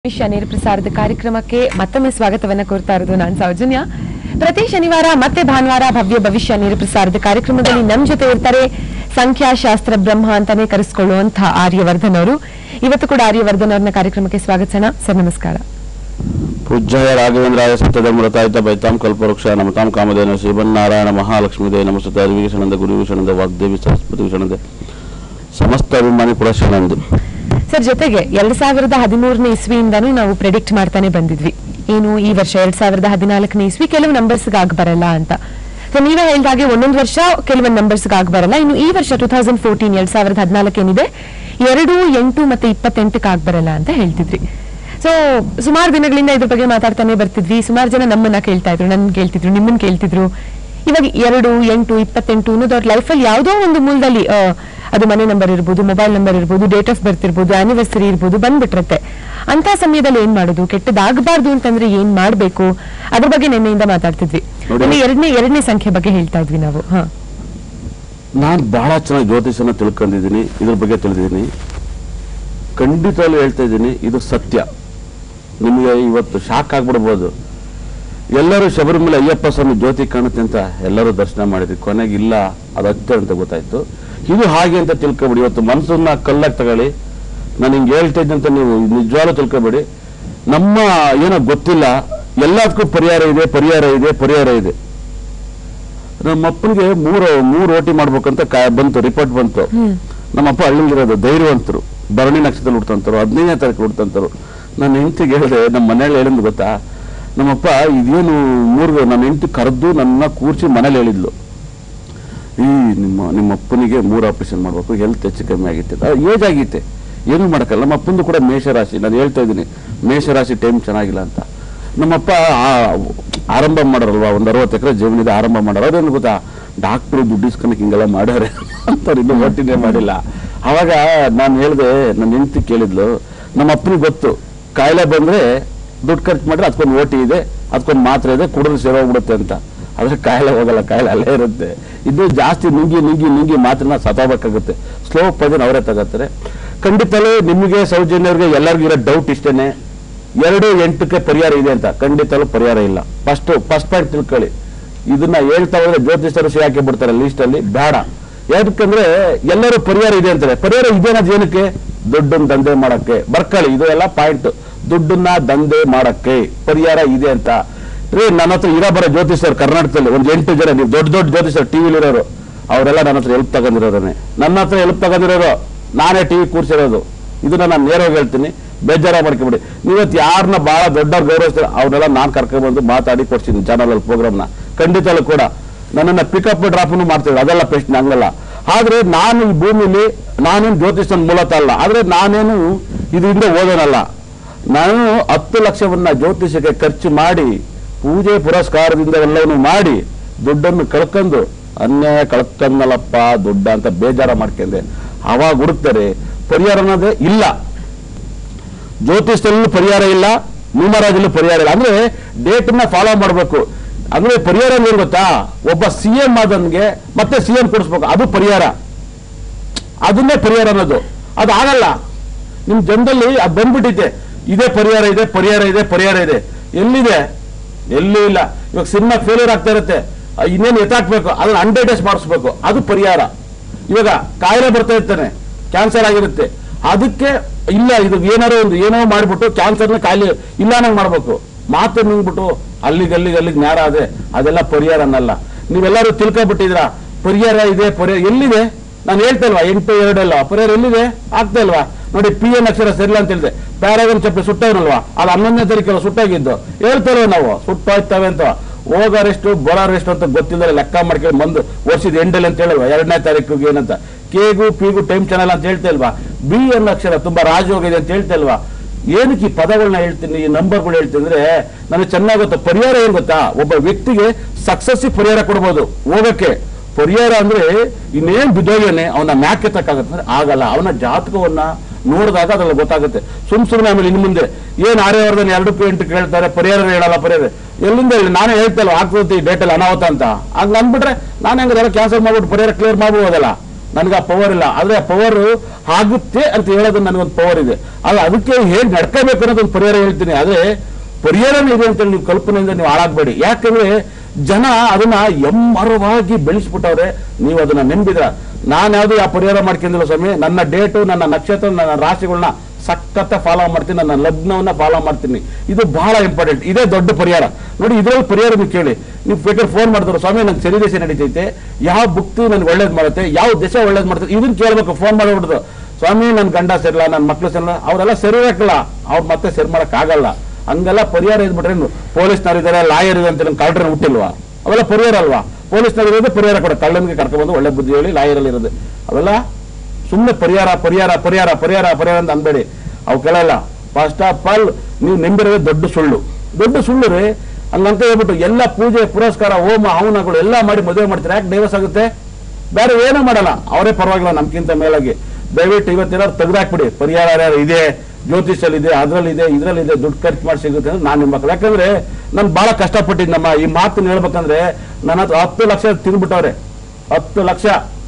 ವಿಷಯ ನೇರ ಪ್ರಸಾರದ ಕಾರ್ಯಕ್ರಮಕ್ಕೆ ಮತ್ತೊಮ್ಮೆ ಸ್ವಾಗತವನ್ನ ಕೋರ್ತಾ ಇರೋದು ನಾನು ಸೌಜನ್ಯ ಪ್ರತಿ ಶನಿವಾರ ಮತ್ತೆ ಭಾನುವಾರ ಭವ್ಯ ಭವಿಷ್ಯ ನೇರ ಪ್ರಸಾರದ ಕಾರ್ಯಕ್ರಮದಲ್ಲಿ ನಮ್ ಜೊತೆ ಇರ್ತಾರೆ ಸಂಖ್ಯಾಶಾಸ್ತ್ರ ಬ್ರಹ್ಮ ಅಂತಾನೆ ಕರೆಸ್ಕೊಳ್ಳುವಂತಹ ಆರ್ಯವರ್ಧನ್ ಅವರು ಇವತ್ತು ಕೂಡ ಆರ್ಯವರ್ಧನ್ ಅವ್ರನ್ನ ಕಾರ್ಯಕ್ರಮಕ್ಕೆ ಸ್ವಾಗತಿಸೋಣ ಸರ್ ನಮಸ್ಕಾರ ಪೂಜ್ಯಾಯ ರಾಘವೇಂದ್ರಾಯ ಸತ್ಯದ ಮೃತಾಯಿತ ಬೈತಾಂ ಕಲ್ಪವೃಕ್ಷ ನಮತಾಂ ಕಾಮಧೇನ ಶ್ರೀಮನ್ನಾರಾಯಣ ಮಹಾಲಕ್ಷ್ಮೀದೇ ನಮಸ್ತುತ ವಿಷಣಂದ ಗುರು ವಿಷಣಂದ ವಾಗ್ದೇವಿ ಸರಸ್ವತಿ ವಿಷಣಂದ ಸಮಸ್ತ ಅಭಿಮಾನಿ ಕೂಡ ಶರಣಂದು ಸರ್ ಜೊತೆಗೆ ಎರಡ್ ಸಾವಿರದ ಹದಿಮೂರನೇ ಇಸ್ವಿಯಿಂದನೂ ನಾವು ಪ್ರೆಡಿಕ್ಟ್ ಮಾಡ್ತಾನೆ ಬಂದಿದ್ವಿ ಏನು ಈ ವರ್ಷ ಎರಡ್ ಸಾವಿರದ ಹದಿನಾಲ್ಕನೇ ಇಸ್ವಿ ಕೆಲವು ನಂಬರ್ಸ್ ಆಗ್ ಬರಲ್ಲ ಅಂತ ಸೊ ನೀವೇ ಹೇಳಿದಾಗೆ ಒಂದೊಂದು ವರ್ಷ ಕೆಲವೊಂದು ನಂಬರ್ಸ್ ಆಗ್ ಬರಲ್ಲ ಇನ್ನು ಈ ವರ್ಷ ಟೂ ತೌಸಂಡ್ ಫೋರ್ಟೀನ್ ಎರಡ್ ಸಾವಿರದ ಹದಿನಾಲ್ಕೇನಿದೆ ಎರಡು ಎಂಟು ಮತ್ತೆ ಇಪ್ಪತ್ತೆಂಟಕ್ಕೆ ಆಗ್ ಬರಲ್ಲ ಅಂತ ಹೇಳ್ತಿದ್ರಿ ಸೊ ಸುಮಾರು ದಿನಗಳಿಂದ ಇದ್ರ ಬಗ್ಗೆ ಮಾತಾಡ್ತಾನೆ ಬರ್ತಿದ್ವಿ ಸುಮಾರು ಜನ ನಮ್ಮನ್ನ ಕೇಳ್ತಾ ಇದ್ರು ನನ್ ಕೇಳ್ತಿದ್ರು ನಿಮ್ಮನ್ನ ಕೇಳ್ತಿದ್ರು ಇವಾಗ ಎರಡು ಎಂಟು ಇಪ್ಪತ್ತೆಂಟು ಅನ್ನೋದು ಅವ್ರ ಲೈಫಲ್ಲಿ ಯಾವುದೋ ಒಂದು ಮೂಲದಲ್ಲಿ ಆ, ಅದು ಮನೆ ನಂಬರ್ ಇರ್ಬೋದು ಮೊಬೈಲ್ ನಂಬರ್ ಇರ್ಬೋದು ಡೇಟ್ ಆಫ್ ಬರ್ತ್ ಇರ್ಬೋದು ಆನಿವರ್ಸರಿ ಇರ್ಬೋದು ಬಂದ್ಬಿಟ್ಟಿರುತ್ತೆ ಅಂತ ಸಮಯದಲ್ಲಿ ಏನ್ ಮಾಡೋದು ಕೆಟ್ಟದಾಗಬಾರ್ದು ಅಂತಂದ್ರೆ ಏನ್ ಮಾಡ್ಬೇಕು ಅದ್ರ ಬಗ್ಗೆ ನಿನ್ನೆಯಿಂದ ಮಾತಾಡ್ತಿದ್ವಿ ನೋಡಿ. ಇನ್ನು ಎರಡನೇ ಎರಡನೇ ಸಂಖ್ಯೆ ಬಗ್ಗೆ ಹೇಳ್ತಾ ಇದ್ವಿ ನಾವು ಹಾ ನಾನು ಬಹಳ ಚೆನ್ನಾಗಿ ಜ್ಯೋತಿಷನ ತಿಳ್ಕೊಂಡಿದ್ದೀನಿ ಇದ್ರ ಬಗ್ಗೆ ತಿಳಿದಿದ್ದೀನಿ ಖಂಡಿತವಾಗ್ಲೂ ಹೇಳ್ತಾ ಇದ್ದೀನಿ ಇದು ಸತ್ಯ ನಿಮಗೆ ಇವತ್ತು ಶಾಕ್ ಆಗ್ಬಿಡ್ಬೋದು ಎಲ್ಲರೂ ಶಬರಿಮಲೆ ಅಯ್ಯಪ್ಪ ಸ್ವಾಮಿ ಜ್ಯೋತಿ ಕಾಣುತ್ತೆ ಅಂತ ಎಲ್ಲರೂ ದರ್ಶನ ಮಾಡಿದ್ವಿ ಕೊನೆಗೆ ಇಲ್ಲ ಅದು ಹತ್ತೆ ಅಂತ ಗೊತ್ತಾಯ್ತು ಇದು ಹಾಗೆ ಅಂತ ತಿಳ್ಕೊಬೇಡಿ ಇವತ್ತು ಮನಸ್ಸನ್ನ ಕಲ್ಲಾಗಿ ತಗೊಳ್ಳಿ ನಾನು ಹಿಂಗೆ ಹೇಳ್ತಾ ಇದ್ದೆ ಅಂತ ನೀವು ನಿಜವಾಗ್ಲೂ ತಿಳ್ಕೊಬೇಡಿ ನಮ್ಮ ಏನೋ ಗೊತ್ತಿಲ್ಲ ಎಲ್ಲದಕ್ಕೂ ಪರಿಹಾರ ಇದೆ ಪರಿಹಾರ ಇದೆ ಪರಿಹಾರ ಇದೆ ನಮ್ಮ ಅಪ್ಪನಿಗೆ ಮೂರು ಮೂರು ಓಟಿ ಮಾಡ್ಬೇಕಂತ ಕಾ- ಬಂತು ರಿಪೋರ್ಟ್ ಬಂತು ನಮ್ಮ ಅಪ್ಪ ಹಳ್ಳಿಲಿರೋದು ಧೈರ್ಯವಂತರು ಭರಣಿ ನಕ್ಷತ್ರದಲ್ಲಿ ಹುಡ್ತಂತರು ಹದಿನೈದನೇ ತಾರೀಕು ಹುಡ್ತಂತರು ನಾನು ಹೆಂಡತಿಗೆ ಹೇಳಿದೆ ನಮ್ಮ ಮನೇಲಿ ಹೇಳಿದ್ ಗೊತ್ತಾ ನಮ್ಮಪ್ಪ ಇದೇನು ಮೂರು ನನ್ನ ಹೆಂಡತಿ ಕರೆದು ನನ್ನ ಕೂರ್ಸಿ ಮನೇಲಿ ಹೇಳಿದ್ಲು ಈ ನಿಮ್ಮ ನಿಮ್ಮ ಅಪ್ಪನಿಗೆ ಮೂರು ಆಪರೇಷನ್ ಮಾಡ್ಬೇಕು ಹೆಲ್ತ್ ಹೆಚ್ಚು ಕಮ್ಮಿ ಆಗಿತ್ತೆ ಏಜ್ ಆಗಿತ್ತೆ ಏನು ಮಾಡಕ್ಕಲ್ಲ ನಮ್ಮ ಅಪ್ಪಂದು ಕೂಡ ಮೇಷರಾಶಿ ನಾನು ಹೇಳ್ತಾ ಇದ್ದೀನಿ ಮೇಷರಾಶಿ ಟೈಮ್ ಚೆನ್ನಾಗಿಲ್ಲ ಅಂತ ನಮ್ಮಪ್ಪ ಆ- ಆರಂಭ ಮಾಡೋರಲ್ವಾ ಒಂದು ಅರವತ್ತು ಎಕರೆ ಜಮೀನಿದೆ ಆರಂಭ ಮಾಡೋರು ಅದೇನು ಗೊತ್ತಾ ಡಾಕ್ಟ್ರು ದುಡ್ಡು ಇಸ್ಕೊಳಕ್ಕೆ ಹಿಂಗೆಲ್ಲ ಮಾಡ್ಯಾರೆ ಅಂತವ್ರು ಇನ್ನೂ ಒಟ್ಟಿನೇ ಮಾಡಿಲ್ಲ ಅವಾಗ ನಾನು ಹೇಳಿದೆ ನನ್ನ ಹೆಂಡತಿ ಕೇಳಿದ್ಲು ನಮ್ಮ ಅಪ್ಪನಿಗೆ ಗೊತ್ತು ಕಾಯಿಲೆ ಬಂದ್ರೆ ದುಡ್ಡು ಖರ್ಚು ಮಾಡಿದ್ರೆ ಅದಕ್ಕೊಂದು ಓಟಿ ಇದೆ ಅದಕ್ಕೊಂದು ಮಾತ್ರೆ ಇದೆ ಕುಡಿದ್ರೆ ಸೇರೋಗ್ಬಿಡುತ್ತೆ ಅಂತ ಆದ್ರೆ ಕಾಯಿಲೆ ಹೋಗಲ್ಲ ಕಾಯಿಲೆ ಅಲ್ಲೇ ಇರುತ್ತೆ ಇದು ಜಾಸ್ತಿ ನುಂಗಿ ನುಂಗಿ ನುಂಗಿ ಮಾತ್ರನ ಸತಾಬೇಕಾಗುತ್ತೆ ಸ್ಲೋ ಪದಿನ ಅವರೇ ತಗೋತಾರೆ ಖಂಡಿತಲೂ ನಿಮಗೆ ಸೌಜನ್ಯವ್ರಿಗೆ ಎಲ್ಲರಿಗೂ ಇರೋ ಡೌಟ್ ಇಷ್ಟೇನೆ ಎರಡು ಎಂಟಕ್ಕೆ ಪರಿಹಾರ ಇದೆ ಅಂತ ಖಂಡಿತಲೂ ಪರಿಹಾರ ಇಲ್ಲ ಫಸ್ಟ್ ಫಸ್ಟ್ ಪಾಯಿಂಟ್ ತಿಳ್ಕೊಳ್ಳಿ ಇದನ್ನ ಹೇಳ್ತಾ ಹೋದ್ರೆ ಜ್ಯೋತಿಷರು ಸಿ ಹಾಕಿ ಬಿಡ್ತಾರೆ ಲಿಸ್ಟ್ ಅಲ್ಲಿ ಬೇಡ ಯಾಕಂದ್ರೆ ಎಲ್ಲರೂ ಪರಿಹಾರ ಇದೆ ಅಂತಾರೆ ಪರಿಹಾರ ಇದೇನದು ಏನಕ್ಕೆ ದುಡ್ಡನ್ನ ದಂಧೆ ಮಾಡಕ್ಕೆ ಬರ್ಕೊಳ್ಳಿ ಇದು ಎಲ್ಲ ಪಾಯಿಂಟ್ ದುಡ್ಡನ್ನ ದಂಧೆ ಮಾಡಕ್ಕೆ ಪರಿಹಾರ ಇದೆ ಅಂತ ರೀ ನನ್ನ ಹತ್ರ ಇರೋ ಬರೋ ಜ್ಯೋತಿಷರು ಕರ್ನಾಟಕದಲ್ಲಿ ಒಂದು ಎಂಟು ಜನ ನೀವು ದೊಡ್ಡ ದೊಡ್ಡ ಜ್ಯೋತಿಷರು ಟಿವಿಲಿ ಇರೋರು ಅವರೆಲ್ಲ ನನ್ನ ಹತ್ರ ಹೆಲ್ಪ್ ತಗೊಂಡಿರೋದನ್ನೇ ನನ್ನ ಹತ್ರ ಹೆಲ್ಪ್ ತಗೊಂಡಿರೋರು ನಾನೇ ಟಿವಿ ಕೂರ್ಸಿರೋದು ಇದನ್ನ ನಾನು ನೇರವಾಗಿ ಹೇಳ್ತೀನಿ ಬೇಜಾರ ಮಾಡ್ಕೊಬಿಡಿ ನೀವತ್ತು ಯಾರನ್ನ ಬಹಳ ದೊಡ್ಡವ್ರು ಗೌರವಿಸ್ತಾರೆ ಅವ್ರನ್ನೆಲ್ಲ ನಾನು ಕರ್ಕೊಂಡ್ಬಂದು ಮಾತಾಡಿ ಕೊಡ್ತೀನಿ ಚಾನಲ್ ಅಲ್ಲಿ ಪ್ರೋಗ್ರಾಮ್ನ ಖಂಡಿತಲ್ಲೂ ಕೂಡ ನನ್ನನ್ನ ಪಿಕಪ್ ಡ್ರಾಪ್ನು ಮಾಡ್ತೀವಿ ಅದೆಲ್ಲ ಪ್ರಶ್ನೆ ಹಂಗಲ್ಲ ಆದ್ರೆ ನಾನು ಈ ಭೂಮಿಲಿ ನಾನೇನು ಜ್ಯೋತಿಷನ್ ಮೂಲತಃ ಅಲ್ಲ ಆದ್ರೆ ನಾನೇನು ಇದರಿಂದ ಓದೋನಲ್ಲ ನಾನು ಹತ್ತು ಲಕ್ಷವನ್ನ ಜ್ಯೋತಿಷಕ್ಕೆ ಖರ್ಚು ಮಾಡಿ ಪೂಜೆ ಪುರಸ್ಕಾರದಿಂದ ಎಲ್ಲವನ್ನು ಮಾಡಿ ದುಡ್ಡನ್ನು ಕಳ್ಕೊಂಡು ಅನ್ಯಾಯ ಕಳ್ಕೊಂಡಲ್ಲಪ್ಪ ದುಡ್ಡ ಅಂತ ಬೇಜಾರ ಮಾಡ್ಕೊಂಡೆ ಅವಾಗ ಹುಡುಕ್ತಾರೆ ಪರಿಹಾರ ಅನ್ನೋದೇ ಇಲ್ಲ ಜ್ಯೋತಿಷದಲ್ಲೂ ಪರಿಹಾರ ಇಲ್ಲ ನ್ಯೂಮರಾಜಲ್ಲೂ ಪರಿಹಾರ ಇಲ್ಲ ಅಂದ್ರೆ ಡೇಟನ್ನ ಫಾಲೋ ಮಾಡಬೇಕು ಅಂದ್ರೆ ಪರಿಹಾರ ಅಂದ್ರೆ ಏನ್ ಗೊತ್ತಾ ಒಬ್ಬ ಸಿ ಎಂ ಆದನ್ಗೆ ಮತ್ತೆ ಸಿ ಎಂ ಕೊಡಿಸ್ಬೇಕು ಅದು ಪರಿಹಾರ ಅದನ್ನೇ ಪರಿಹಾರ ಅನ್ನೋದು ಅದು ಆಗಲ್ಲ ನಿಮ್ ಜನದಲ್ಲಿ ಅದು ಬಂದ್ಬಿಟ್ಟಿದೆ ಇದೇ ಪರಿಹಾರ ಇದೆ ಪರಿಹಾರ ಇದೆ ಪರಿಹಾರ ಇದೆ ಎಲ್ಲಿದೆ ಎಲ್ಲೂ ಇಲ್ಲ ಇವಾಗ ಸಿನಿಮಾ ಫೇಲ್ಯೂರ್ ಆಗ್ತಾ ಇರುತ್ತೆ ಆ, ಇನ್ನೇನು ಎತ್ತಾಕ್ಬೇಕು ಅದನ್ನ ಹಂಡ್ರೆಡ್ ಡೇಸ್ ಮಾಡಿಸ್ಬೇಕು ಅದು ಪರಿಹಾರ ಇವಾಗ ಕಾಯಿಲೆ ಬರ್ತಾ ಇರ್ತಾನೆ ಕ್ಯಾನ್ಸರ್ ಆಗಿರುತ್ತೆ ಅದಕ್ಕೆ ಇಲ್ಲ ಇದು ಏನಾರೋ ಒಂದು ಏನೋ ಮಾಡಿಬಿಟ್ಟು ಕ್ಯಾನ್ಸರ್ನ ಕಾಯಿಲೆ ಇಲ್ಲ ನಂಗೆ ಮಾಡ್ಬೇಕು ಮಾತು ನುಂಗ್ಬಿಟ್ಟು ಅಲ್ಲಿಗೆ ಅಲ್ಲಿಗೆ ಅಲ್ಲಿಗೆ ನೇರ ಅದೇ ಅದೆಲ್ಲ ಪರಿಹಾರ ಅನ್ನಲ್ಲ ನೀವೆಲ್ಲರೂ ತಿಳ್ಕೊಬಿಟ್ಟಿದ್ರ ಪರಿಹಾರ ಇದೆ ಪರಿಹಾರ ಎಲ್ಲಿದೆ ನಾನು ಹೇಳ್ತಾ ಇಲ್ವಾ ಎಂಟು ಎರಡಲ್ಲ ಪರಿಹಾರ ಎಲ್ಲಿದೆ ಆಗ್ತಾ ಇಲ್ವಾ ನೋಡಿ ಪಿ ಎನ್ ಅಕ್ಷರ ಸರಿಲ್ಲ ಅಂತ ಹೇಳಿದೆ ಪ್ಯಾರಾಗನ್ ಚಪ್ಪಲಿ ಸುಟ್ಟವನಲ್ವಾ ಅದು ಹನ್ನೊಂದನೇ ತಾರೀಕಲ್ಲ ಸುಟ್ಟಾಗಿದ್ದು ಹೇಳ್ತಾರೋ ನಾವು ಸುಟ್ಟೋಯ್ತವೆ ಅಂತ ಹೋಗೋರೆಷ್ಟು ಬರೋರೆಷ್ಟು ಅಂತ ಗೊತ್ತಿಲ್ಲದೆ ಲೆಕ್ಕ ಮಾಡ್ಕೊಂಡು ಬಂದು ವರ್ಷದ ಎಂಡಲ್ಲಿ ಅಂತ ಹೇಳಲ್ವಾ ಎರಡನೇ ತಾರೀಕಿಗೆ ಏನಂತ ಕೆಗೂ ಪಿಗೂ ಟೈಮ್ ಚಾನಲ್ ಅಂತ ಹೇಳ್ತಾ ಇಲ್ವಾ ಬಿ ಎನ್ ಅಕ್ಷರ ತುಂಬಾ ರಾಜಯೋಗಿದೆ ಅಂತ ಹೇಳ್ತಾ ಇಲ್ವಾ ಏನಕ್ಕೆ ಈ ಪದಗಳನ್ನ ಹೇಳ್ತೀನಿ ಈ ನಂಬರ್ಗಳು ಹೇಳ್ತೀನಿ ಅಂದ್ರೆ ನನಗೆ ಚೆನ್ನಾಗಿ ಗೊತ್ತಾ ಪರಿಹಾರ ಏನ್ ಗೊತ್ತಾ ಒಬ್ಬ ವ್ಯಕ್ತಿಗೆ ಸಕ್ಸಸ್ ಪರಿಹಾರ ಕೊಡ್ಬೋದು ಹೋಗಕ್ಕೆ ಪರಿಹಾರ ಅಂದ್ರೆ ಇನ್ನೇನ್ ಬಿದ್ದೋಗ್ಯಾನೆ ಅವನ ಮ್ಯಾಕ್ ಎತ್ತಕ್ಕಾಗತ್ತೆ ಅಂದ್ರೆ ಆಗಲ್ಲ ಅವನ ಜಾತಕವನ್ನ ನೋಡಿದಾಗ ಅದ್ರಲ್ಲಿ ಗೊತ್ತಾಗುತ್ತೆ ಸುಮ್ ಸುಮ್ಮನೆ ಆಮೇಲೆ ಇನ್ನು ಮುಂದೆ ಏನ್ ಆರ್ಯವರ್ಧನ್ ಎರಡಕ್ಕೂ ಎಂಟು ಕೇಳ್ತಾರೆ ಪರಿಹಾರ ಹೇಳಲ್ಲ ಪರಿಹಾರ ಎಲ್ಲಿಂದ ಹೇಳಿ ನಾನೇ ಹೇಳ್ತಲ್ಲ ಆಗ್ತದೆ ಈ ಡೇಟಲ್ಲಿ ಅನಾಹುತ ಅಂತ ಹಂಗ ಅಂದ್ಬಿಟ್ರೆ ನಾನು ಹೆಂಗಾರ ಕ್ಯಾನ್ಸಲ್ ಮಾಡ್ಬಿಟ್ಟು ಪರಿಹಾರ ಕ್ಲಿಯರ್ ಮಾಡ್ಬೋದಲ್ಲ ನನಗೆ ಆ ಪವರ್ ಇಲ್ಲ ಆದ್ರೆ ಆ ಪವರ್ ಆಗುತ್ತೆ ಅಂತ ಹೇಳೋದು ನನಗೊಂದು ಪವರ್ ಇದೆ ಅಲ್ಲ ಅದಕ್ಕೆ ಹೇಗೆ ನಡ್ಕೋಬೇಕು ಅನ್ನೋದೊಂದು ಪರಿಹಾರ ಹೇಳ್ತೀನಿ ಆದ್ರೆ ಪರಿಹಾರನೇ ಇದೆ ಅಂತ ನೀವು ಕಲ್ಪನೆಯಿಂದ ನೀವು ಹಾಳಾಗ್ಬೇಡಿ ಯಾಕಂದ್ರೆ ಜನ ಅದನ್ನ ಎಮ್ಮರವಾಗಿ ಬೆಳೆಸ್ಬಿಟ್ಟವ್ರೆ ನೀವು ಅದನ್ನ ನೆಂಬಿದ್ರ ನಾನು ಯಾವ್ದು ಆ ಪರಿಹಾರ ಮಾಡ್ಕೊಂಡಿಲ್ಲ ಸ್ವಾಮಿ ನನ್ನ ಡೇಟು ನನ್ನ ನಕ್ಷತ್ರ ನನ್ನ ರಾಶಿಗಳನ್ನ ಸಖತ್ತ ಫಾಲೋ ಮಾಡ್ತೀನಿ ನನ್ನ ಲಗ್ನವನ್ನ ಫಾಲೋ ಮಾಡ್ತೀನಿ ಇದು ಬಹಳ ಇಂಪಾರ್ಟೆಂಟ್ ಇದೇ ದೊಡ್ಡ ಪರಿಹಾರ ನೋಡಿ ಇದ್ರಲ್ಲಿ ಪರಿಹಾರ ನೀವು ಕೇಳಿ ನೀವು ಬೇಕಾದ್ರೆ ಫೋನ್ ಮಾಡಿದ್ರು ಸ್ವಾಮಿ ನಂಗೆ ಸರಿ ದೇಶ ನಡೀತೈತೆ ಯಾವ ಬುಕ್ತು ನನ್ಗೆ ಒಳ್ಳೇದು ಮಾಡುತ್ತೆ ಯಾವ ದೇಶ ಒಳ್ಳೇದು ಮಾಡುತ್ತೆ ಇದನ್ನ ಕೇಳ್ಬೇಕು ಫೋನ್ ಮಾಡಿಬಿಡ್ದು ಸ್ವಾಮಿ ನನ್ನ ಗಂಡ ಸೇರಲ್ಲ ನನ್ನ ಮಕ್ಳು ಸೇರಲ್ಲ ಅವರೆಲ್ಲ ಸರಿ ಇರಕ್ಕಲ್ಲ ಅವ್ರು ಮತ್ತೆ ಸರಿ ಮಾಡಕ್ ಆಗಲ್ಲ ಹಂಗೆಲ್ಲ ಪರಿಹಾರ ಇದ್ಬಿಟ್ರೆ ಪೊಲೀಸ್ನವ್ರು ಇದಾರೆ ಲಾಯರ್ ಇದೆ ಅಂತ ಕಳ್ಳರನ್ನ ಹುಟ್ಟಿಲ್ವಾ ಅವೆಲ್ಲ ಪರಿಹಾರ ಅಲ್ವಾ ಪೊಲೀಸ್ನವ್ರು ಇರೋದು ಪರಿಹಾರ ಕೊಡ ಕಳ್ಳನಿಗೆ ಕರ್ಕೊಂಡ್ಬಂದು ಒಳ್ಳೆ ಬುದ್ಧಿ ಹೇಳಿ ಲಾಯರಲ್ಲಿ ಇರೋದು ಅವೆಲ್ಲ ಸುಮ್ಮನೆ ಪರಿಹಾರ ಪರಿಹಾರ ಪರಿಹಾರ ಪರಿಹಾರ ಪರಿಹಾರ ಅಂತ ಅನ್ಬೇಡಿ ಅವು ಕೇಳಲ್ಲ ಫಸ್ಟ್ ಆಫ್ ಆಲ್ ನೀವು ನಂಬಿರೋದೇ ದೊಡ್ಡ ಸುಳ್ಳು ದೊಡ್ಡ ಸುಳ್ಳು ರೀ ಹಂಗಂತ ಹೇಳ್ಬಿಟ್ಟು ಎಲ್ಲ ಪೂಜೆ ಪುರಸ್ಕಾರ ಹೋಮ ಹವನಗಳು ಎಲ್ಲ ಮಾಡಿ ಮದುವೆ ಮಾಡ್ತಾರೆ ಯಾಕೆ ಡೈವರ್ಸ್ ಆಗುತ್ತೆ ಬೇರೆ ಏನೂ ಮಾಡಲ್ಲ ಅವರೇ ಪರವಾಗಿಲ್ಲ ನಮ್ಗಿಂತ ಮೇಲಾಗಿ ದಯವಿಟ್ಟು ಇವತ್ತೇನಾದ್ರು ತೆಗೆದಾಕ್ಬಿಡಿ ಪರಿಹಾರ ಯಾರ್ಯಾರು ಇದೆ ಜ್ಯೋತಿಷಲ್ಲಿ ಇದೆ ಅದ್ರಲ್ಲಿದೆ ಇದ್ರಲ್ಲಿದೆ ದುಡ್ಡು ಖರ್ಚು ಮಾಡಿ ಸಿಗುತ್ತೆ ಅಂದ್ರೆ ನಾನು ನಿಮ್ಮ ಮಕ್ಕಳು ಯಾಕಂದ್ರೆ ನಾನು ಬಹಳ ಕಷ್ಟಪಟ್ಟಿದ್ದಮ್ಮ ಈ ಮಾತನ್ನ ಹೇಳ್ಬೇಕಂದ್ರೆ ನನ್ನ ಹತ್ರ ಹತ್ತು ಲಕ್ಷ ತಿಂದ್ಬಿಟ್ಟವ್ರೆ ಹತ್ತು ಲಕ್ಷ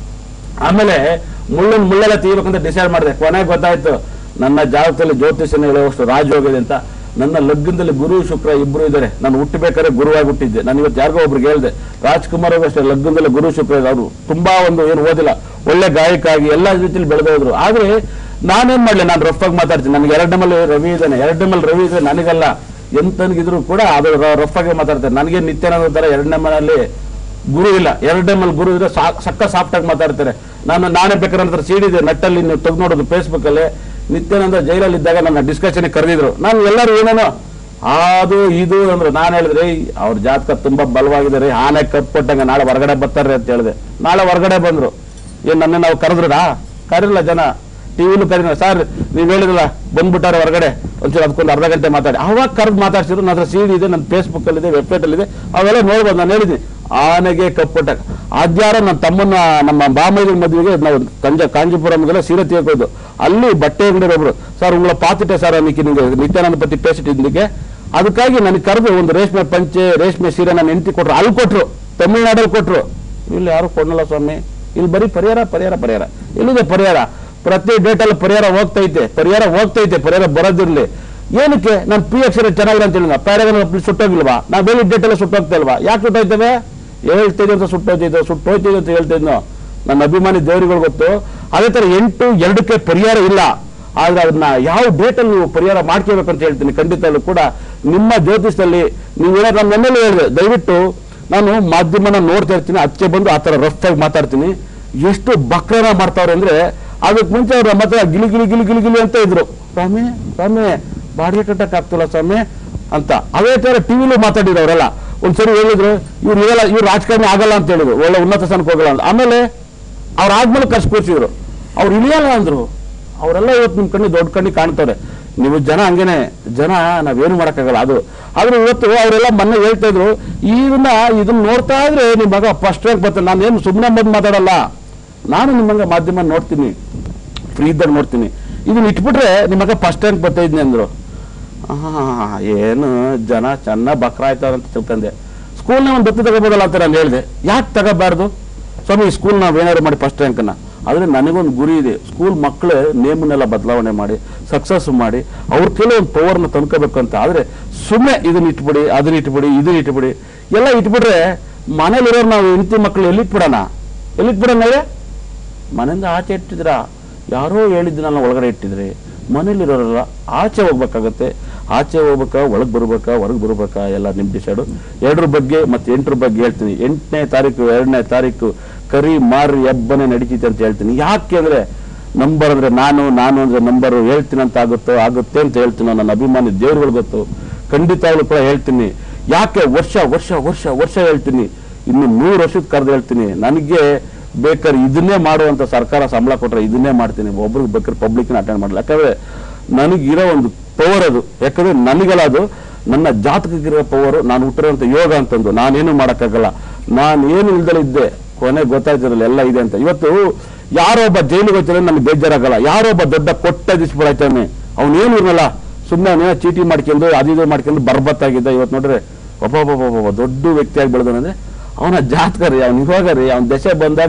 ಆಮೇಲೆ ಮುಳ್ಳನ್ ಮುಳ್ಳೆಲ್ಲ ತೀರ್ಬೇಕಂತ ಡಿಸೈಡ್ ಮಾಡಿದೆ ಕೊನೆಗೆ ಗೊತ್ತಾಯ್ತು ನನ್ನ ಜಾತಕದಲ್ಲಿ ಜ್ಯೋತಿಷನ ಹೇಳುವಷ್ಟು ರಾಜಯೋಗ ಇದೆ ಅಂತ ನನ್ನ ಲಗ್ನದಲ್ಲಿ ಗುರು ಶುಕ್ರ ಇಬ್ರು ಇದ್ದಾರೆ ನಾನು ಹುಟ್ಟಬೇಕಾದ್ರೆ ಗುರುವಾಗಿ ಹುಟ್ಟಿದ್ದೆ ನಾನು ಇವತ್ತು ಯಾರಿಗೋ ಒಬ್ರಿಗೆ ಹೇಳಿದೆ ರಾಜ್ಕುಮಾರ್ ಅವ್ರು ಅಷ್ಟೇ ಲಗ್ನದಲ್ಲಿ ಗುರು ಶುಕ್ರ ಇದೆ ಅವರು ತುಂಬಾ ಒಂದು ಏನು ಓದಿಲ್ಲ ಒಳ್ಳೆ ಗಾಯಕ ಆಗಿ ಎಲ್ಲ ರೀತಿಯಲ್ಲಿ ಬೆಳೆದೋದ್ರು ಆದ್ರೆ ನಾನೇನ್ ಮಾಡ್ಲಿ ನಾನು ರಫ್ ಆಗಿ ಮಾತಾಡ್ತೀನಿ ನನಗೆ ಎರಡು ಮೇಲೆ ರವಿ ಇದ್ದಾನೆ ಎರಡು ಮೇಲೆ ರವಿ ಇದ್ರೆ ನನಗಲ್ಲ ಎಂತನಿಗಿದ್ರು ಕೂಡ ಅದು ರಫ್ ಆಗಿ ಮಾತಾಡ್ತಾರೆ ನನಗೆ ನಿತ್ಯಾನಂದ ತರ ಎರಡನೇ ಮನೆಯಲ್ಲಿ ಗುರು ಇಲ್ಲ ಎರಡನೇ ಮೇಲೆ ಗುರು ಇದ್ರೆ ಸಾ- ಸಕ್ಕ ಸಾಫ್ಟ್ ಆಗಿ ಮಾತಾಡ್ತಾರೆ ನಾನು ನಾನೇ ಬೇಕಾದ್ರೆ ನನ್ನ ಸೀಡಿ ಇದೆ ನಟ್ಟಲ್ಲಿ ನೀವು ತೆಗೆದು ನೋಡೋದು ಫೇಸ್ಬುಕ್ ಅಲ್ಲಿ ನಿತ್ಯಾನಂದ ಜೈಲಲ್ಲಿ ಇದ್ದಾಗ ನನ್ನ ಡಿಸ್ಕಷನ್ ಕರೆದಿದ್ರು ನಾನು ಎಲ್ಲರೂ ಏನೇನೋ ಅದು ಇದು ಅಂದ್ರೆ ನಾನು ಹೇಳಿದ್ರೆ ಅವ್ರ ಜಾತಕ ತುಂಬಾ ಬಲವಾಗಿದ್ದಾರೆ ಆನೆ ಕಟ್ಕೊಟ್ಟಂಗ ನಾಳೆ ಹೊರಗಡೆ ಬರ್ತಾರೆ ಅಂತ ಹೇಳಿದೆ ನಾಳೆ ಹೊರಗಡೆ ಬಂದ್ರು ಏನ್ ನನ್ನ ನಾವು ಕರೆದ್ರಾ ಕರಿಲ್ಲ ಜನ ಟಿವಿನೂ ಕರೀನ ಸರ್ ನೀವು ಹೇಳಿದ್ರಲ್ಲ ಬಂದ್ಬಿಟ್ಟಾರೆ ಹೊರಗಡೆ ಒಂಚೂರು ಅದಕ್ಕೊಂದು ಅರ್ಧ ಗಂಟೆ ಮಾತಾಡಿ ಅವಾಗ ಕರೆದು ಮಾತಾಡ್ಸಿದ್ರು ನನ್ನ ಹತ್ರ ಸೀಡಿ ಇದೆ ನನ್ನ ಫೇಸ್ಬುಕ್ ಅಲ್ಲಿ ಇದೆ ವೆಬ್ಸೈಟ್ ಅಲ್ಲಿ ಇದೆ ಅವೆಲ್ಲ ನೋಡ್ಬೋದು ನಾನು ಹೇಳಿದ್ದೀನಿ ಆನೆಗೆ ಕಪ್ಪಟ್ಟ ಆದ್ಯಾರ ನನ್ನ ತಮ್ಮನ್ನ ನಮ್ಮ ಬಾಮೈದ ಮದುವೆಗೆ ನಾವು ಕಂಜ ಕಾಂಜಿಪುರಂಗೆಲ್ಲ ಸೀರೆ ತೆಗೆದು ಅಲ್ಲಿ ಬಟ್ಟೆ ಅಂಗಡಿ ಒಬ್ರು ಸರ್ ಉಂಗಳ ಪಾತಿಟ್ಟೆ ಸರ್ ಅನ್ನಿಕ್ಕೆ ನಿಮಗೆ ನಿತ್ಯಾನಂದ ಪತಿ ಪೇಸಿಟ್ ಇದಕ್ಕೆ ಅದಕ್ಕಾಗಿ ನನಗೆ ಕರೆದು ಒಂದು ರೇಷ್ಮೆ ಪಂಚೆ ರೇಷ್ಮೆ ಸೀರೆ ನಾನು ಹೆಂಡತಿ ಕೊಟ್ರು ಅಲ್ಲಿ ಕೊಟ್ರು ತಮಿಳ್ನಾಡಲ್ಲಿ ಕೊಟ್ರು ಇಲ್ಲಿ ಯಾರು ಕೊಡಲ್ಲ ಸ್ವಾಮಿ ಇಲ್ಲಿ ಬರೀ ಪರಿಹಾರ ಪರಿಹಾರ ಪರಿಹಾರ ಎಲ್ಲಿದೆ ಪರಿಹಾರ ಪ್ರತಿ ಡೇಟಲ್ಲಿ ಪರಿಹಾರ ಹೋಗ್ತೈತೆ ಪರಿಹಾರ ಹೋಗ್ತೈತೆ ಪರಿಹಾರ ಬರೋದಿರ್ಲಿ ಏನಕ್ಕೆ ನಾನು ಪಿ ಅಕ್ಷರ ಚೆನ್ನಾಗಿಲ್ಲ ಅಂತ ಹೇಳಿದ ಪ್ಯಾರಾಗನ್ ಸುಟ್ಟೋಗಿಲ್ವಾ ನಾವು ಬೇರೆ ಡೇಟ್ ಎಲ್ಲ ಸುಟ್ಟೋಗ್ತಾ ಇಲ್ವಾ ಯಾಕೆ ಸುಟ್ಟೋಯ್ತವೆ ಹೇಳ್ತಿದ್ದೆ ಅಂತ ಸುಟ್ಟೋಯ್ತಿದ್ದೆ ಸುಟ್ಟೋಯ್ತಿದ್ದೆ ಅಂತ ಹೇಳ್ತಿದ್ನೋ ನನ್ನ ಅಭಿಮಾನಿ ದೇವರುಗಳು ಗೊತ್ತು ಅದೇ ತರ ಎಂಟು ಎರಡಕ್ಕೆ ಪರಿಹಾರ ಇಲ್ಲ ಆದ್ರೆ ಅದನ್ನ ಯಾವ ಡೇಟಲ್ಲಿ ನೀವು ಪರಿಹಾರ ಮಾಡ್ಕೋಬೇಕು ಅಂತ ಹೇಳ್ತೀನಿ ಖಂಡಿತಲ್ಲೂ ಕೂಡ ನಿಮ್ಮ ಜ್ಯೋತಿಷದಲ್ಲಿ ನೀವು ಏನಾದ್ರು ನಾನು ನೆನ್ನೆಲ್ಲೂ ಹೇಳಿದೆ ದಯವಿಟ್ಟು ನಾನು ಮಾಧ್ಯಮನ ನೋಡ್ತಾ ಇರ್ತೀನಿ ಅದಕ್ಕೆ ಬಂದು ಆ ಥರ ರಫ್ ಆಗಿ ಮಾತಾಡ್ತೀನಿ ಎಷ್ಟು ಬಕ್ರನ ಮಾಡ್ತಾವ್ರೆ ಅಂದ್ರೆ ಅದಕ್ಕೆ ಮುಂಚೆ ಅವ್ರು ನಮ್ಮ ಹತ್ರ ಗಿಲಿ ಗಿಲಿ ಗಿಲಿ ಗಿಲಿ ಗಿಲಿ ಅಂತ ಇದ್ರು ಸ್ವಾಮಿ ಸ್ವಾಮಿ ಬಾಡಿಗೆ ಕಟ್ಟಕ್ ಆಗ್ತಿಲ್ಲ ಸ್ವಾಮಿ ಅಂತ ಅದೇ ತರ ಟಿವಿಲೂ ಮಾತಾಡಿದ್ರು ಅವರೆಲ್ಲ ಒಂದ್ಸರಿ ಹೇಳಿದ್ರು ಇವ್ರು ಇರಲ್ಲ ಇವ್ರು ರಾಜಕಾರಣಿ ಆಗಲ್ಲ ಅಂತ ಹೇಳಿದ್ರು ಒಳ್ಳೆ ಉನ್ನತ ಸ್ಥಾನಕ್ಕೆ ಹೋಗಲ್ಲ ಅಂತ ಆಮೇಲೆ ಅವ್ರು ಆದ್ಮೇಲೆ ಕರ್ಸಿ ಕೂರ್ಸಿದ್ರು ಅವ್ರು ಇಳಿಯಲ್ಲ ಅಂದ್ರು ಅವರೆಲ್ಲ ಇವತ್ತು ನಿಮ್ ಕಣ್ಣಿ ದೊಡ್ಡ ಕಣ್ಣಿ ಕಾಣ್ತಾರೆ ನೀವು ಜನ ಹಂಗೇನೆ ಜನ ನಾವೇನು ಮಾಡಕ್ಕಾಗಲ್ಲ ಅದು ಆದ್ರೆ ಇವತ್ತು ಅವರೆಲ್ಲ ಮೊನ್ನೆ ಹೇಳ್ತಾ ಇದ್ರು ಇದನ್ನ ಇದನ್ನ ನೋಡ್ತಾ ಇದ್ರೆ ನಿಮ್ ಮಗ ಫಸ್ಟ್ ರ್ಯಾಂಕ್ ಬರ್ತಾನೆ ನಾನು ಏನು ಸುಮ್ಮನೆ ಬಂದು ಮಾತಾಡಲ್ಲ ನಾನು ನಿಮ್ಮಂಗ ಮಾಧ್ಯಮ ನೋಡ್ತೀನಿ ಫ್ರೀ ಇದ್ದಾಗ ನೋಡ್ತೀನಿ ಇದನ್ನ ಇಟ್ಬಿಟ್ರೆ ನಿಮ್ಮ ಮಗ ಫಸ್ಟ್ ರ್ಯಾಂಕ್ ಬರ್ತಾ ಇದ್ನಿ ಅಂದ್ರು ಆಹಾ, ಏನು ಜನ ಚೆನ್ನಾಗಿ ಬಕ್ರ ಆಯ್ತಾರ ಅಂತ ತಿಳ್ಕೊಂಡೆ ಸ್ಕೂಲ್ನ ಒಂದು ದತ್ತು ತಗೋಬೋದಲ್ಲ ಅಂತ ನಾನು ಹೇಳಿದೆ ಯಾಕೆ ತಗೋಬಾರ್ದು ಸ್ವಾಮಿ ಈ ಸ್ಕೂಲ್ ನಾವು ಏನಾದ್ರು ಮಾಡಿ ಫಸ್ಟ್ ರ್ಯಾಂಕನ್ನ ಆದರೆ ನನಗೊಂದು ಗುರಿ ಇದೆ ಸ್ಕೂಲ್ ಮಕ್ಕಳು ನೇಮನ್ನೆಲ್ಲ ಬದಲಾವಣೆ ಮಾಡಿ ಸಕ್ಸಸ್ ಮಾಡಿ ಅವ್ರ ಕೆಲವೊಂದು ಪವರ್ನ ತಂದ್ಕೋಬೇಕು ಅಂತ ಆದರೆ ಸುಮ್ಮನೆ ಇದನ್ನ ಇಟ್ಬಿಡಿ ಅದನ್ನ ಇಟ್ಬಿಡಿ ಇದನ್ನ ಇಟ್ಬಿಡಿ ಎಲ್ಲ ಇಟ್ಬಿಟ್ರೆ ಮನೇಲಿರೋರು ನಾವು ಹೆಂಡತಿ ಮಕ್ಕಳು ಎಲ್ಲಿಟ್ಬಿಡೋಣ ಎಲ್ಲಿಟ್ಬಿಡೋಣ ಹೇಳಿ ಮನೆಯಿಂದ ಆಚೆ ಇಟ್ಟಿದ್ರ ಯಾರೋ ಹೇಳಿದ್ದನ್ನ ಒಳಗಡೆ ಇಟ್ಟಿದ್ರಿ ಮನೇಲಿರೋರೆಲ್ಲ ಆಚೆ ಹೋಗ್ಬೇಕಾಗತ್ತೆ ಆಚೆ ಹೋಗ್ಬೇಕಾ ಒಳಗೆ ಬರ್ಬೇಕಾ ಹೊರಗೆ ಬರ್ಬೇಕಾ ಎಲ್ಲ ನಿಮ್ ಡಿಸೈಡು ಎರಡರ ಬಗ್ಗೆ ಮತ್ತೆ ಎಂಟರ ಬಗ್ಗೆ ಹೇಳ್ತೀನಿ ಎಂಟನೇ ತಾರೀಕು ಎರಡನೇ ತಾರೀಕು ಕರಿ ಮಾರಿ ಹಬ್ಬನೇ ನಡೀತೈತೆ ಅಂತ ಹೇಳ್ತೀನಿ ಯಾಕೆ ಅಂದ್ರೆ ನಂಬರ್ ಅಂದ್ರೆ ನಾನು ನಾನು ಅಂದ್ರೆ ನಂಬರ್ ಹೇಳ್ತೀನಿ ಅಂತ ಆಗುತ್ತೋ ಆಗುತ್ತೆ ಅಂತ ಹೇಳ್ತೀನಿ ನನ್ನ ಅಭಿಮಾನಿ ದೇವ್ರುಗಳು ಗೊತ್ತು ಖಂಡಿತವಾಗ್ಲೂ ಕೂಡ ಹೇಳ್ತೀನಿ ಯಾಕೆ ವರ್ಷ ವರ್ಷ ವರ್ಷ ವರ್ಷ ಹೇಳ್ತೀನಿ ಇನ್ನು ನೂರು ವರ್ಷದ ಕರೆದು ಹೇಳ್ತೀನಿ ನನಗೆ ಬೇಕಾದ್ರೆ ಇದನ್ನೇ ಮಾಡುವಂತ ಸರ್ಕಾರ ಸಂಬಳ ಕೊಟ್ರೆ ಇದನ್ನೇ ಮಾಡ್ತೀನಿ ಒಬ್ರಿಗೆ ಬೇಕಾದ್ರೆ ಪಬ್ಲಿಕ್ನ ಅಟೆಂಡ್ ಮಾಡಲ್ಲ ಯಾಕಂದ್ರೆ ನನಗಿರೋ ಒಂದು ಪವರ್ ಅದು ಯಾಕಂದ್ರೆ ನನಗಲ್ಲ ಅದು ನನ್ನ ಜಾತಕಕ್ಕಿರೋ ಪವರ್ ನಾನು ಹುಟ್ಟಿರುವಂತ ಯೋಗ ಅಂತಂದು ನಾನೇನು ಮಾಡೋಕ್ಕಾಗಲ್ಲ ನಾನು ಏನು ಇಲ್ದಲೇ ಇದ್ದೆ ಕೊನೆ ಗೊತ್ತಾಯ್ತಿರಲ್ಲ ಎಲ್ಲ ಇದೆ ಅಂತ ಇವತ್ತು ಯಾರೋ ಒಬ್ಬ ಜೈಲಿಗೆ ಹೋಗ್ತಾರೆ ನನಗೆ ಬೇಜಾರಾಗಲ್ಲ ಯಾರೋ ಒಬ್ಬ ದೊಡ್ಡ ಕೊಟ್ಟ ದಿಸ್ಬಿಡಾಯ್ತಾನೆ ಅವನೇನು ಇರಲ್ಲ ಸುಮ್ಮನೆ ಅವನೇನೋ ಚೀಟಿ ಮಾಡ್ಕೊಂಡು ಅದು ಇದು ಮಾಡ್ಕೊಂಡು ಬರ್ಬತ್ತಾಗಿದ್ದ ಇವತ್ತು ನೋಡ್ರೆ ಒಬ್ಬ ಒಬ್ಬ ಒಬ್ಬ ಒಬ್ಬ ದೊಡ್ಡ ವ್ಯಕ್ತಿಯಾಗಿ ಬೆಳೆದನಂದ್ರೆ ಅವನ ಜಾತಕ ರೀ ಅವ್ನ ಇವಾಗ ರೀ ಅವ್ನ ದಶೆ ಬಂದಾಗ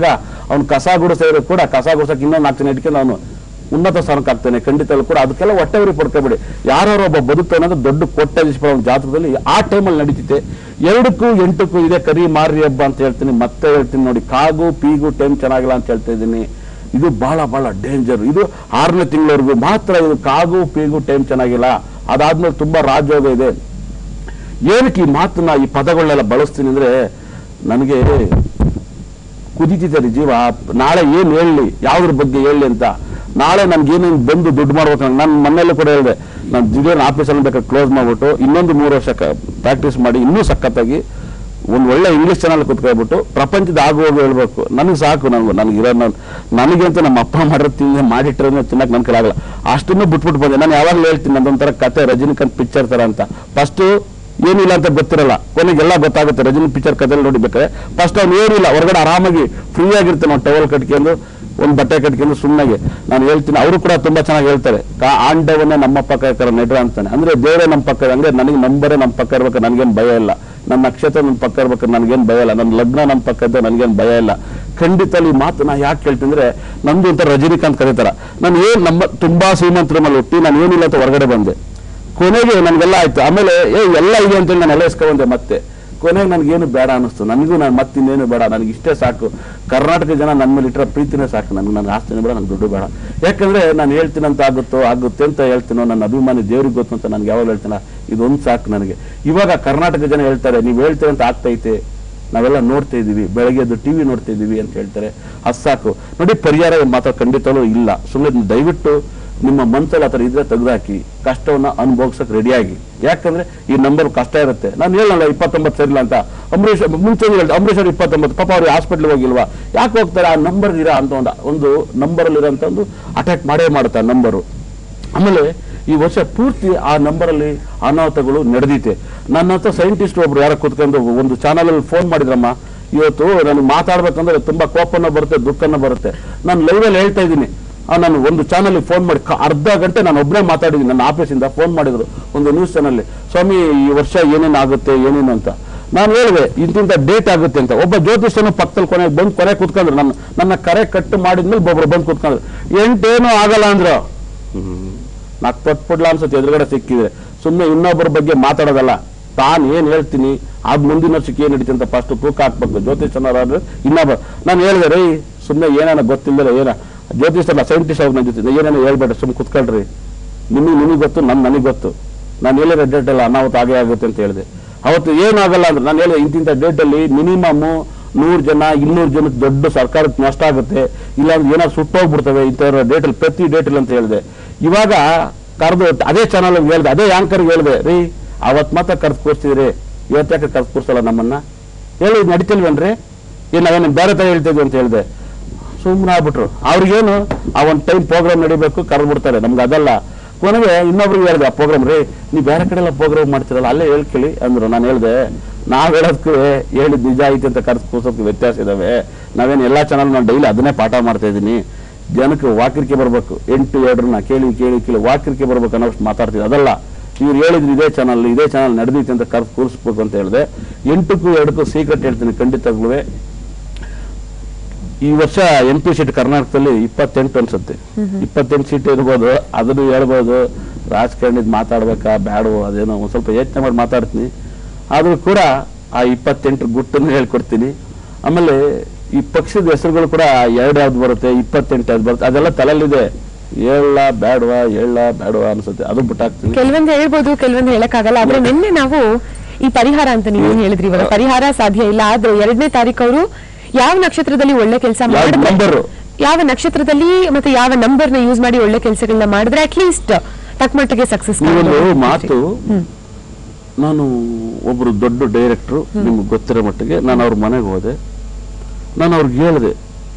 ಅವ್ನು ಕಸ ಗುಡಿಸಿದ್ರು ಕೂಡ ಕಸ ಗುಡ್ಸಕ್ಕೆ ಇನ್ನೊಂದು ನಾಲ್ಕು ಜನ ಇಟ್ಕೊಂಡು ಅವನು ಉನ್ನತ ಸ್ಥಾನಕ್ಕೆ ಆಗ್ತಾನೆ ಖಂಡಿತಲ್ಲೂ ಕೂಡ ಅದಕ್ಕೆಲ್ಲ ಹೊಟ್ಟೆವರಿ ಪಡ್ಕೋಬೇಡಿ ಯಾರೋ ಒಬ್ಬ ಬದುಕ್ತಾನೆ ಅಂದ್ರೆ ದೊಡ್ಡ ಕೊಟ್ಟಾಧೀಶ್ವರ ಒಂದು ಜಾತಕದಲ್ಲಿ ಆ ಟೈಮಲ್ಲಿ ನಡೀತಿದೆ ಎರಡಕ್ಕೂ ಎಂಟಕ್ಕೂ ಇದೆ ಕರಿ ಮಾರಿ ಹಬ್ಬ ಅಂತ ಹೇಳ್ತೀನಿ ಮತ್ತೆ ಹೇಳ್ತೀನಿ ನೋಡಿ ಕಾಗು ಪೀಗು ಟೈಮ್ ಚೆನ್ನಾಗಿಲ್ಲ ಅಂತ ಹೇಳ್ತಾ ಇದ್ದೀನಿ ಇದು ಬಹಳ ಬಹಳ ಡೇಂಜರ್ ಇದು ಆರನೇ ತಿಂಗಳವರೆಗೂ ಮಾತ್ರ ಇದು ಕಾಗು ಪೀಗು ಟೈಮ್ ಚೆನ್ನಾಗಿಲ್ಲ ಅದಾದ್ಮೇಲೆ ತುಂಬಾ ರಾಜಯೋಗ ಇದೆ ಏನಕ್ಕೆ ಈ ಮಾತನ್ನ ಈ ಪದಗಳನ್ನೆಲ್ಲ ಬಳಸ್ತೀನಿ ಅಂದ್ರೆ ನನಗೆ ಕುದಿತಿದ್ದಾರೆ ಜೀವ ನಾಳೆ ಏನ್ ಹೇಳಲಿ ಯಾವ್ದ್ರ ಬಗ್ಗೆ ಹೇಳಲಿ ಅಂತ ನಾಳೆ ನನ್ಗೇನೇನು ಬಂದು ದುಡ್ಡು ಮಾಡ್ಬೇಕು ನಾನು ಮನೆಯಲ್ಲೂ ಕೂಡ ಹೇಳಿದೆ ನಾನು ದಿಢೀರ್ ಆಫೀಸಲ್ಲಿ ಬೇಕಾದ್ರೆ ಕ್ಲೋಸ್ ಮಾಡ್ಬಿಟ್ಟು ಇನ್ನೊಂದು ಮೂರು ವರ್ಷ ಪ್ರಾಕ್ಟೀಸ್ ಮಾಡಿ ಇನ್ನೂ ಸಖತ್ತಾಗಿ ಒಂದು ಒಳ್ಳೆ ಇಂಗ್ಲಿಷ್ ಚಾನಲ್ ಕುತ್ಕೊಳ್ಬಿಟ್ಟು ಪ್ರಪಂಚದ ಆಗು ಹೋಗು ಹೇಳ್ಬೇಕು ನನಗೆ ಸಾಕು ನನಗೆ ನನಗೆ ಇರೋ ನನ್- ನನಗೆ ಅಂತ ನಮ್ಮ ಅಪ್ಪ ಮಾಡಿರೋ ತಿಂದ ಮಾಡಿಟ್ಟಿರೋದು ತಿನ್ನಕ್ಕೆ ನನ್ನ ಕೈಲಾಗಲ್ಲ ಅಷ್ಟನ್ನು ಬಿಟ್ಬಿಟ್ಟು ಬಂದೆ ನಾನು ಯಾವಾಗಲೂ ಹೇಳ್ತೀನಿ ನಂದೊಂಥರ ಕತೆ ರಜನಿಕಾಂತ್ ಪಿಕ್ಚರ್ ತರ ಅಂತ ಫಸ್ಟು ಏನಿಲ್ಲ ಅಂತ ಗೊತ್ತಿರಲ್ಲ ಕೊನೆಗೆಲ್ಲ ಗೊತ್ತಾಗುತ್ತೆ ರಜನಿ ಪಿಕ್ಚರ್ ಕಥೆಯಲ್ಲಿ ನೋಡಿಬೇಕಾದ್ರೆ ಫಸ್ಟ್ ಅವ್ನು ಏನಿಲ್ಲ ಹೊರಗಡೆ ಆರಾಮಾಗಿ ಫ್ರೀ ಆಗಿರ್ತಾನೆ ಅವ್ನು ಟವಲ್ ಕಟ್ಕೊಂಡು ಒಂದು ಬಟ್ಟೆ ಕಟ್ಕೊಂಡು ಸುಮ್ಮನೆ ನಾನು ಹೇಳ್ತೀನಿ ಅವರು ಕೂಡ ತುಂಬಾ ಚೆನ್ನಾಗಿ ಹೇಳ್ತಾರೆ ಕಾ- ಆಂಡವನೇ ನಮ್ಮ ಪಕ್ಕ ಇರ್ತಾರೆ ನೆಡ್ರ ಅಂತಾನೆ ಅಂದ್ರೆ ದೇವರೇ ನಮ್ಮ ಪಕ್ಕ ಅಂದ್ರೆ ನನಗೆ ನಂಬರೇ ನಮ್ಮ ಪಕ್ಕ ಇರ್ಬೇಕು ನನಗೇನು ಭಯ ಇಲ್ಲ ನನ್ನ ನಕ್ಷತ್ರ ನನ್ನ ಪಕ್ಕ ಇರ್ಬೇಕು ನನಗೇನು ಭಯ ಇಲ್ಲ ನನ್ನ ಲಗ್ನ ನಮ್ಮ ಪಕ್ಕ ಇದ್ದ ನನಗೇನು ಭಯ ಇಲ್ಲ ಖಂಡಿತ ಈ ಮಾತು ನಾ ಯಾಕೆ ಕೇಳ್ತೀನಿ ಅಂದ್ರೆ ನಂದು ಒಂಥರ ರಜನಿಕಾಂತ್ ಕರೀತಾರ ನಾನು ಏನ್ ನಮ್ಮ ತುಂಬಾ ಶ್ರೀಮಂತರ ಮೇಲೆ ಹುಟ್ಟಿ ನಾನು ಏನಿಲ್ಲ ಅಂತ ಹೊರಗಡೆ ಬಂದೆ ಕೊನೆಗೆ ನನ್ಗೆಲ್ಲ ಆಯ್ತು ಆಮೇಲೆ ಏ ಎಲ್ಲ ಇದೆ ಅಂತೇಳಿ ನಾನು ಎಲ್ಲ ಇಸ್ಕೊಂಡೆ ಮತ್ತೆ ಕೊನೆಗೆ ನನಗೇನು ಬೇಡ ಅನ್ನಿಸ್ತು ನನಗೂ ನಾನು ಮತ್ತಿನ್ನೇನು ಬೇಡ ನನಗೆ ಇಷ್ಟೇ ಸಾಕು ಕರ್ನಾಟಕ ಜನ ನನ್ನ ಮೇಲೆ ಇಟ್ಟರೆ ಪ್ರೀತಿನೇ ಸಾಕು ನನಗೆ ನನಗೆ ಆಸ್ತಿನೇ ಬೇಡ ನನಗೆ ದುಡ್ಡು ಬೇಡ ಯಾಕಂದ್ರೆ ನಾನು ಹೇಳ್ತೀನಂತ ಆಗುತ್ತೋ ಆಗುತ್ತೆ ಅಂತ ಹೇಳ್ತೀನೋ ನನ್ನ ಅಭಿಮಾನಿ ದೇವ್ರಿಗೆ ಗೊತ್ತು ಅಂತ ನನಗೆ ಯಾವಾಗ ಹೇಳ್ತೀನ ಇದೊಂದು ಸಾಕು ನನಗೆ ಇವಾಗ ಕರ್ನಾಟಕ ಜನ ಹೇಳ್ತಾರೆ ನೀವು ಹೇಳ್ತೀರ ಅಂತ ಆಗ್ತೈತೆ ನಾವೆಲ್ಲ ನೋಡ್ತಾ ಇದೀವಿ ಬೆಳಗ್ಗೆ ಎದ್ದು ಟಿವಿ ನೋಡ್ತಾ ಇದೀವಿ ಅಂತ ಹೇಳ್ತಾರೆ ಅದು ಸಾಕು ನೋಡಿ ಪರಿಹಾರ ಮಾತ್ರ ಖಂಡಿತವೂ ಇಲ್ಲ ಸುಮ್ಮನೆ ದಯವಿಟ್ಟು ನಿಮ್ಮ ಮನ್ಸಲ್ಲಿ ಆ ಥರ ಇದ್ರೆ ತೆಗೆದಾಕಿ ಕಷ್ಟವನ್ನ ಅನುಭವಿಸಕ್ ರೆಡಿಯಾಗಿ ಯಾಕಂದ್ರೆ ಈ ನಂಬರ್ ಕಷ್ಟ ಇರುತ್ತೆ ನಾನು ಹೇಳಲ್ಲ ಇಪ್ಪತ್ತೊಂಬತ್ತು ಸರಿಲ್ಲ ಅಂತ ಅಂಬರೀಷ್ ಮುಂಚೆ ಹೇಳ್ದೆ ಅಂಬರೀಷ್ ಅವ್ರು ಇಪ್ಪತ್ತೊಂಬತ್ತು ಪಾಪ ಅವ್ರು ಹಾಸ್ಪಿಟ್ಲ್ ಹೋಗಿಲ್ವಾ ಯಾಕೆ ಹೋಗ್ತಾರೆ ಆ ನಂಬರ್ ಇರೋ ಅಂತ ಒಂದು ಒಂದು ನಂಬರಲ್ಲಿ ಇರೋಂಥ ಒಂದು ಅಟ್ಯಾಕ್ ಮಾಡೇ ಮಾಡುತ್ತೆ ಆ ನಂಬರು ಆಮೇಲೆ ಈ ವರ್ಷ ಪೂರ್ತಿ ಆ ನಂಬರಲ್ಲಿ ಅನಾಹುತಗಳು ನಡೆದೈತೆ ನನ್ನ ಹತ್ರ ಸೈಂಟಿಸ್ಟ್ ಒಬ್ರು ಯಾರೋ ಕೂತ್ಕೊಂಡು ಒಂದು ಚಾನಲ್ ಅಲ್ಲಿ ಫೋನ್ ಮಾಡಿದ್ರಮ್ಮ ಇವತ್ತು ನನಗೆ ಮಾತಾಡ್ಬೇಕಂದ್ರೆ ತುಂಬಾ ಕೋಪನ ಬರುತ್ತೆ ದುಃಖನ ಬರುತ್ತೆ ನಾನು ಲೈವಲ್ಲಿ ಹೇಳ್ತಾ ಇದ್ದೀನಿ ಆ, ನಾನು ಒಂದು ಚಾನಲ್ ಫೋನ್ ಮಾಡಿ ಕ- ಅರ್ಧ ಗಂಟೆ ನಾನು ಒಬ್ಬನೇ ಮಾತಾಡಿದ್ದೀನಿ ನನ್ನ ಆಫೀಸಿಂದ ಫೋನ್ ಮಾಡಿದ್ರು ಒಂದು ನ್ಯೂಸ್ ಚಾನಲ್ ಸ್ವಾಮಿ ಈ ವರ್ಷ ಏನೇನು ಆಗುತ್ತೆ ಏನೇನು ಅಂತ ನಾನು ಹೇಳಿದೆ ಇಂತಿಂತ ಡೇಟ್ ಆಗುತ್ತೆ ಅಂತ ಒಬ್ಬ ಜ್ಯೋತಿಷನು ಪಕ್ಕದಲ್ಲಿ ಕೊನೆಗೆ ಬಂದು ಕೊನೆ ಕೂತ್ಕೊಂಡ್ರು ನನ್ನ ನನ್ನ ಕರೆ ಕಟ್ಟು ಮಾಡಿದ್ಮೇಲೆ ಒಬ್ಬರು ಬಂದು ಕೂತ್ಕೊಂಡ್ರು ಎಂಟೇನು ಆಗಲ್ಲ ಅಂದ್ರು ನಾಕ್ ಪಟ್ಬಿಡ್ಲ ಅನ್ಸುತ್ತೆ ಎದುರುಗಡೆ ಸಿಕ್ಕಿದ್ರೆ ಸುಮ್ಮನೆ ಇನ್ನೊಬ್ಬರ ಬಗ್ಗೆ ಮಾತಾಡೋದಲ್ಲ ತಾನು ಏನ್ ಹೇಳ್ತೀನಿ ಆಗ ಮುಂದಿನ ವರ್ಷಕ್ಕೆ ಏನ್ ನಡೀತಿ ಅಂತ ಫಸ್ಟ್ ತೂಕ ಹಾಕ್ಬೇಕು ಜ್ಯೋತಿಷನವರಾದ್ರೆ ಇನ್ನೊಬ್ಬ ನಾನು ಹೇಳಿದೆ ರೀ ಸುಮ್ಮನೆ ಏನೇನ ಗೊತ್ತಿಲ್ಲದೆ ಏನ ಜ್ಯೋತಿಷ್ ಅಲ್ಲ ಸೈಂಟಿಸ್ಟ್ ಅವ್ರು ನನ್ನ ಜೊತೆ ಏನೇನೋ ಹೇಳ್ಬೇಡ ಸುಮ್ಮನೆ ಕುತ್ಕೊಳ್ರಿ ನಿಮಗೆ ನಿಮಗೆ ಗೊತ್ತು ನನ್ ನನಗೆ ಗೊತ್ತು ನಾನು ಹೇಳಿರೋ ಡೇಟ್ ಎಲ್ಲ ಅನಾಹುತ ಆಗೇ ಆಗುತ್ತೆ ಅಂತ ಹೇಳಿದೆ ಅವತ್ತು ಏನಾಗಲ್ಲ ಅಂದ್ರೆ ನಾನು ಹೇಳಿದೆ ಇಂತಿಂಥ ಡೇಟಲ್ಲಿ ಮಿನಿಮಮ್ ನೂರು ಜನ ಇನ್ನೂರು ಜನಕ್ಕೆ ದೊಡ್ಡ ಸರ್ಕಾರಕ್ಕೆ ನಷ್ಟ ಆಗುತ್ತೆ ಇಲ್ಲಾಂದ್ರೆ ಏನಾದ್ರು ಸುಟ್ಟೋಗ್ಬಿಡ್ತವೆ ಇಂಥವ್ರ ಡೇಟಲ್ಲಿ ಪ್ರತಿ ಡೇಟಲ್ಲಿ ಅಂತ ಹೇಳಿದೆ ಇವಾಗ ಕರೆದು ಅದೇ ಚಾನಲ್ ಹೇಳಿದೆ ಅದೇ ಆಂಕರ್ಗೆ ಹೇಳಿದೆ ರೀ ಅವತ್ ಮಾತ್ರ ಕರ್ದು ಕೂರ್ಸಿದ್ರಿ ಇವತ್ತಾಕೆ ಕರ್ದು ಕೂರ್ಸಲ್ಲ ನಮ್ಮನ್ನ ಹೇಳಿ ಇದು ನಡೀತಿಲ್ವೇನ್ರಿ ಏನ್ ನಾವೇನು ಬೇರೆ ತರ ಹೇಳ್ತಿದ್ವಿ ಅಂತ ಹೇಳಿದೆ ಸುಮ್ಮನೆ ಆಗ್ಬಿಟ್ರು ಅವ್ರಿಗೇನು ಆ ಒಂದು ಟೈಮ್ ಪ್ರೋಗ್ರಾಮ್ ನಡಿಬೇಕು ಕರೆದು ಬಿಡ್ತಾರೆ ನಮ್ಗೆ ಅದಲ್ಲ ಕೊನೆಗೆ ಇನ್ನೊಬ್ರಿಗೆ ಹೇಳಿದೆ ಆ ಪ್ರೋಗ್ರಾಮ್ ರೀ ನೀವು ಬೇರೆ ಕಡೆ ಎಲ್ಲ ಪ್ರೋಗ್ರಾಮ್ ಮಾಡ್ತಿರಲ್ಲ ಅಲ್ಲೇ ಹೇಳ್ಕೊಳ್ಳಿ ಅಂದ್ರು ನಾನು ಹೇಳಿದೆ ನಾವ್ ಹೇಳೋದಕ್ಕೂ ಹೇಳಿದ್ ನಿಜ ಐತಿ ಅಂತ ಕರೆದು ಕೂರ್ಸೋದಕ್ಕೆ ವ್ಯತ್ಯಾಸ ಇದಾವೆ ನಾವೇನು ಎಲ್ಲಾ ಚಾನಲ್ ನಾನು ಡೈಲಿ ಅದನ್ನೇ ಪಾಠ ಮಾಡ್ತಾ ಇದ್ದೀನಿ ಜನಕ್ಕೆ ವಾಕಿರಿಕೆ ಬರ್ಬೇಕು ಎಂಟು ಎರಡರನ್ನ ಕೇಳಿ ಕೇಳಿ ಕೇಳಿ ವಾಕಿರಿಕೆ ಬರ್ಬೇಕು ಅನ್ನೋಷ್ಟು ಮಾತಾಡ್ತಿದ್ದೆ ಅದಲ್ಲ ಇವ್ರು ಹೇಳಿದ್ರು ಇದೇ ಚಾನಲ್ ಇದೇ ಚಾನಲ್ ನಡೆದೈತೆ ಅಂತ ಕರೆದು ಕೂರಿಸ್ಬೇಕು ಅಂತ ಹೇಳಿದೆ ಎಂಟಕ್ಕೂ ಎರಡಕ್ಕೂ ಸೀಕ್ರೆಟ್ ಹೇಳ್ತೀನಿ ಖಂಡಿತವಾಗ್ಲೂ ಈ ವರ್ಷ ಎಂ ಪಿ ಸೀಟ್ ಕರ್ನಾಟಕದಲ್ಲಿ ಇಪ್ಪತ್ತೆಂಟು ಅನ್ಸುತ್ತೆ ಇಪ್ಪತ್ತೆಂಟು ಸೀಟ್ ಇರ್ಬೋದು ಅದನ್ನು ಹೇಳ್ಬೋದು ರಾಜಕಾರಣಿದ್ ಮಾತಾಡ್ಬೇಕಾ ಬೇಡವೋ ಅದೇನೋ ಒಂದ್ ಸ್ವಲ್ಪ ಯೋಚನೆ ಮಾಡಿ ಮಾತಾಡ್ತೀನಿ ಆದ್ರೂ ಕೂಡ ಆ ಇಪ್ಪತ್ತೆಂಟು ಗುಟ್ಟನ್ನು ಹೇಳ್ಕೊಡ್ತೀನಿ ಆಮೇಲೆ ಈ ಪಕ್ಷದ ಹೆಸರುಗಳು ಕೂಡ ಎರಡು ಯಾವ್ದು ಬರುತ್ತೆ ಇಪ್ಪತ್ತೆಂಟು ಯಾವ್ದು ಬರುತ್ತೆ ಅದೆಲ್ಲ ತಲೆಯಲ್ಲಿದೆ ಹೇಳ ಬೇಡವಾ ಹೇಳ ಬೇಡವಾ ಅನ್ಸುತ್ತೆ ಅದು ಬಿಟ್ಟಾಕ್ತೀನಿ ಕೆಲವೊಂದು ಹೇಳ್ಬೋದು ಕೆಲವೊಂದು ಹೇಳಕ್ಕಾಗಲ್ಲ ಆದ್ರೆ ನಿನ್ನೆ ನಾವು ಈ ಪರಿಹಾರ ಅಂತ ನೀವೇನ್ ಹೇಳಿದ್ರಿ ಇವಾಗ ಪರಿಹಾರ ಸಾಧ್ಯ ಇಲ್ಲ ಆದ್ರೆ ಎರಡನೇ ತಾರೀಕು ಅವರು ಯಾವ ನಕ್ಷತ್ರದಲ್ಲಿ ಒಳ್ಳೆ ಕೆಲಸ ಯಾವ ಮಾಡಿದ್ರೆ ನಂಬರು ಯಾವ ನಕ್ಷತ್ರದಲ್ಲಿ ಮತ್ತೆ ಯಾವ ನಂಬರ್ ನ ಯೂಸ್ ಮಾಡಿ ಒಳ್ಳೆ ಕೆಲಸಗಳನ್ನ ಮಾಡಿದ್ರೆ ಅಟ್ಲೀಸ್ಟ್ ತಕ್ಕಮಟ್ಟಿಗೆ ಸಕ್ಸಸ್ ಈ ಒಂದು ಮಾತು ನಾನು ಒಬ್ರು ದೊಡ್ಡ ಡೈರೆಕ್ಟ್ರು ನಿಮ್ಗೆ ಗೊತ್ತಿರೋ ಮಟ್ಟಿಗೆ ನಾನು ಅವ್ರ ಮನೆಗೆ ಹೋದೆ ನಾನು ಅವ್ರಿಗೆ ಹೇಳಿದೆ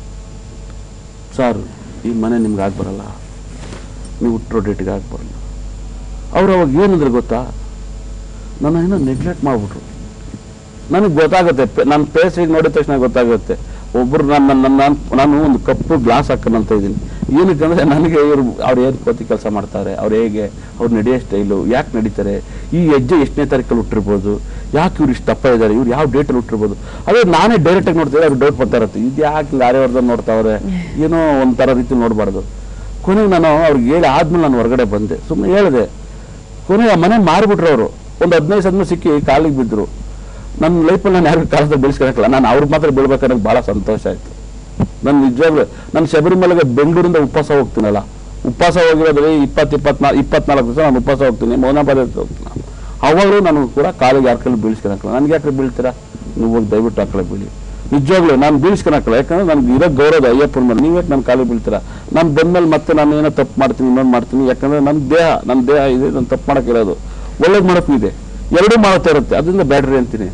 ಸರ್ ಈ ಮನೆ ನಿಮ್ಗೆ ಆಗಿ ಬರಲ್ಲ ನೀವು ಹುಟ್ಟಿರೋ ಡೇಟಿಗೆ ಆಗಿ ಬರಲ್ಲ ಅವ್ರು ಅವಾಗ ಏನಂದ್ರೆ ಗೊತ್ತಾ ನನ್ನ ಏನೋ ನೆಗ್ಲೆಕ್ಟ್ ಮಾಡ್ಬಿಟ್ರು ನನಗೆ ಗೊತ್ತಾಗುತ್ತೆ ಪೆ- ನನ್ನ ಫೇಸ್ ಈಗ ನೋಡಿದ ತಕ್ಷಣ ಗೊತ್ತಾಗುತ್ತೆ ಒಬ್ರು ನನ್ನ ನನ್ನ ನಾನು- ನಾನು ಒಂದು ಕಪ್ಪು ಗ್ಲಾಸ್ ಹಾಕೋಣಂತ ಇದ್ದೀನಿ ಏನಕ್ಕಂದ್ರೆ ನನಗೆ ಇವರು ಅವ್ರು ಏನು ಕೋತಿ ಕೆಲಸ ಮಾಡ್ತಾರೆ ಅವ್ರು ಹೇಗೆ ಅವ್ರು ನಡೆಯೋ ಸ್ಟೈಲು ಯಾಕೆ ನಡೀತಾರೆ ಈ ಹೆಜ್ಜೆ ಎಷ್ಟನೇ ತಾರೀಕಲ್ಲಿ ಹುಟ್ಟಿರ್ಬೋದು ಯಾಕೆ ಇವ್ರು ಇಷ್ಟು ದಪ್ಪ ಇದ್ದಾರೆ ಇವ್ರು ಯಾವ ಡೇಟಲ್ಲಿ ಹುಟ್ಟಿರ್ಬೋದು ಅದೇ ನಾನೇ ಡೈರೆಕ್ಟಾಗಿ ನೋಡ್ತಿದ್ರೆ ಅವ್ರು ಡೌಟ್ ಬರ್ತಾ ಇರುತ್ತೆ ಇದು ಯಾಕೆ ಆರ್ಯವರ್ಧನ್ ನೋಡ್ತಾವ್ರೆ ಏನೋ ಒಂಥರ ರೀತಿ ನೋಡಬಾರ್ದು ಕೊನೆಗೆ ನಾನು ಅವ್ರಿಗೆ ಹೇಳಿ ಆದ್ಮೇಲೆ ನಾನು ಹೊರಗಡೆ ಬಂದೆ ಸುಮ್ಮನೆ ಹೇಳಿದೆ ಕೊನೆಗೆ ಆ ಮನೆ ಮಾರಿಬಿಟ್ರು ಅವರು ಒಂದು ಹದಿನೈದು ಸದ್ಮ ಸಿಕ್ಕಿ ಕಾಲಿಗೆ ಬಿದ್ದರು ನನ್ನ ಲೈಫಲ್ಲಿ ನಾನು ಯಾರಿಗೂ ಕಾಲದಲ್ಲಿ ಬೆಳೆಸ್ಕೊಳಕ್ಕಿಲ್ಲ ನಾನು ಅವ್ರಿಗೆ ಮಾತ್ರ ಬೀಳ್ಬೇಕಾದ್ರೆ ಭಾಳ ಸಂತೋಷ ಆಯಿತು ನಾನು ನಿಜವಾಗ್ಲೂ ನಾನು ಶಬರಿಮಲೆಗೆ ಬೆಂಗಳೂರಿಂದ ಉಪವಾಸ ಹೋಗ್ತೀನಲ್ಲ ಉಪವಾಸ ಹೋಗಿರೋದ್ರೆ ಇಪ್ಪತ್ತು ಇಪ್ಪತ್ನಾ ಇಪ್ಪತ್ನಾಲ್ಕು ದಿವಸ ನಾನು ಉಪವಾಸ ಹೋಗ್ತೀನಿ ಮೌನಾಬಾದ ಹೋಗ್ತೀನಿ ನಾನು. ಅವಾಗಲೂ ನಾನು ಕೂಡ ಕಾಲಿಗೆ ಯಾರ ಕೈಲಿ ಬೀಳ್ಸ್ಕೊಳಕ್ಕಿಲ್ಲ ನನಗೆ ಯಾಕೆ ಬೀಳ್ತೀರಾ ನೀವು ಹೋಗಿ ದಯವಿಟ್ಟು ಆ ಕಡೆ ಬೀಳಿ ನಿಜವಾಗ್ಲೂ ನಾನು ಬೀಳ್ಸ್ಕೊಳಕ್ಕಿಲ್ಲ ಯಾಕಂದ್ರೆ ನನಗೆ ಇರೋ ಗೌರವ ಅಯ್ಯಪ್ಪನ ಮೇಲೆ ನೀವು ಯಾಕೆ ನನ್ನ ಕಾಲಿಗೆ ಬೀಳ್ತೀರಾ ನಾನು ಬಂದ್ಮೇಲೆ ಮತ್ತೆ ನಾನು ಏನೋ ತಪ್ಪು ಮಾಡ್ತೀನಿ ಇನ್ನೊಂದು ಮಾಡ್ತೀನಿ ಯಾಕಂದ್ರೆ ನನ್ನ ದೇಹ ನನ್ನ ದೇಹ ಇದೆ ನಾನು ತಪ್ಪು ಮಾಡೋಕ್ಕಿರೋದು ಒಳ್ಳೇದು ಮಾಡೋಕ್ಕೂ ಇದೆ ಎರಡೂ ಮಾಡ್ತಾ ಇರುತ್ತೆ ಅದರಿಂದ ಬ್ಯಾಟ್ರಿ ಅಂತೀನಿ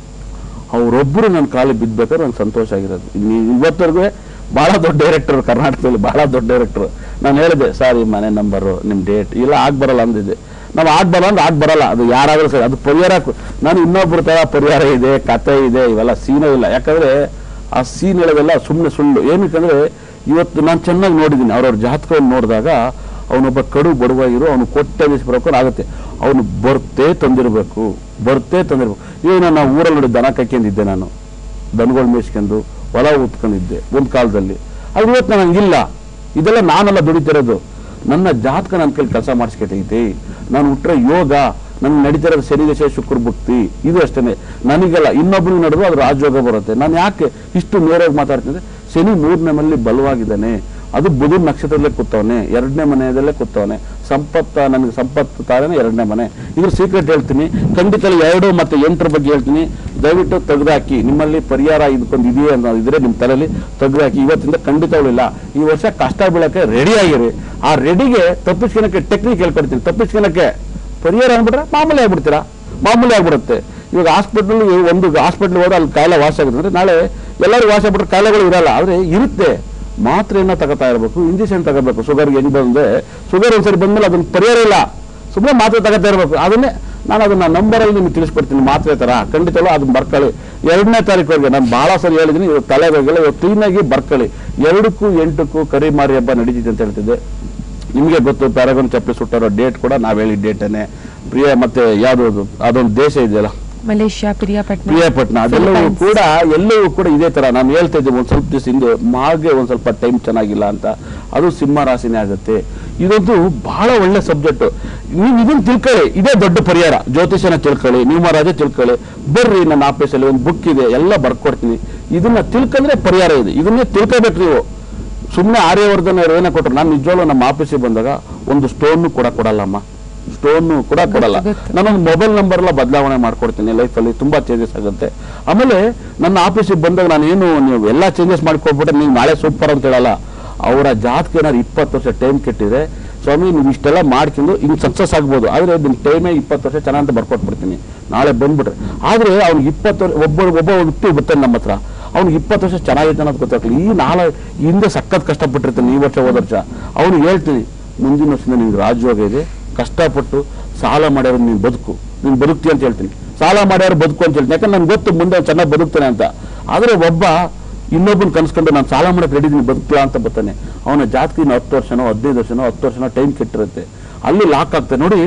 ಅವರೊಬ್ಬರು ನನ್ನ ಕಾಲಿಗೆ ಬಿದ್ಬೇಕಾದ್ರೆ ನಂಗೆ ಸಂತೋಷ ಆಗಿರೋದು ಇನ್ನು ಇವತ್ತವರೆಗೂ ಭಾಳ ದೊಡ್ಡ ಡೈರೆಕ್ಟರ್ ಕರ್ನಾಟಕದಲ್ಲಿ ಭಾಳ ದೊಡ್ಡ ಡೈರೆಕ್ಟರ್ ನಾನು ಹೇಳಿದೆ ಸರ್ ಈ ಮನೆ ನಂಬರು ನಿಮ್ಮ ಡೇಟ್ ಇಲ್ಲ ಆಗ ಬರಲ್ಲ ಅಂದಿದ್ದೆ ನಾವು ಆಗ ಬರಲ್ಲ ಅಂದ್ರೆ ಆಗ ಬರಲ್ಲ ಅದು ಯಾರಾದರೂ ಸರಿ ಅದು ಪರಿಹಾರ ಕೊ- ನಾನು ಇನ್ನೊಬ್ಬರ ಥರ ಪರಿಹಾರ ಇದೆ ಕತೆ ಇದೆ ಇವೆಲ್ಲ ಸೀನೇ ಇಲ್ಲ ಯಾಕಂದ್ರೆ ಆ ಸೀನ್ ಹೇಳೋದೆಲ್ಲ ಸುಮ್ಮನೆ ಸುಳ್ಳು ಏನಕ್ಕಂದ್ರೆ ಇವತ್ತು ನಾನು ಚೆನ್ನಾಗಿ ನೋಡಿದ್ದೀನಿ ಅವ್ರವ್ರ ಜಾತಕವನ್ನು ನೋಡಿದಾಗ ಅವನೊಬ್ಬ ಕಡು ಬಡವಾಗಿರೋ ಅವನು ಕೊಟ್ಟೆ ಬರಬೇಕು ಆಗುತ್ತೆ ಅವನು ಬರ್ತೇ ತಂದಿರಬೇಕು ಬರ್ತೇ ತಂದಿರ್ಬೇಕು ಈಗ ನಾನು ಊರಲ್ಲಿ ನೋಡಿ ದನ ಕೈಕೊಂಡಿದ್ದೆ ನಾನು ದನಗಳು ಮೇಯ್ಸ್ಕೊಂಡು ಹೊಲ ಉತ್ಕೊಂಡಿದ್ದೆ ಒಂದು ಕಾಲದಲ್ಲಿ ಅದು ಇವತ್ತು ನಾನು ಹಂಗಿಲ್ಲ ಇದೆಲ್ಲ ನಾನೆಲ್ಲ ದುಡಿತಿರೋದು ನನ್ನ ಜಾತಕ ನನ್ನ ಕೈಲಿ ಕೆಲಸ ಮಾಡಿಸ್ಕೊತೈತಿ ನಾನು ಹುಟ್ರೆ ಯೋಗ ನನ್ಗೆ ನಡೀತಿರೋದು ಶನಿ ದಶೆ ಶುಕ್ರ ಭಕ್ತಿ ಇದು ಅಷ್ಟೇ ನನಗೆಲ್ಲ ಇನ್ನೊಬ್ಬನಿಗೆ ನಡೆದು ಅದು ರಾಜಯೋಗ ಬರುತ್ತೆ ನಾನು ಯಾಕೆ ಇಷ್ಟು ನೇರವಾಗಿ ಮಾತಾಡ್ತೀನಿ ಅಂದ್ರೆ ಶನಿ ಮೂರನೇ ಮನೇಲಿ ಬಲವಾಗಿದ್ದಾನೆ ಅದು ಬುಧನ ನಕ್ಷತ್ರದಲ್ಲೇ ಕೂತವನೆ ಎರಡನೇ ಮನೆಯದಲ್ಲೇ ಕೂತವನೆ ಸಂಪತ್ತ ನನಗೆ ಸಂಪತ್ತು ತಾರೇನೆ ಎರಡನೇ ಮನೆ ಇದ್ರ ಸೀಕ್ರೆಟ್ ಹೇಳ್ತೀನಿ ಖಂಡಿತ ಎರಡು ಮತ್ತೆ ಎಂಟರ ಬಗ್ಗೆ ಹೇಳ್ತೀನಿ ದಯವಿಟ್ಟು ತೆಗೆದಾಕಿ ನಿಮ್ಮಲ್ಲಿ ಪರಿಹಾರ ಇದಕ್ಕೊಂದು ಇದೆಯೇ ಅನ್ನೋದಿದ್ರೆ ನಿಮ್ಮ ತಲೆಯಲ್ಲಿ ತೆಗೆದಾಕಿ ಇವತ್ತಿಂದ ಖಂಡಿತವಳಿಲ್ಲ ಈ ವರ್ಷ ಕಷ್ಟ ಬೀಳಕ್ಕೆ ರೆಡಿ ಆಗಿರಿ ಆ ರೆಡಿಗೆ ತಪ್ಪಿಸ್ಕೊಳಕ್ಕೆ ಟೆಕ್ನಿಕ್ ಹೇಳ್ಕೊಡ್ತೀನಿ ತಪ್ಪಿಸ್ಕೊಳಕ್ಕೆ ಪರಿಹಾರ ಅಂದ್ಬಿಟ್ರೆ ಮಾಮೂಲಿ ಆಗ್ಬಿಡ್ತೀರಾ ಮಾಮೂಲಿ ಆಗ್ಬಿಡುತ್ತೆ ಇವಾಗ ಹಾಸ್ಪಿಟಲ್ ಒಂದು ಹಾಸ್ಪಿಟಲ್ ಹೋದ್ರೆ ಅಲ್ಲಿ ಕಾಯಿಲೆ ವಾಸ ಆಗುತ್ತೆ ಅಂದ್ರೆ ನಾಳೆ ಎಲ್ಲರೂ ವಾಸ ಆಗ್ಬಿಟ್ರೆ ಕಾಯಿಲೆಗಳು ಇರಲ್ಲ ಆದ್ರೆ ಇರುತ್ತೆ ಮಾತ್ರೆಯನ್ನ ತಗೋತಾ ಇರಬೇಕು ಇಂಜೆಕ್ಷನ್ ತಗೋಬೇಕು ಶುಗರ್ಗೆ ಹೆಂಗ್ ಬಂದ್ರೆ ಶುಗರ್ ಒಂದ್ಸರಿ ಬಂದ್ಮೇಲೆ ಅದನ್ನ ಪರಿಹಾರ ಇಲ್ಲ ಸುಮ್ಮನೆ ಮಾತ್ರೆ ತಗೋತಾ ಇರಬೇಕು ಅದನ್ನೇ ನಾನು ಅದನ್ನ ನಂಬರಲ್ಲಿ ನಿಮ್ಗೆ ತಿಳಿಸ್ಕೊಡ್ತೀನಿ ಮಾತ್ರೆ ತರ ಖಂಡಿತವಲ್ಲ ಅದನ್ನ ಬರ್ಕೊಳ್ಳಿ ಎರಡನೇ ತಾರೀಕುವರೆಗೆ ನಾನು ಬಹಳ ಸರಿ ಹೇಳಿದ್ದೀನಿ ಇವತ್ತು ತಲೆ ಬೇಗಲ್ಲ ಇವತ್ತು ಕ್ಲೀನಾಗಿ ಬರ್ಕೊಳ್ಳಿ ಎರಡಕ್ಕೂ ಎಂಟಕ್ಕೂ ಕರಿಮಾರಿ ಹಬ್ಬ ನಡೀತಿದೆ ಅಂತ ಹೇಳ್ತಿದ್ದೆ ನಿಮಗೆ ಗೊತ್ತು ಪ್ಯಾರಾಗನ್ ಚಪ್ಪಲಿ ಸುಟ್ಟಿರೋ ಡೇಟ್ ಕೂಡ ನಾವು ಹೇಳಿದ ಡೇಟನ್ನೇ ಪ್ರಿಯ ಮತ್ತೆ ಯಾವ್ದು ಅದೊಂದು ದೇಶ ಇದೆಯಲ್ಲ ಮಲೇಷ್ಯಾ ಪಿರಿಯಾಪಟ್ನ ಪ್ರಿಯಾಪಟ್ನ ಅದೆಲ್ಲವೂ Philippines. ಕೂಡ ಎಲ್ಲವೂ ಕೂಡ ಇದೇ ತರ ನಾನು ಹೇಳ್ತಾ ಇದ್ದೆ ಒಂದ್ ಸ್ವಲ್ಪ ದಿವಸ ಹಿಂದೆ ಮಾಗೆ ಒಂದ್ ಸ್ವಲ್ಪ ಟೈಮ್ ಚೆನ್ನಾಗಿಲ್ಲ ಅಂತ ಅದು ಸಿಂಹ ರಾಶಿನೇ ಆಗುತ್ತೆ ಇದೊಂದು ಬಹಳ ಒಳ್ಳೆ ಸಬ್ಜೆಕ್ಟ್ ನೀವು ಇದನ್ನ ತಿಳ್ಕೊಳ್ಳಿ ಇದೇ ದೊಡ್ಡ ಪರಿಹಾರ ಜ್ಯೋತಿಷನ ತಿಳ್ಕೊಳ್ಳಿ ನೀವು ಮಹಾರಾಜ ತಿಳ್ಕೊಳ್ಳಿ ಬರ್ರಿ ನನ್ನ ಆಫೀಸಲ್ಲಿ ಒಂದು ಬುಕ್ ಇದೆ ಎಲ್ಲ ಬರ್ಕೊಡ್ತೀನಿ ಇದನ್ನ ತಿಳ್ಕೊಂಡ್ರೆ ಪರಿಹಾರ ಇದೆ ಇದನ್ನೇ ತಿಳ್ಕೋಬೇಕು ನೀವು ಸುಮ್ಮನೆ ಆರ್ಯವರ್ಧನ ಅವ್ರು ಏನೋ ಕೊಟ್ಟರು ನಾನು ನಿಜವಾಗ್ಲೂ ನಮ್ಮ ಆಫೀಸಿಗೆ ಬಂದಾಗ ಒಂದು ಸ್ಟೋನ್ ಕೂಡ ಕೊಡಲ್ಲಮ್ಮ ಸ್ಟೋನ್ ಕೂಡ ಕೊಡಲ್ಲ ಗೊತ್ತು. ನಾನೊಂದು ಮೊಬೈಲ್ ನಂಬರ್ ಎಲ್ಲ ಬದಲಾವಣೆ ಮಾಡ್ಕೊಡ್ತೀನಿ ಲೈಫಲ್ಲಿ ತುಂಬಾ ಚೇಂಜಸ್ ಆಗುತ್ತೆ ಆಮೇಲೆ ನನ್ನ ಆಫೀಸಿಗೆ ಬಂದಾಗ ನಾನು ಏನು ನೀವು ಎಲ್ಲ ಚೇಂಜಸ್ ಮಾಡ್ಕೊಟ್ಬಿಟ್ರೆ ನೀವು ನಾಳೆ ಸೂಪರ್ ಅಂತ ಹೇಳಲ್ಲ ಅವರ ಜಾತಕ ಏನಾದ್ರು ಇಪ್ಪತ್ತು ವರ್ಷ ಟೈಮ್ ಕೆಟ್ಟಿದೆ ಸ್ವಾಮಿ ನೀವು ಇಷ್ಟೆಲ್ಲ ಮಾಡ್ಕೊಂಡು ಹಿಂಗೆ ಸಕ್ಸಸ್ ಆಗ್ಬೋದು ಆದರೆ ನಿಮ್ಮ ಟೈಮೇ ಇಪ್ಪತ್ತು ವರ್ಷ ಚೆನ್ನಾಗಿ ಅಂತ ಬರ್ಕೊಟ್ಬಿಡ್ತೀನಿ ನಾಳೆ ಬಂದ್ಬಿಟ್ರೆ ಆದರೆ ಅವ್ನಿಗೆ ಇಪ್ಪತ್ತು ವರ್ಷ ಒಬ್ಬ ಒಬ್ಬ ವ್ಯಕ್ತಿ ಬರ್ತಾನೆ ನಮ್ಮ ಹತ್ರ ಅವ್ನಿಗೆ ಇಪ್ಪತ್ತು ವರ್ಷ ಚೆನ್ನಾಗೈತೆ ಅನ್ನೋದು ಗೊತ್ತಾಗ್ಲಿ ಈ ನಾಳೆ ಹಿಂದೆ ಸಖತ್ ಕಷ್ಟಪಟ್ಟಿರ್ತಾನೆ ಈ ವರ್ಷ ಹೋದ ವರ್ಷ ಅವ್ನಿಗೆ ಹೇಳ್ತೀನಿ ಮುಂದಿನ ವರ್ಷದಿಂದ ನಿಮ್ಗೆ ರಾಜಯೋಗ ಇದೆ ಕಷ್ಟಪಟ್ಟು ಸಾಲ ಮಾಡ್ಯಾರ ನೀನು ಬದುಕು ನೀನು ಬದುಕ್ತಿ ಅಂತ ಹೇಳ್ತೀನಿ ಸಾಲ ಮಾಡ್ಯಾರ ಬದುಕು ಅಂತ ಹೇಳ್ತೀನಿ ಯಾಕಂದ್ರೆ ನನ್ಗೆ ಗೊತ್ತು ಮುಂದೆ ಅವ್ನು ಚೆನ್ನಾಗಿ ಬದುಕ್ತಾನೆ ಅಂತ ಆದರೆ ಒಬ್ಬ ಇನ್ನೊಬ್ಬನ ಕನ್ಸ್ಕೊಂಡು ನಾನು ಸಾಲ ಮಾಡಕ್ಕೆ ರೆಡಿ ಇದೀನಿ ಬದುಕಲ್ಲ ಅಂತ ಬರ್ತಾನೆ ಅವನ ಜಾತಕ ಇನ್ನು ಹತ್ತು ವರ್ಷನೋ ಹದಿನೈದು ವರ್ಷನೋ ಹತ್ತು ವರ್ಷನೋ ಟೈಮ್ ಕೆಟ್ಟಿರುತ್ತೆ ಅಲ್ಲಿ ಲಾಕ್ ಆಗ್ತದೆ ನೋಡಿ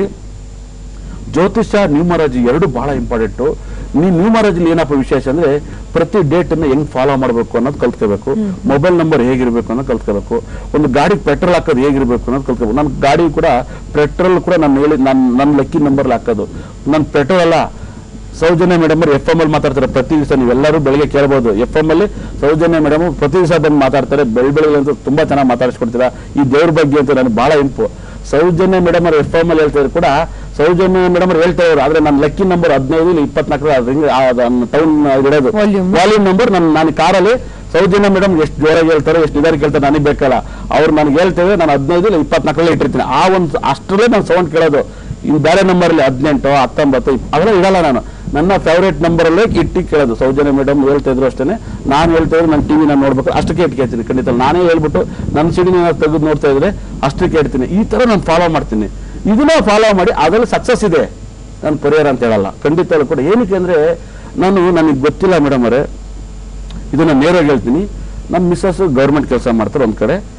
ಜ್ಯೋತಿಷ್ಯ ನ್ಯೂಮರಾಜಿ ಎರಡು ಬಹಳ ಇಂಪಾರ್ಟೆಂಟು ನೀವು ನ್ಯೂಮರಾಜಲ್ಲಿ ಏನಪ್ಪ ವಿಶೇಷ ಅಂದ್ರೆ ಪ್ರತಿ ಡೇಟ್ ಅನ್ನ ಹೆಂಗ್ ಫಾಲೋ ಮಾಡಬೇಕು ಅನ್ನೋದು ಕಲ್ತ್ಕೋಬೇಕು ಮೊಬೈಲ್ ನಂಬರ್ ಹೇಗಿರ್ಬೇಕು ಅನ್ನೋದು ಕಲ್ತ್ಕೋಬೇಕು ಒಂದು ಗಾಡಿಗೆ ಪೆಟ್ರೋಲ್ ಹಾಕೋದು ಹೇಗಿರ್ಬೇಕು ಅನ್ನೋದು ಕಲ್ತ್ಕೋಬೇಕು ನನ್ನ ಗಾಡಿ ಕೂಡ ಪೆಟ್ರೋಲ್ ಕೂಡ ನಾನು ಹೇಳಿ ನನ್ನ ನನ್ನ ಲಕ್ಕಿ ನಂಬರ್ ಹಾಕೋದು ನನ್ನ ಪೆಟ್ರೋಲ್ ಅಲ್ಲ ಸೌಜನ್ಯ ಮೇಡಮ್ ಅವ್ರು ಎಫ್ ಎಂ ಅಲ್ಲಿ ಮಾತಾಡ್ತಾರೆ ಪ್ರತಿ ದಿವಸ ನೀವೆಲ್ಲರೂ ಬೆಳಿಗ್ಗೆ ಕೇಳ್ಬೋದು ಎಫ್ ಎಂ ಅಲ್ಲಿ ಸೌಜನ್ಯ ಮೇಡಮ್ ಪ್ರತಿ ದಿವಸ ಬಂದು ಮಾತಾಡ್ತಾರೆ ಬೆಳ್ ಬೆಳಗ್ಗೆ ಅಂತ ತುಂಬಾ ಚೆನ್ನಾಗಿ ಮಾತಾಡಿಸ್ಕೊಡ್ತೀರಾ ಈ ದೇವ್ರ ಬಗ್ಗೆ ಅಂತ ನನಗೆ ಬಹಳ ಇಂಪು ಸೌಜನ್ಯ ಮೇಡಮ್ ಅವ್ರು ಎಫ್ ಎಂ ಅಲ್ಲಿ ಹೇಳ್ತಾ ಇದ್ರು ಕೂಡ ಸೌಜನ್ಯ ಮೇಡಮ್ ಅವ್ರು ಹೇಳ್ತಾ ಇದ್ರು ಆದ್ರೆ ನನ್ನ ಲಕ್ಕಿ ನಂಬರ್ ಹದಿನೈದು ಇಲ್ಲ ಇಪ್ಪತ್ನಾಲ್ಕರ ರಿಂಗ್ ಟೌನ್ ಇಡೋದು Volume. ವಾಲ್ಯೂಮ್ ನಂಬರ್ ನನ್ನ ನಾನು ಕಾರಲ್ಲಿ ಸೌಜನ್ಯ ಮೇಡಮ್ ಎಷ್ಟು ಜೋರಾಗಿ ಹೇಳ್ತಾರೆ ಎಷ್ಟು ನಿಧಾನ ಕೇಳ್ತಾರೆ ನನಗೆ ಬೇಕಲ್ಲ ಅವ್ರು ನನಗೆ ಹೇಳ್ತೇವೆ ನಾನು ಹದಿನೈದು ಇಲ್ಲ ಇಪ್ಪತ್ನಾಲ್ಕರಲ್ಲಿ ಇಟ್ಟಿರ್ತೀನಿ ಆ ಒಂದು ಅಷ್ಟರಲ್ಲೇ ನಾನು ಸೌಂಡ್ ಕೇಳೋದು ಇನ್ನು ಬೇರೆ ನಂಬರಲ್ಲಿ ಹದಿನೆಂಟು ಹತ್ತೊಂಬತ್ತು ಇಪ್- ಅವೆಲ್ಲ ಇಡಲ್ಲ ನಾನು ನನ್ನ ಫೇವ್ರೇಟ್ ನಂಬರಲ್ಲೇ ಇಟ್ಟು ಕೇಳೋದು ಸೌಜನ್ಯ ಮೇಡಮ್ ಹೇಳ್ತಾ ಇದ್ರು ಅಷ್ಟೇ ನಾನು ಹೇಳ್ತಾ ಇದ್ರೆ ನನ್ನ ಟಿವಿ ನಾನು ನೋಡ್ಬೇಕು ಅಷ್ಟಕ್ಕೆ ಇಟ್ಟು ಕೇಳ್ತೀನಿ ಖಂಡಿತ ನಾನೇ ಹೇಳ್ಬಿಟ್ಟು ನನ್ನ ಸಿಡಿ ನಾನು ತೆಗೆದು ನೋಡ್ತಾ ಇದ್ರೆ ಅಷ್ಟಕ್ಕೆ ಇಡ್ತೀನಿ ಈ ತರ ನಾನು ಫಾಲೋ ಮಾಡ್ತೀನಿ ಇದನ್ನ ಫಾಲೋ ಮಾಡಿ ಅದರಲ್ಲಿ ಸಕ್ಸಸ್ ಇದೆ ನಾನು ಪರಿಹಾರ ಅಂತ ಹೇಳಲ್ಲ ಖಂಡಿತ ಕೂಡ ಏನಕ್ಕೆ ಅಂದ್ರೆ ನಾನು ನನಗೆ ಗೊತ್ತಿಲ್ಲ ಮೇಡಮ್ ಅವರೇ ಇದನ್ನ ನೇರವಾಗಿ ಹೇಳ್ತೀನಿ ನಮ್ಮ ಮಿಸ್ಸಸ್ ಗೌರ್ಮೆಂಟ್ ಕೆಲಸ ಮಾಡ್ತಾರೆ ಒಂದ್ ಕಡೆ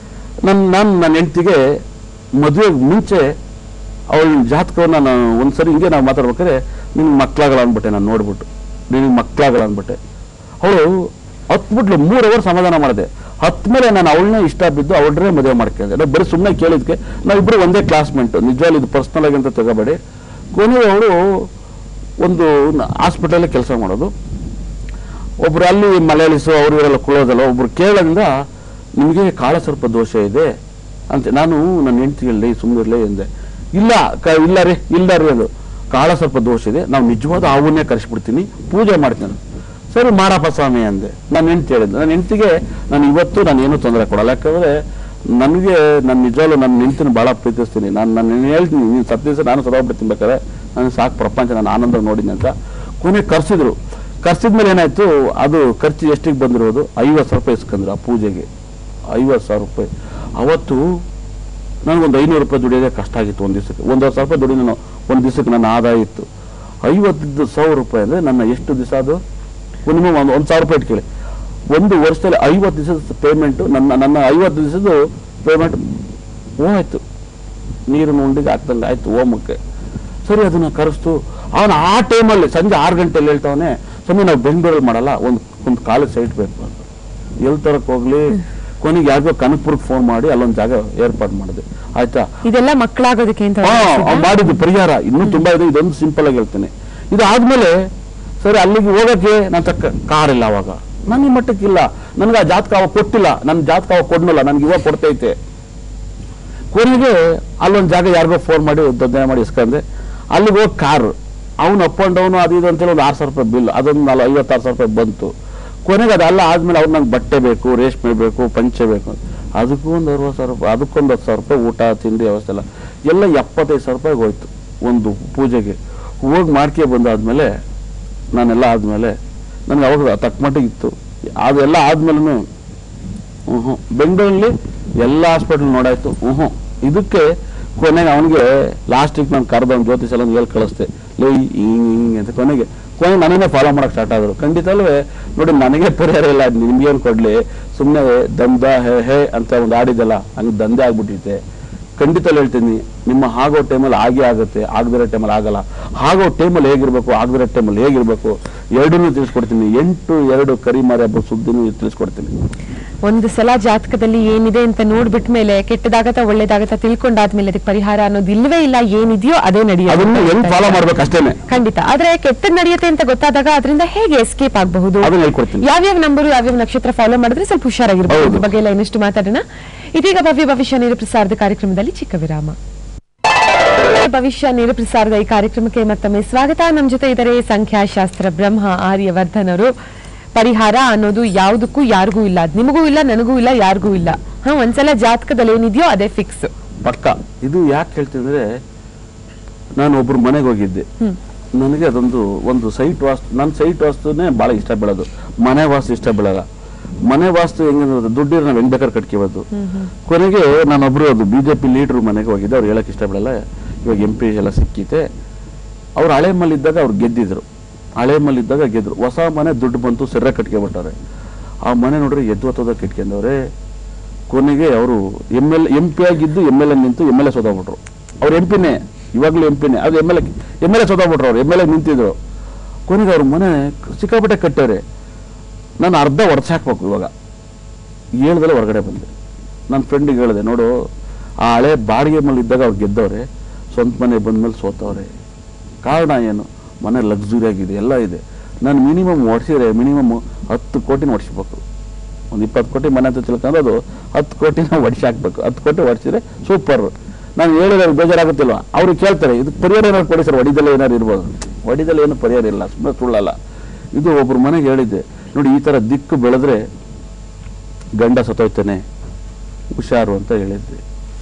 ನನ್ನ ನಾನು ನನ್ನ ಹೆಂಡ್ತಿಗೆ ಮದುವೆಗೆ ಮುಂಚೆ ಅವಳ ಜಾತಕವನ್ನು ನಾನು ಒಂದ್ಸರಿ ಹಿಂಗೆ ನಾವು ಮಾತಾಡ್ಬೇಕಾದ್ರೆ ನಿನ್ಗೆ ಮಕ್ಕಳಾಗಲ್ಲ ಅಂದ್ಬಿಟ್ಟೆ ನಾನು ನೋಡ್ಬಿಟ್ಟು ನಿನಗೆ ಮಕ್ಕಳಾಗಲ್ಲ ಅಂದ್ಬಿಟ್ಟೆ ಅವಳು ಹತ್ಬಿಟ್ಲು ಮೂರು ಅವರ್ ಸಮಾಧಾನ ಮಾಡಿದೆ ಹತ್ ಮೇಲೆ ನಾನು ಅವಳನ್ನೇ ಇಷ್ಟ ಬಿದ್ದು ಅವಳನ್ನೇ ಮದುವೆ ಮಾಡ್ಕೊಂಡೆ ನಾವು ಬರೀ ಸುಮ್ಮನೆ ಕೇಳಿದ್ಕೆ ನಾವಿಬ್ಬರು ಒಂದೇ ಕ್ಲಾಸ್ಮೇಟ್ ನಿಜವಾಗ್ಲೂ ಇದು ಪರ್ಸ್ನಲ್ ಆಗಿ ಅಂತ ತಗೋಬೇಡಿ ಕೊನೆಗೆ ಅವಳು ಒಂದು ಹಾಸ್ಪಿಟಲಲ್ಲಿ ಕೆಲಸ ಮಾಡೋದು ಒಬ್ರು ಅಲ್ಲಿ ಮಲಯಾಳಿಸು ಅವರು ಇವರೆಲ್ಲ ಕುಳೋದಲ್ಲ ಒಬ್ರು ಕೇಳೋದ್ರಿಂದ ನಿಮಗೆ ಕಾಳಸರ್ಪ ದೋಷ ಇದೆ ಅಂತ ನಾನು ನನ್ನ ಹೆಂಡತಿ ಹೇಳಿ ಸುಮ್ಮನಿರಲಿ ಎಂದೆ ಇಲ್ಲ ಕ ಇಲ್ಲ ರೀ ಇಲ್ಲ ರೀ ಅದು ಕಾಳಸರ್ಪ ದೋಷ ಇದೆ ನಾವು ನಿಜವಾದ ಹಾವನ್ನೇ ಕರೆಸ್ಬಿಡ್ತೀನಿ ಪೂಜೆ ಮಾಡ್ತೀನಿ ಸರಿ ಮಾಡಪ್ಪ ಸ್ವಾಮಿ ಅಂದೆ ನಾನು ಹೆಂಡ್ತಿ ಹೇಳಿದ್ದೆ ನನ್ನ ಹೆಂಡ್ತಿಗೆ ನಾನು ಇವತ್ತು ನಾನು ಏನೂ ತೊಂದರೆ ಕೊಡಲ್ಲ ಯಾಕಂದ್ರೆ ನನಗೆ ನಾನು ನಿಜವಾಗ್ಲೂ ನನ್ನ ಹೆಂಡ್ತಿನ ಭಾಳ ಪ್ರೀತಿಸ್ತೀನಿ ನಾನು ನಾನು ಹೇಳ್ತೀನಿ ನೀನು ಸತ್ತ ದಿವಸ ನಾನು ಸದೋಗ್ಬಿಡ್ತೀನಿ ಬೇಕಾದ್ರೆ ನನಗೆ ಸಾಕು ಪ್ರಪಂಚ ನಾನು ಆನಂದ ನೋಡಿದ್ನಿ ಅಂತ ಕೊನೆ ಕರ್ಸಿದ್ರು ಕರ್ಸಿದ್ಮೇಲೆ ಏನಾಯ್ತು ಅದು ಖರ್ಚು ಎಷ್ಟಿಗೆ ಬಂದಿರೋದು ಐವತ್ತು ಸಾವಿರ ರೂಪಾಯಿ ಇಸ್ಕೊಂಡ್ರು ಆ ಪೂಜೆಗೆ ಐವತ್ತು ಸಾವಿರ ರೂಪಾಯಿ ಅವತ್ತು ನನಗೊಂದು ಐನೂರು ರೂಪಾಯಿ ದುಡಿಯೋದೇ ಕಷ್ಟ ಆಗಿತ್ತು ಒಂದು ದಿವಸಕ್ಕೆ ಒಂದೂವರೆ ಸಾವಿರ ರೂಪಾಯಿ ದುಡಿ ನಾನು ಒಂದು ದಿವಸಕ್ಕೆ ನನ್ನ ಆದಾಯ ಇತ್ತು ಐವತ್ತು ಸಾವಿರ ರೂಪಾಯಿ ಅಂದರೆ ನನ್ನ ಎಷ್ಟು ದಿವಸ ಅದು ಮಿನಿಮಮ್ ಒಂದು ಒಂದು ಸಾವಿರ ರೂಪಾಯಿ ಇಟ್ಕೊಳ್ಳಿ ಒಂದು ವರ್ಷದಲ್ಲಿ ಐವತ್ತು ದಿವಸದ ಪೇಮೆಂಟು ನನ್ನ ನನ್ನ ಐವತ್ತು ದಿವಸದ ಪೇಮೆಂಟ್ ಹೋಯ್ತು ನೀರಿನ ಉಂಡಿಗೆ ಹಾಕ್ದಂಗೆ ಆಯ್ತು ಹೋಮಕ್ಕೆ ಸರಿ ಅದನ್ನ ಕರೆಸ್ತು ಅವನು ಆ ಟೈಮಲ್ಲಿ ಸಂಜೆ ಆರು ಗಂಟೆಯಲ್ಲಿ ಹೇಳ್ತಾವನೆ ಸ್ವಾಮಿ ನಾವು ಬೆಂಗಳೂರಲ್ಲಿ ಮಾಡಲ್ಲ ಒಂದು ಒಂದು ಕಾಲೇಜ್ ಸೈಟ್ ಬೇಕು ಅಂತ ಎಲ್ಲಿ ತರಕ್ಕೆ ಹೋಗ್ಲಿ ಕೊನೆಗೆ ಯಾರಿಗೋ ಕನಕಪುರಕ್ಕೆ ಫೋನ್ ಮಾಡಿ ಅಲ್ಲೊಂದು ಜಾಗ ಏರ್ಪಾಡು ಮಾಡಿದೆ ಆಯ್ತಾ ಇದೆಲ್ಲ ಮಕ್ಕಳಾಗೋದಕ್ಕೆ ಅಂತ ಹಾ ಅನ್ಸಿದ್ಯಾ? ಅವ್ನು ಮಾಡಿದ್ದು ಪರಿಹಾರ ಇನ್ನೂ ತುಂಬಾ ಇದೆ ಇದೊಂದು ಸಿಂಪಲ್ ಆಗಿ ಹೇಳ್ತೇನೆ ಇದು ಆದ್ಮೇಲೆ ಸರಿ ಅಲ್ಲಿಗೆ ಹೋಗಕ್ಕೆ ನನ್ನ ತಕ್ಕ ಕಾರ್ ಇಲ್ಲ ಅವಾಗ ನನಗೆ ಮಟ್ಟಕ್ಕಿಲ್ಲ ನನಗೆ ಆ ಜಾತಕ ಅವಾಗ ಕೊಟ್ಟಿಲ್ಲ ನನ್ನ ಜಾತಕ ಅವಾಗ ಕೊಡ್ನಲ್ಲ ನನ್ಗೆ ಇವಾಗ ಕೊಡ್ತೈತೆ ಕೊನೆಗೆ ಅಲ್ಲೊಂದು ಜಾಗ ಯಾರಿಗೋ ಫೋನ್ ಮಾಡಿ ದೊಡ್ಡ ಮಾಡಿ ಇಸ್ಕೊಂಡೆ ಅಲ್ಲಿಗೆ ಹೋಗಿ ಕಾರು ಅವ್ನು ಅಪ್ ಅಂಡ್ ಡೌನು ಅದು ಇದು ಅಂತೇಳಿ ಒಂದು ಆರು ಸಾವಿರ ರೂಪಾಯಿ ಬಿಲ್ ಅದೊಂದು ನಾಲ್ಕು ಐವತ್ತಾರು ಸಾವಿರ ರೂಪಾಯಿ ಬಂತು ಕೊನೆಗೆ ಅದೆಲ್ಲ ಆದ್ಮೇಲೆ ಅವ್ರು ನಂಗೆ ಬಟ್ಟೆ ಬೇಕು ರೇಷ್ಮೆ ಬೇಕು ಪಂಚೆ ಬೇಕು ಅಂತ. ಅದಕ್ಕೂ ಒಂದು ಅರವತ್ತು ಸಾವಿರ ರೂಪಾಯಿ ಅದಕ್ಕೊಂದು ಹತ್ತು ಸಾವಿರ ರೂಪಾಯಿ ಊಟ ತಿಂಡಿ ವ್ಯವಸ್ಥೆ ಎಲ್ಲ ಎಲ್ಲ ಎಪ್ಪತ್ತೈದು ಸಾವಿರ ರೂಪಾಯಿಗೆ ಹೋಯ್ತು ಒಂದು ಪೂಜೆಗೆ ಹೋಗಿ ಮಾಡ್ಕೆ ಬಂದಾದ್ಮೇಲೆ ನಾನೆಲ್ಲ ಆದ್ಮೇಲೆ ನನಗೆ ಅವಾಗ ತಕ್ಕ ಮಟ್ಟಿಗೆ ಇತ್ತು ಅದೆಲ್ಲ ಆದ್ಮೇಲೆ ಹ್ಞೂ ಬೆಂಗಳೂರಲ್ಲಿ ಎಲ್ಲ ಹಾಸ್ಪಿಟಲ್ ನೋಡಾಯ್ತು ಹ್ಞೂ ಇದಕ್ಕೆ ಕೊನೆಗೆ ಅವನಿಗೆ ಲಾಸ್ಟಿಗೆ ನಾನು ಕರೆದ ಅವ್ನು ಜ್ಯೋತಿಷ್ ಎಲ್ಲ ಹೇಳಿ ಕಳಿಸ್ದೆ ಲೇ ಹಿಂಗೆ ಹಿಂಗೆ ಅಂತ ಕೊನೆಗೆ ಕೊನೆಗೆ ನನಗೆ ಫಾಲೋ ಮಾಡಕ್ಕೆ ಸ್ಟಾರ್ಟ್ ಆದರು ಖಂಡಿತಲ್ವೇ ನೋಡಿ ನನಗೆ ಪರಿಹಾರ ಇಲ್ಲ ನಿಮ್ಗೇನು ಕೊಡಲಿ ಸುಮ್ಮನೆ ದಂಧ ಹೇ ಹೇ ಅಂತ ಒಂದು ಆಡಿದಲ್ಲ ಹಂಗೆ ದಂಧೆ ಆಗ್ಬಿಟ್ಟಿದೆ ಖಂಡಿತಲ್ಲಿ ಹೇಳ್ತೀನಿ ನಿಮ್ಮ ಆಗೋ ಟೈಮಲ್ಲಿ ಆಗೇ ಆಗುತ್ತೆ ಆಗದಿರೋ ಟೈಮಲ್ಲಿ ಆಗಲ್ಲ ಆಗೋ ಟೈಮಲ್ಲಿ ಹೇಗಿರ್ಬೇಕು ಆಗದಿರೋ ಟೈಮಲ್ಲಿ ಹೇಗಿರ್ಬೇಕು ಎರಡನ್ನೂ ತಿಳಿಸ್ಕೊಡ್ತೀನಿ ಎಂಟು ಎರಡು ಕರಿಮಾರಿ ಹಬ್ಬ ಸುದ್ದಿನೂ ತಿಳಿಸ್ಕೊಡ್ತೀನಿ ಒಂದು ಸಲ ಜಾತಕದಲ್ಲಿ ಏನಿದೆ ಅಂತ ನೋಡ್ಬಿಟ್ಟ ಮೇಲೆ ಕೆಟ್ಟದಾಗತ್ತ ಒಳ್ಳೇದಾಗತ್ತ ತಿಳ್ಕೊಂಡಾದ್ಮೇಲೆ ಅದಕ್ಕೆ ಪರಿಹಾರ ಅನ್ನೋದು ಇಲ್ವೇ ಇಲ್ಲ ಏನಿದೆಯೋ ಅದೇ ಅದನ್ನ ಹೆಂಗ್ ಫಾಲೋ ನಡೆಯೋದು ಮಾಡ್ಬೇಕು ಅಷ್ಟೇನೆ ಖಂಡಿತ ಆದ್ರೆ ಕೆಟ್ಟದ್ ನಡೆಯುತ್ತೆ ಅಂತ ಗೊತ್ತಾದಾಗ ಅದರಿಂದ ಹೇಗೆ ಎಸ್ಕೇಪ್ ಆಗಬಹುದು ಅದನ್ನ ಹೇಳ್ಕೊಡ್ತೀನಿ ಯಾವ್ಯಾವ ನಂಬರು ಯಾವ್ಯಾವ ನಕ್ಷತ್ರ ಫಾಲೋ ಮಾಡಿದ್ರೆ ಸ್ವಲ್ಪ ಹುಷಾರಾಗಿರ್ಬೋದು ಹೌದು. ಇದ್ರ ಬಗ್ಗೆ ಎಲ್ಲ ಇನ್ನಷ್ಟು ಮಾತಾಡೋಣ ಇದೀಗ ಭವ್ಯ ಭವಿಷ್ಯ ನೇರ ಪ್ರಸಾರದ ಕಾರ್ಯಕ್ರಮದಲ್ಲಿ ಚಿಕ್ಕ ವಿರಾಮ ಭವಿಷ್ಯ ನೇರ ಪ್ರಸಾರದ ಈ ಕಾರ್ಯಕ್ರಮಕ್ಕೆ ಮತ್ತೊಮ್ಮೆ ಸ್ವಾಗತ ನಮ್ಮ ಜೊತೆ ಇದ್ದಾರೆ ಸಂಖ್ಯಾಶಾಸ್ತ್ರ ಬ್ರಹ್ಮ ಆರ್ಯವರ್ಧನ್ ಅವರು ಪರಿಹಾರ ಅನ್ನೋದು ಯಾವುದಕ್ಕೂ ಯಾರಿಗೂ ಇಲ್ಲ ಅದ್ ನಿಮಗೂ ಇಲ್ಲ ನನಗೂ ಇಲ್ಲ ಯಾರಿಗೂ ಇಲ್ಲ ಹಾ ಒಂದ್ಸಲ ಜಾತಕದಲ್ಲಿ ಏನಿದೆಯೋ ಅದೇ ಫಿಕ್ಸ್ ಪಕ್ಕ ಇದು ಯಾಕೆ ಹೇಳ್ತೀನಿ ಅಂದ್ರೆ ನಾನು ಒಬ್ರು ಮನೆಗೆ ಹೋಗಿದ್ದೆ ನನಗೆ ಅದೊಂದು ಒಂದು ಸೈಟ್ ವಾಸ್ತು ನನ್ನ ಸೈಟ್ ವಾಸ್ತುನೇ ಭಾಳ ಇಷ್ಟ ಬೀಳೋದು ಮನೆ ವಾಸ್ತು ಇಷ್ಟ ಬೀಳಲ್ಲ ಮನೆ ವಾಸ್ತು ಹೆಂಗಂದ್ರೆ ದುಡ್ಡಿರೋ ನಾವು ಹೆಂಗ್ ಬೇಕಾದ್ರೆ ಕಟ್ಕೋಬೋದು ಕೊನೆಗೆ ನಾನೊಬ್ರು ಅದು ಬಿ ಜೆ ಪಿ ಲೀಡ್ರು ಮನೆಗೆ ಹೋಗಿದ್ದೆ ಅವ್ರು ಹೇಳಕ್ ಇಷ್ಟ ಬೀಳಲ್ಲ ಇವಾಗ ಎಂ ಪಿ ಎಲ್ಲ ಸಿಕ್ಕಿತೆ ಅವ್ರು ಹಳೆ ಮಲ್ಲಿದ್ದಾಗ ಅವ್ರು ಗೆದ್ದಿದ್ರು ಹಳೆ ಮಲ್ಲಿದ್ದಾಗ ಗೆದ್ರು ಹೊಸ ಮನೆ ದುಡ್ಡು ಬಂತು ಸೆರ್ರೆ ಕಟ್ಕೊಬಿಟ್ಟಾರೆ ಆ ಮನೆ ನೋಡ್ರಿ ಎದ್ದು ಹೊತ್ತೋದಾಗ ಕಟ್ಕೊಂಡವ್ರೆ ಕೊನೆಗೆ ಅವರು ಎಮ್ ಎಲ್ ಎಂ ಪಿ ಆಗಿದ್ದು ಎಮ್ ಎಲ್ ಎ ನಿಂತು ಎಮ್ ಎಲ್ ಎ ಸೋದೋಗ್ಬಿಟ್ರು ಅವ್ರು ಎಂ ಪಿನೇ ಇವಾಗಲೂ ಎಂ ಪಿನೇ ಅದು M L A M L A ಸೋದೋಗ್ಬಿಟ್ರು ಅವ್ರು ಎಮ್ ಎಲ್ ಎ ನಿಂತಿದ್ರು ಕೊನೆಗೆ ಅವ್ರ ಮನೆ ಸಿಕ್ಕಾಪಟ್ಟೆ ಕಟ್ಟವ್ರೆ ನಾನು ಅರ್ಧ ಒಡ್ಸಾಕ್ಬೇಕು ಇವಾಗ ಹೇಳ್ದಲ್ಲೇ ಹೊರಗಡೆ ಬಂದೆ ನನ್ನ ಫ್ರೆಂಡಿಗೆ ಹೇಳಿದೆ ನೋಡು ಆ ಹಳೆ ಬಾಡಿಗೆ ಮೇಲೆ ಇದ್ದಾಗ ಅವ್ರು ಗೆದ್ದವ್ರೆ ಸ್ವಂತ ಮನೆ ಬಂದ್ಮೇಲೆ ಸೋತವ್ರೆ ಕಾರಣ ಏನು ಮನೆ ಲಕ್ಸುರಿ ಆಗಿದೆ ಎಲ್ಲ ಇದೆ ನಾನು ಮಿನಿಮಮ್ ಒಡ್ಸಿದ್ರೆ ಮಿನಿಮಮ್ ಹತ್ತು ಕೋಟಿನ ಒಡ್ಸ್ಬೇಕು ಒಂದು ಇಪ್ಪತ್ತು ಕೋಟಿ ಮನೆ ಅಂತ ತಿಳ್ಕೊಂಡು ಅದು ಹತ್ತು ಕೋಟಿನ ಒಡ್ಸಿ ಹಾಕ್ಬೇಕು ಹತ್ತು ಕೋಟಿ ಒಡ್ಸಿದ್ರೆ ಸೂಪರ್ ನಾನು ಹೇಳಿದ್ರೆ ಅವ್ರಿಗೆ ಬೇಜಾರಾಗುತ್ತಿಲ್ವ ಅವ್ರು ಕೇಳ್ತಾರೆ ಇದು ಪರಿಹಾರ ಏನಾದ್ರು ಕೊಡಿ ಸರ್ ಒಡಿದಲ್ಲಿ ಏನಾದ್ರು ಇರ್ಬೋದು ಒಡಿದಲ್ಲಿ ಏನು ಪರಿಹಾರ ಇಲ್ಲ ಸುಮ್ಮನೆ ಸುಳ್ಳಲ್ಲ ಇದು ಒಬ್ರು ಮನೆಗೆ ಹೇಳಿದ್ದೆ ನೋಡಿ ಈ ಥರ ದಿಕ್ಕು ಬೆಳೆದ್ರೆ ಗಂಡ ಸತ್ತೋಯ್ತಾನೆ ಹುಷಾರು ಅಂತ ಹೇಳಿದ್ದೆ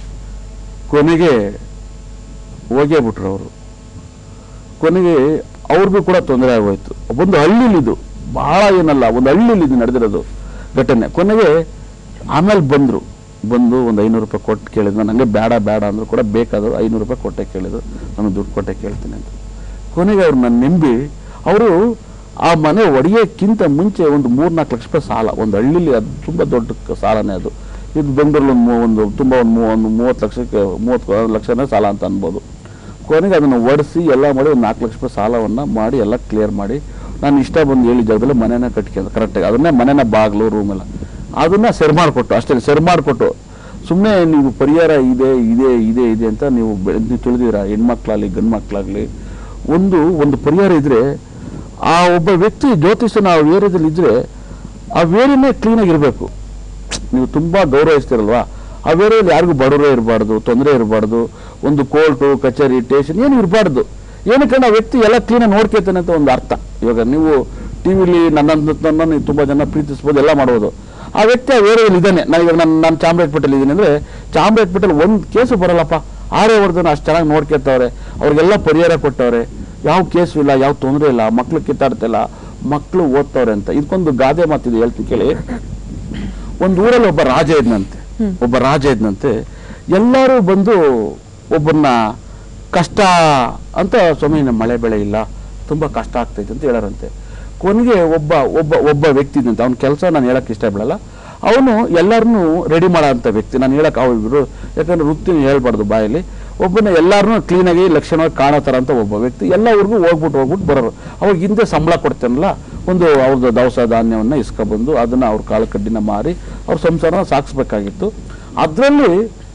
ಕೊನೆಗೆ ಹೋಗೇ ಬಿಟ್ರು ಅವರು ಕೊನೆಗೆ ಅವ್ರಿಗೂ ಕೂಡ ತೊಂದರೆ ಆಗೋಯ್ತು ಒಂದು ಹಳ್ಳಿಲಿದು ಬಹಳ ಏನಲ್ಲ ಒಂದು ಹಳ್ಳಿಲಿ ಇದು ನಡೆದಿರೋದು ಘಟನೆ ಕೊನೆಗೆ ಆಮೇಲೆ ಬಂದರು ಬಂದು ಒಂದು ಐನೂರು ರೂಪಾಯಿ ಕೊಟ್ಟು ಕೇಳಿದ್ರು ನನಗೆ ಬೇಡ ಬೇಡ ಅಂದ್ರು ಕೂಡ ಬೇಕಾದ್ರು ಐನೂರು ರೂಪಾಯಿ ಕೊಟ್ಟೆ ಕೇಳಿದ್ರು ನಾನು ದುಡ್ಡು ಕೊಟ್ಟೆ ಕೇಳ್ತೀನಿ ಅಂತ ಕೊನೆಗೆ ಅವ್ರು ನನ್ನ ನಂಬಿ ಅವರು ಆ ಮನೆ ಒಡೆಯೋಕ್ಕಿಂತ ಮುಂಚೆ ಒಂದು ಮೂರ್ನಾಲ್ಕು ಲಕ್ಷ ರೂಪಾಯಿ ಸಾಲ ಒಂದು ಹಳ್ಳಿಲಿ ಅದು ತುಂಬ ದೊಡ್ಡ ಕ- ಸಾಲನೇ ಅದು ಇದು ಬೆಂಗಳೂರಲ್ಲಿ ಒಂದು ಮೂ- ಒಂದು ತುಂಬ ಒಂದು ಮೂ- ಒಂದು ಮೂವತ್ತು ಲಕ್ಷಕ್ಕೆ ಮೂವತ್ತು ಲಕ್ಷನೇ ಸಾಲ ಅಂತ ಅನ್ಬೋದು ಕೊನೆಗೆ ಅದನ್ನು ಒಡಿಸಿ ಎಲ್ಲ ಮಾಡಿ ಒಂದು ನಾಲ್ಕು ಲಕ್ಷ ರೂಪಾಯಿ ಸಾಲವನ್ನು ಮಾಡಿ ಎಲ್ಲ ಕ್ಲಿಯರ್ ಮಾಡಿ ನಾನು ಇಷ್ಟ ಬಂದು ಹೇಳಿ ಜಾಗದಲ್ಲಿ ಮನೆನ ಕಟ್ಕೊಂಡು ಕರೆಕ್ಟಾಗಿ ಅದನ್ನೇ ಮನೆನ ಬಾಗಿಲು ರೂಮೆಲ್ಲ ಅದನ್ನ ಸೆರ್ ಮಾಡಿಕೊಟ್ಟು ಅಷ್ಟೇ ಸೆರ್ ಮಾಡಿಕೊಟ್ಟು ಸುಮ್ಮನೆ ನೀವು ಪರಿಹಾರ ಇದೆ ಇದೆ ಇದೆ ಇದೆ ಅಂತ ನೀವು ಬೆ- ನೀವು ತಿಳಿದಿರ ಹೆಣ್ಮಕ್ಳಾಗಲಿ ಗಂಡು ಮಕ್ಕಳಾಗಲಿ ಒಂದು ಒಂದು ಪರಿಹಾರ ಇದ್ರೆ ಆ ಒಬ್ಬ ವ್ಯಕ್ತಿ ಜ್ಯೋತಿಷನ ಆ ವೇರ್ಯದಲ್ಲಿ ಇದ್ರೆ ಆ ವೇರಿನೇ ಕ್ಲೀನಾಗಿ ಇರಬೇಕು ನೀವು ತುಂಬಾ ಗೌರವಿಸ್ತಿರಲ್ವಾ ಆ ವೇರೆಯಲ್ಲಿ ಯಾರಿಗೂ ಬಡವರೇ ಇರಬಾರ್ದು ತೊಂದರೆ ಇರಬಾರ್ದು ಒಂದು ಕೋರ್ಟು ಕಚೇರಿ ಸ್ಟೇಷನ್ ಏನು ಇರಬಾರ್ದು ಏನಕ್ಕೆ ಆ ವ್ಯಕ್ತಿ ಎಲ್ಲ ಕ್ಲೀನಾಗಿ ನೋಡ್ಕೊತಾನೆ ಅಂತ ಒಂದು ಅರ್ಥ ಇವಾಗ ನೀವು ಟಿವಿಲಿ ನನ್ನನ್ನು ನೀವು ತುಂಬಾ ಜನ ಪ್ರೀತಿಸ್ಬೋದು ಎಲ್ಲ ಮಾಡ್ಬೋದು ಆ ವ್ಯಕ್ತಿ ಆ ವೇರೆಯಲ್ಲಿ ಇದ್ದಾನೆ ನಾನು ಇವಾಗ ನಾನು ನಾನು ಚಾಮರಾಜಪೇಟೆಲ್ ಇದ್ದೀನಿ ಅಂದ್ರೆ ಚಾಮರಾಜಪೇಟೆಲ್ ಒಂದು ಕೇಸು ಬರಲ್ಲಪ್ಪ ಆರ್ಯವರ್ಧನ ಅಷ್ಟು ಚೆನ್ನಾಗಿ ನೋಡ್ಕೊತವ್ರೆ ಅವ್ರಿಗೆಲ್ಲ ಪರಿಹಾರ ಕೊಟ್ಟವ್ರೆ ಯಾವ ಕೇಸು ಇಲ್ಲ ಯಾವ ತೊಂದರೆ ಇಲ್ಲ ಮಕ್ಳು ಕಿತ್ತಾಡ್ತಿಲ್ಲ ಮಕ್ಕಳು ಓದ್ತವ್ರೆ ಅಂತ ಇದಕ್ಕೊಂದು ಗಾದೆ ಮಾತಿದೆ ಹೇಳ್ತೀನಿ ಕೇಳಿ ಒಂದು ಊರಲ್ಲಿ ಒಬ್ಬ ರಾಜ ಇದ್ನಂತೆ ಒಬ್ಬ ರಾಜ ಇದ್ನಂತೆ ಎಲ್ಲರೂ ಬಂದು ಒಬ್ಬನ್ನ ಕಷ್ಟ ಅಂತ ಸ್ವಾಮಿ ನಮ್ಮ ಮಳೆ ಬೆಳೆ ಇಲ್ಲ ತುಂಬಾ ಕಷ್ಟ ಆಗ್ತೈತೆ ಅಂತ ಹೇಳಾರಂತೆ ಕೊನೆಗೆ ಒಬ್ಬ ಒಬ್ಬ ಒಬ್ಬ ವ್ಯಕ್ತಿ ಇದ್ದಂತೆ ಅವ್ನ ಕೆಲಸ ನಾನು ಹೇಳಕ್ ಇಷ್ಟ ಬಿಡಲ್ಲ ಅವನು ಎಲ್ಲರನ್ನೂ ರೆಡಿ ಮಾಡೋಂಥ ವ್ಯಕ್ತಿ ನಾನು ಹೇಳಕ್ ಅವ್ರು ಯಾಕಂದ್ರೆ ವೃತ್ತಿನ ಹೇಳ್ಬಾರ್ದು ಬಾಯಲ್ಲಿ ಒಬ್ಬನ ಎಲ್ಲಾರನ್ನೂ ಕ್ಲೀನಾಗಿ ಲಕ್ಷಣವಾಗಿ ಕಾಣೋ ಥರ ಅಂತ ಒಬ್ಬ ವ್ಯಕ್ತಿ ಎಲ್ಲ ಊರಿಗೂ ಹೋಗ್ಬಿಟ್ಟು ಹೋಗ್ಬಿಟ್ಟು ಬರೋರು ಅವಾಗ ಹಿಂದೆ ಸಂಬಳ ಕೊಡ್ತಾನಲ್ಲ ಒಂದು ಅವ್ರದ್ದು ದವಸ ಧಾನ್ಯವನ್ನ ಇಸ್ಕೊಬಂದು ಅದನ್ನ ಅವ್ರ ಕಾಳು ಕಡ್ಡಿನ ಮಾರಿ ಅವ್ರ ಸಂಸಾರನ ಸಾಗಿಸ್ಬೇಕಾಗಿತ್ತು ಅದರಲ್ಲಿ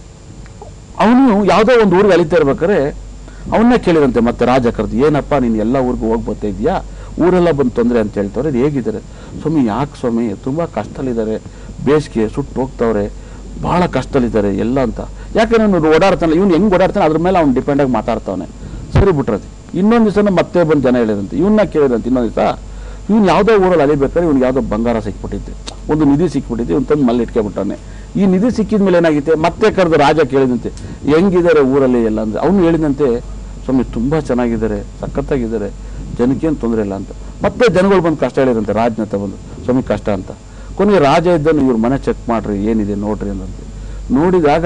ಅವನು ಯಾವುದೋ ಒಂದು ಊರಿಗೆ ಅಲಿತಾ ಇರ್ಬೇಕಾದ್ರೆ ಅವನ್ನೇ ಕೇಳಿರಂತೆ ಮತ್ತೆ ರಾಜ ಕರೆದು ಏನಪ್ಪ ನೀನು ಎಲ್ಲ ಊರಿಗೂ ಹೋಗಿ ಬರ್ತಾ ಇದೆಯಾ ಊರೆಲ್ಲ ಬಂದು ತೊಂದರೆ ಅಂತ ಹೇಳ್ತವ್ರೆ ಇದು ಹೇಗಿದ್ದಾರೆ ಸ್ವಾಮಿ ಯಾಕೆ ಸ್ವಾಮಿ ತುಂಬ ಕಷ್ಟದಲ್ಲಿದ್ದಾರೆ ಬೇಸಿಗೆ ಸುಟ್ಟು ಹೋಗ್ತವ್ರೆ ಬಹಳ ಕಷ್ಟದಲ್ಲಿದ್ದಾರೆ ಎಲ್ಲ ಅಂತ ಯಾಕೆ ನಾನು ಓಡಾಡ್ತಾನೆ ಇವ್ನು ಹೆಂಗ್ ಓಡಾಡ್ತಾನೆ ಅದ್ರ ಮೇಲೆ ಅವ್ನು ಡಿಪೆಂಡ್ ಆಗಿ ಮಾತಾಡ್ತಾವನೆ ಸರಿ ಬಿಟ್ರತಿ ಇನ್ನೊಂದು ದಿವಸ ಮತ್ತೆ ಬಂದು ಜನ ಹೇಳಿರಂತೆ ಇವನ್ನ ಕೇಳಿರಂತೆ ಇನ್ನೊಂದು ದಿವಸ ಇವ್ನು ಯಾವುದೋ ಊರಲ್ಲಿ ಅಲಿಬೇಕಾದ್ರೆ ಇವ್ನಿಗೆ ಯಾವುದೋ ಬಂಗಾರ ಸಿಕ್ಬಿಟ್ಟಿತ್ತು ಒಂದು ನಿಧಿ ಸಿಕ್ಬಿಟ್ಟಿತ್ತು ಇವ್ನು ತಂದು ಮಲ್ಲಿ ಇಟ್ಕೊಂಡ್ಬಿಟ್ಟವನೆ ಈ ನಿಧಿ ಸಿಕ್ಕಿದ ಮೇಲೆ ಏನಾಗಿತ್ತೆ ಮತ್ತೆ ಕರೆದು ರಾಜ ಕೇಳಿದಂತೆ ಹೆಂಗಿದ್ದಾರೆ ಊರಲ್ಲಿ ಎಲ್ಲ ಅಂದ್ರೆ ಅವನು ಹೇಳಿದಂತೆ ಸ್ವಾಮಿ ತುಂಬಾ ಚೆನ್ನಾಗಿದ್ದಾರೆ ಸಖತ್ತಾಗಿದ್ದಾರೆ ಜನಕ್ಕೇನು ತೊಂದರೆ ಇಲ್ಲ ಅಂತ ಮತ್ತೆ ಜನಗಳು ಬಂದು ಕಷ್ಟ ಹೇಳಿರಂತೆ ರಾಜನ ಹತ್ರ ಬಂದು ಸ್ವಾಮಿ ಕಷ್ಟ ಅಂತ ಕೊನೆಗೆ ರಾಜ ಇದ್ದನು ಇವ್ರ ಮನೆ ಚೆಕ್ ಮಾಡ್ರಿ ಏನಿದೆ ನೋಡ್ರಿ ಅಂದಂತೆ ನೋಡಿದಾಗ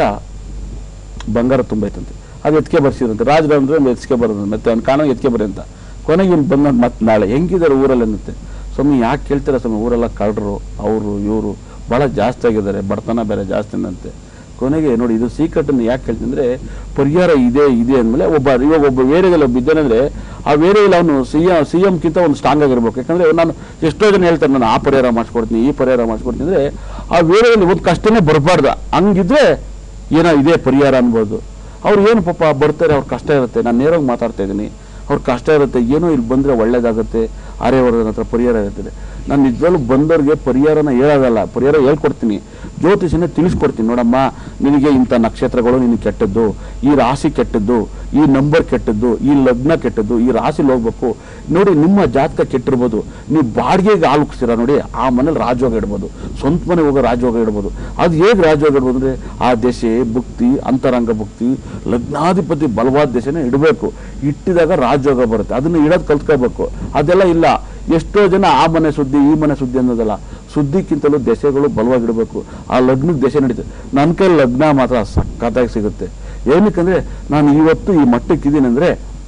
ಬಂಗಾರ ತುಂಬೈತಂತೆ ಅದು ಎತ್ಕೆ ಬರ್ಸಿರಂತೆ ರಾಜರು ಅಂದ್ರೆ ಎತ್ಕೆ ಬರೋದು ಮತ್ತೆ ಅವ್ನು ಕಾಣೋ ಎತ್ಕೆ ಬರಿ ಅಂತ ಕೊನೆಗೆ ಇವ್ನು ಬಂದ ಮತ್ತೆ ನಾಳೆ ಹೆಂಗಿದ್ದಾರೆ ಊರಲ್ಲಿ ಅನ್ನತ್ತೆ ಸ್ವಾಮಿ ಯಾಕೆ ಕೇಳ್ತೀರಾ ಸ್ವಾಮಿ ಊರೆಲ್ಲ ಕಳ್ಳರು ಅವರು ಇವರು ಭಾಳ ಜಾಸ್ತಿ ಆಗಿದ್ದಾರೆ ಬಡತನ ಬೇರೆ ಜಾಸ್ತಿ ಅಂತೆ ಕೊನೆಗೆ ನೋಡಿ ಇದು ಸೀಕ್ರೆಟನ್ನು ಯಾಕೆ ಹೇಳ್ತೀನಿ ಅಂದ್ರೆ ಪರಿಹಾರ ಇದೆ ಇದೆ ಅಂದಮೇಲೆ ಒಬ್ಬ ಇವಾಗ ಒಬ್ಬ ವೇರಿಯಲ್ಲಿ ಒಬ್ಬ ಇದ್ದಾನಂದ್ರೆ ಆ ವೇರಿಯಲ್ಲಿ ಅವನು ಸಿ ಎಂ ಸಿ ಎಮ್ಗಿಂತ ಒಂದು ಸ್ಟ್ರಾಂಗ್ ಆಗಿರ್ಬೇಕು ಯಾಕಂದ್ರೆ ನಾನು ಎಷ್ಟೋ ಜನ ಹೇಳ್ತಾರೆ ನಾನು ಆ ಪರಿಹಾರ ಮಾಡಿಸ್ಕೊಡ್ತೀನಿ ಈ ಪರಿಹಾರ ಮಾಡಿಸ್ಕೊಡ್ತೀನಿ ಅಂದ್ರೆ ಆ ವೇರಿಯಲ್ಲಿ ಒಂದು ಕಷ್ಟನೇ ಬರಬಾರ್ದು ಹಂಗಿದ್ರೆ ಏನೋ ಇದೇ ಪರಿಹಾರ ಅನ್ಬೋದು ಅವ್ರು ಏನು ಪಾಪ ಬರ್ತಾರೆ ಅವ್ರ ಕಷ್ಟ ಇರುತ್ತೆ ನಾನು ನೇರವಾಗಿ ಮಾತಾಡ್ತಾ ಇದ್ದೀನಿ ಅವ್ರ ಕಷ್ಟ ಇರುತ್ತೆ ಏನೋ ಇಲ್ಲಿ ಬಂದರೆ ಒಳ್ಳೇದಾಗುತ್ತೆ ಆರ್ಯವರ್ಧನ ಹತ್ರ ಪರಿಹಾರ ಇರ್ತದೆ ನಾನು ನಿಜವಾಗ್ಲೂ ಬಂದವ್ರಿಗೆ ಪರಿಹಾರನ ಹೇಳೋದಲ್ಲ ಪರಿಹಾರ ಹೇಳ್ಕೊಡ್ತೀನಿ ಜ್ಯೋತಿಷನೇ ತಿಳಿಸ್ಕೊಡ್ತೀನಿ ನೋಡಮ್ಮ ನಿನಗೆ ಇಂಥ ನಕ್ಷತ್ರಗಳು ನಿನಗೆ ಕೆಟ್ಟದ್ದು ಈ ರಾಶಿ ಕೆಟ್ಟದ್ದು ಈ ನಂಬರ್ ಕೆಟ್ಟದ್ದು ಈ ಲಗ್ನ ಕೆಟ್ಟದ್ದು ಈ ರಾಶಿಲಿ ಹೋಗ್ಬೇಕು ನೋಡಿ ನಿಮ್ಮ ಜಾತಕ ಕೆಟ್ಟಿರ್ಬೋದು ನೀವು ಬಾಡಿಗೆಗೆ ಆಲುಕ್ಸ್ತೀರ ನೋಡಿ ಆ ಮನೇಲಿ ರಾಜಯೋಗ ಇಡ್ಬೋದು ಸ್ವಂತ ಮನೆ ಹೋಗೋ ರಾಜಯೋಗ ಇಡ್ಬೋದು ಅದು ಹೇಗೆ ರಾಜಯೋಗ ಇಡ್ಬೋದು ಅಂದ್ರೆ ಆ ದಶೆ ಭುಕ್ತಿ ಅಂತರಂಗ ಭುಕ್ತಿ ಲಗ್ನಾಧಿಪತಿ ಬಲವಾದ ದಶೆನ ಇಡಬೇಕು ಇಟ್ಟಿದಾಗ ರಾಜಯೋಗ ಬರುತ್ತೆ ಅದನ್ನ ಇಡೋದು ಕಲ್ತ್ಕೋಬೇಕು ಅದೆಲ್ಲ ಇಲ್ಲ ಎಷ್ಟೋ ಜನ ಆ ಮನೆ ಸುದ್ದಿ ಈ ಮನೆ ಸುದ್ದಿ ಅನ್ನೋದಲ್ಲ ಸುದ್ದಿಕ್ಕಿಂತಲೂ ದಶೆಗಳು ಬಲವಾಗಿಡಬೇಕು ಆ ಲಗ್ನಕ್ಕೆ ದಶೆ ನಡೀತದೆ ನನ್ನ ಕೈ ಲಗ್ನ ಮಾತ್ರ ಸಖತ್ತಾಗಿ ಸಿಗುತ್ತೆ ಏನಕ್ಕಂದ್ರೆ ನಾನು ಇವತ್ತು ಈ ಮಟ್ಟಕ್ಕಿದ್ದೀನಿ ಅಂದ್ರೆ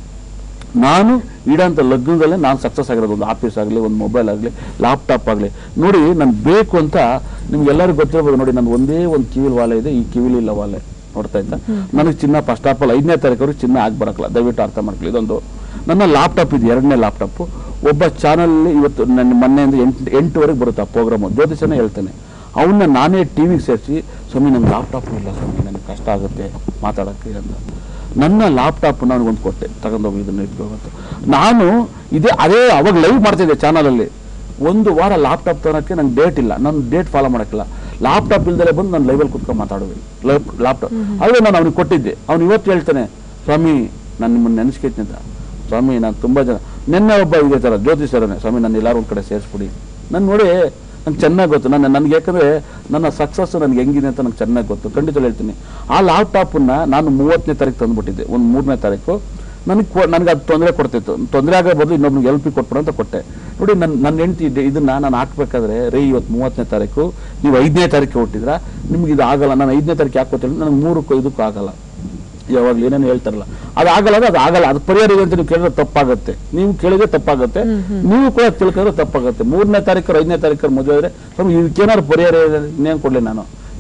ನಾನು ಇಡೋಂಥ ಲಗ್ನದಲ್ಲೇ ನಾನು ಸಕ್ಸಸ್ ಆಗಿರೋದು ಒಂದು ಆಫೀಸ್ ಆಗಲಿ ಒಂದು ಮೊಬೈಲ್ ಆಗಲಿ ಲ್ಯಾಪ್ಟಾಪ್ ಆಗಲಿ ನೋಡಿ ನಾನು ಬೇಕು ಅಂತ ನಿಮ್ಗೆಲ್ಲರಿಗೂ ಗೊತ್ತಿರ್ಬೋದು ನೋಡಿ ನಾನು ಒಂದೇ ಒಂದು ಕಿವಿಲ್ ವಾಲೆ ಇದೆ ಈ ಕಿವಿಲಿ ಇಲ್ಲ ವಾಲೆ ನೋಡ್ತಾ ಇದ್ದ ನನಗೆ ಚಿನ್ನ ಫಸ್ಟ್ ಆಫ್ ಆಲ್ ಐದನೇ ತಾರೀಕು ಚಿನ್ನ ಆಗಿ ಬರಕಲ್ಲ ದಯವಿಟ್ಟು ಅರ್ಥ ಮಾಡ್ಕೊಳ್ಳಿ ಇದೊಂದು ನನ್ನ ಲ್ಯಾಪ್ಟಾಪ್ ಇದೆ ಎರಡನೇ ಲ್ಯಾಪ್ಟಾಪ್ ಒಬ್ಬ ಚಾನಲ್ ಇವತ್ತು ನನ್ನ ಮೊನ್ನೆಯಿಂದ ಎಂಟು ಎಂಟುವರೆಗೆ ಬರುತ್ತೆ ಆ ಪ್ರೋಗ್ರಾಮು ಜ್ಯೋತಿಷನೇ ಹೇಳ್ತೇನೆ ಅವನ್ನ ನಾನೇ ಟಿವಿಗೆ ಸೇರಿಸಿ ಸ್ವಾಮಿ ನನ್ನ ಲ್ಯಾಪ್ಟಾಪ್ ಇಲ್ಲ ಸ್ವಾಮಿ ನನಗೆ ಕಷ್ಟ ಆಗುತ್ತೆ ಮಾತಾಡೋಕ್ಕೆ ಅಂತ ನನ್ನ ಲ್ಯಾಪ್ಟಾಪ್ ನನಗೊಂದು ಕೊಟ್ಟೆ ತಗೊಂಡೋಗಿ ಇದನ್ನ ಇಟ್ಕೋಬೇಕು ನಾನು ಇದೇ ಅದೇ ಅವಾಗ ಲೈವ್ ಮಾಡ್ತಿದ್ದೆ ಚಾನಲಲ್ಲಿ ಒಂದು ವಾರ ಲ್ಯಾಪ್ಟಾಪ್ ತಗೊಳಕ್ಕೆ ನಂಗೆ ಡೇಟ್ ಇಲ್ಲ ನಾನು ಡೇಟ್ ಫಾಲೋ ಮಾಡೋಕ್ಕಿಲ್ಲ ಲ್ಯಾಪ್ಟಾಪ್ ಇಲ್ದಲೇ ಬಂದು ನಾನು ಲೈವಲ್ಲಿ ಕುತ್ಕೊಂಡು ಮಾತಾಡುವೆ ಲ್ಯಾಪ್ಟಾಪ್ ಅದೇ ನಾನು ಅವ್ನಿಗೆ ಕೊಟ್ಟಿದ್ದೆ ಅವ್ನು ಇವತ್ತು ಹೇಳ್ತಾನೆ ಸ್ವಾಮಿ ನಾನು ನಿಮ್ಮನ್ನು ನೆನೆಸ್ಕೈತೀನಿ ಅಂತ ಸ್ವಾಮಿ ನಾನು ತುಂಬ ಜನ ನಿನ್ನೆ ಒಬ್ಬ ಇದೇ ಥರ ಜ್ಯೋತಿಷರನೇ ಸ್ವಾಮಿ ನಾನು ಎಲ್ಲರೂ ಒಂದು ಕಡೆ ಸೇರಿಸ್ಬಿಡಿ ನಾನು ನೋಡಿ ನಂಗೆ ಚೆನ್ನಾಗಿ ಗೊತ್ತು ನನ್ನ ನನಗೆ ಯಾಕಂದ್ರೆ ನನ್ನ ಸಕ್ಸಸ್ ನನಗೆ ಹೆಂಗಿದೆ ಅಂತ ನಂಗೆ ಚೆನ್ನಾಗಿ ಗೊತ್ತು ಖಂಡಿತ ಹೇಳ್ತೀನಿ ಆ ಲ್ಯಾಪ್ಟಾಪನ್ನ ನಾನು ಮೂವತ್ತನೇ ತಾರೀಕು ತಂದುಬಿಟ್ಟಿದ್ದೆ ಒಂದು ಮೂರನೇ ತಾರೀಕು ನನಗೆ ನನಗೆ ಅದು ತೊಂದರೆ ಕೊಡ್ತಿತ್ತು ತೊಂದರೆ ಆಗೋ ಬದಲು ಇನ್ನೊಬ್ನಿಗೆ ಎಲ್ ಪಿ ಕೊಟ್ಬಿಡು ಅಂತ ಕೊಟ್ಟೆ ನೋಡಿ ನನ್ನ ನನ್ನ ಹೆಂಡತಿ ಇದೆ ಇದನ್ನ ನಾನು ಹಾಕ್ಬೇಕಾದ್ರೆ ರೇ ಇವತ್ತು ಮೂವತ್ತನೇ ತಾರೀಕು ನೀವು ಐದನೇ ತಾರೀಕು ಹುಟ್ಟಿದ್ರ ನಿಮ್ಗೆ ಇದು ಆಗಲ್ಲ ನಾನು ಐದನೇ ತಾರೀಕು ಯಾಕೆ ಕೊಟ್ಟಿಲ್ಲ ನನಗೆ ಮೂರಕ್ಕೂ ಇದಕ್ಕೂ ಆಗಲ್ಲ ಯಾವಾಗ್ಲೂ ಏನೇನು ಹೇಳ್ತಾರಲ್ಲ ಅದು ಆಗಲ್ಲ ಅಂದ್ರೆ ಅದು ಆಗಲ್ಲ ಅದು ಪರಿಹಾರ ಇದೆ ಅಂತ ನೀವು ಕೇಳಿದ್ರೆ ತಪ್ಪಾಗುತ್ತೆ ನೀವು ಕೇಳಿದ್ರೆ ತಪ್ಪಾಗುತ್ತೆ ನೀವು ಕೂಡ ತಿಳ್ಕೊಂಡ್ರೆ ತಪ್ಪಾಗುತ್ತೆ ಮೂರನೇ ತಾರೀಕು ಐದನೇ ತಾರೀಕು ಮದುವೆ ಆದ್ರೆ ಸ್ವಾಮಿ ಇದಕ್ಕೇನಾದ್ರು ಪರಿಹಾರ ಇದೆ ಇನ್ನೇನು ಕೊಡ್ಲಿ ನಾನು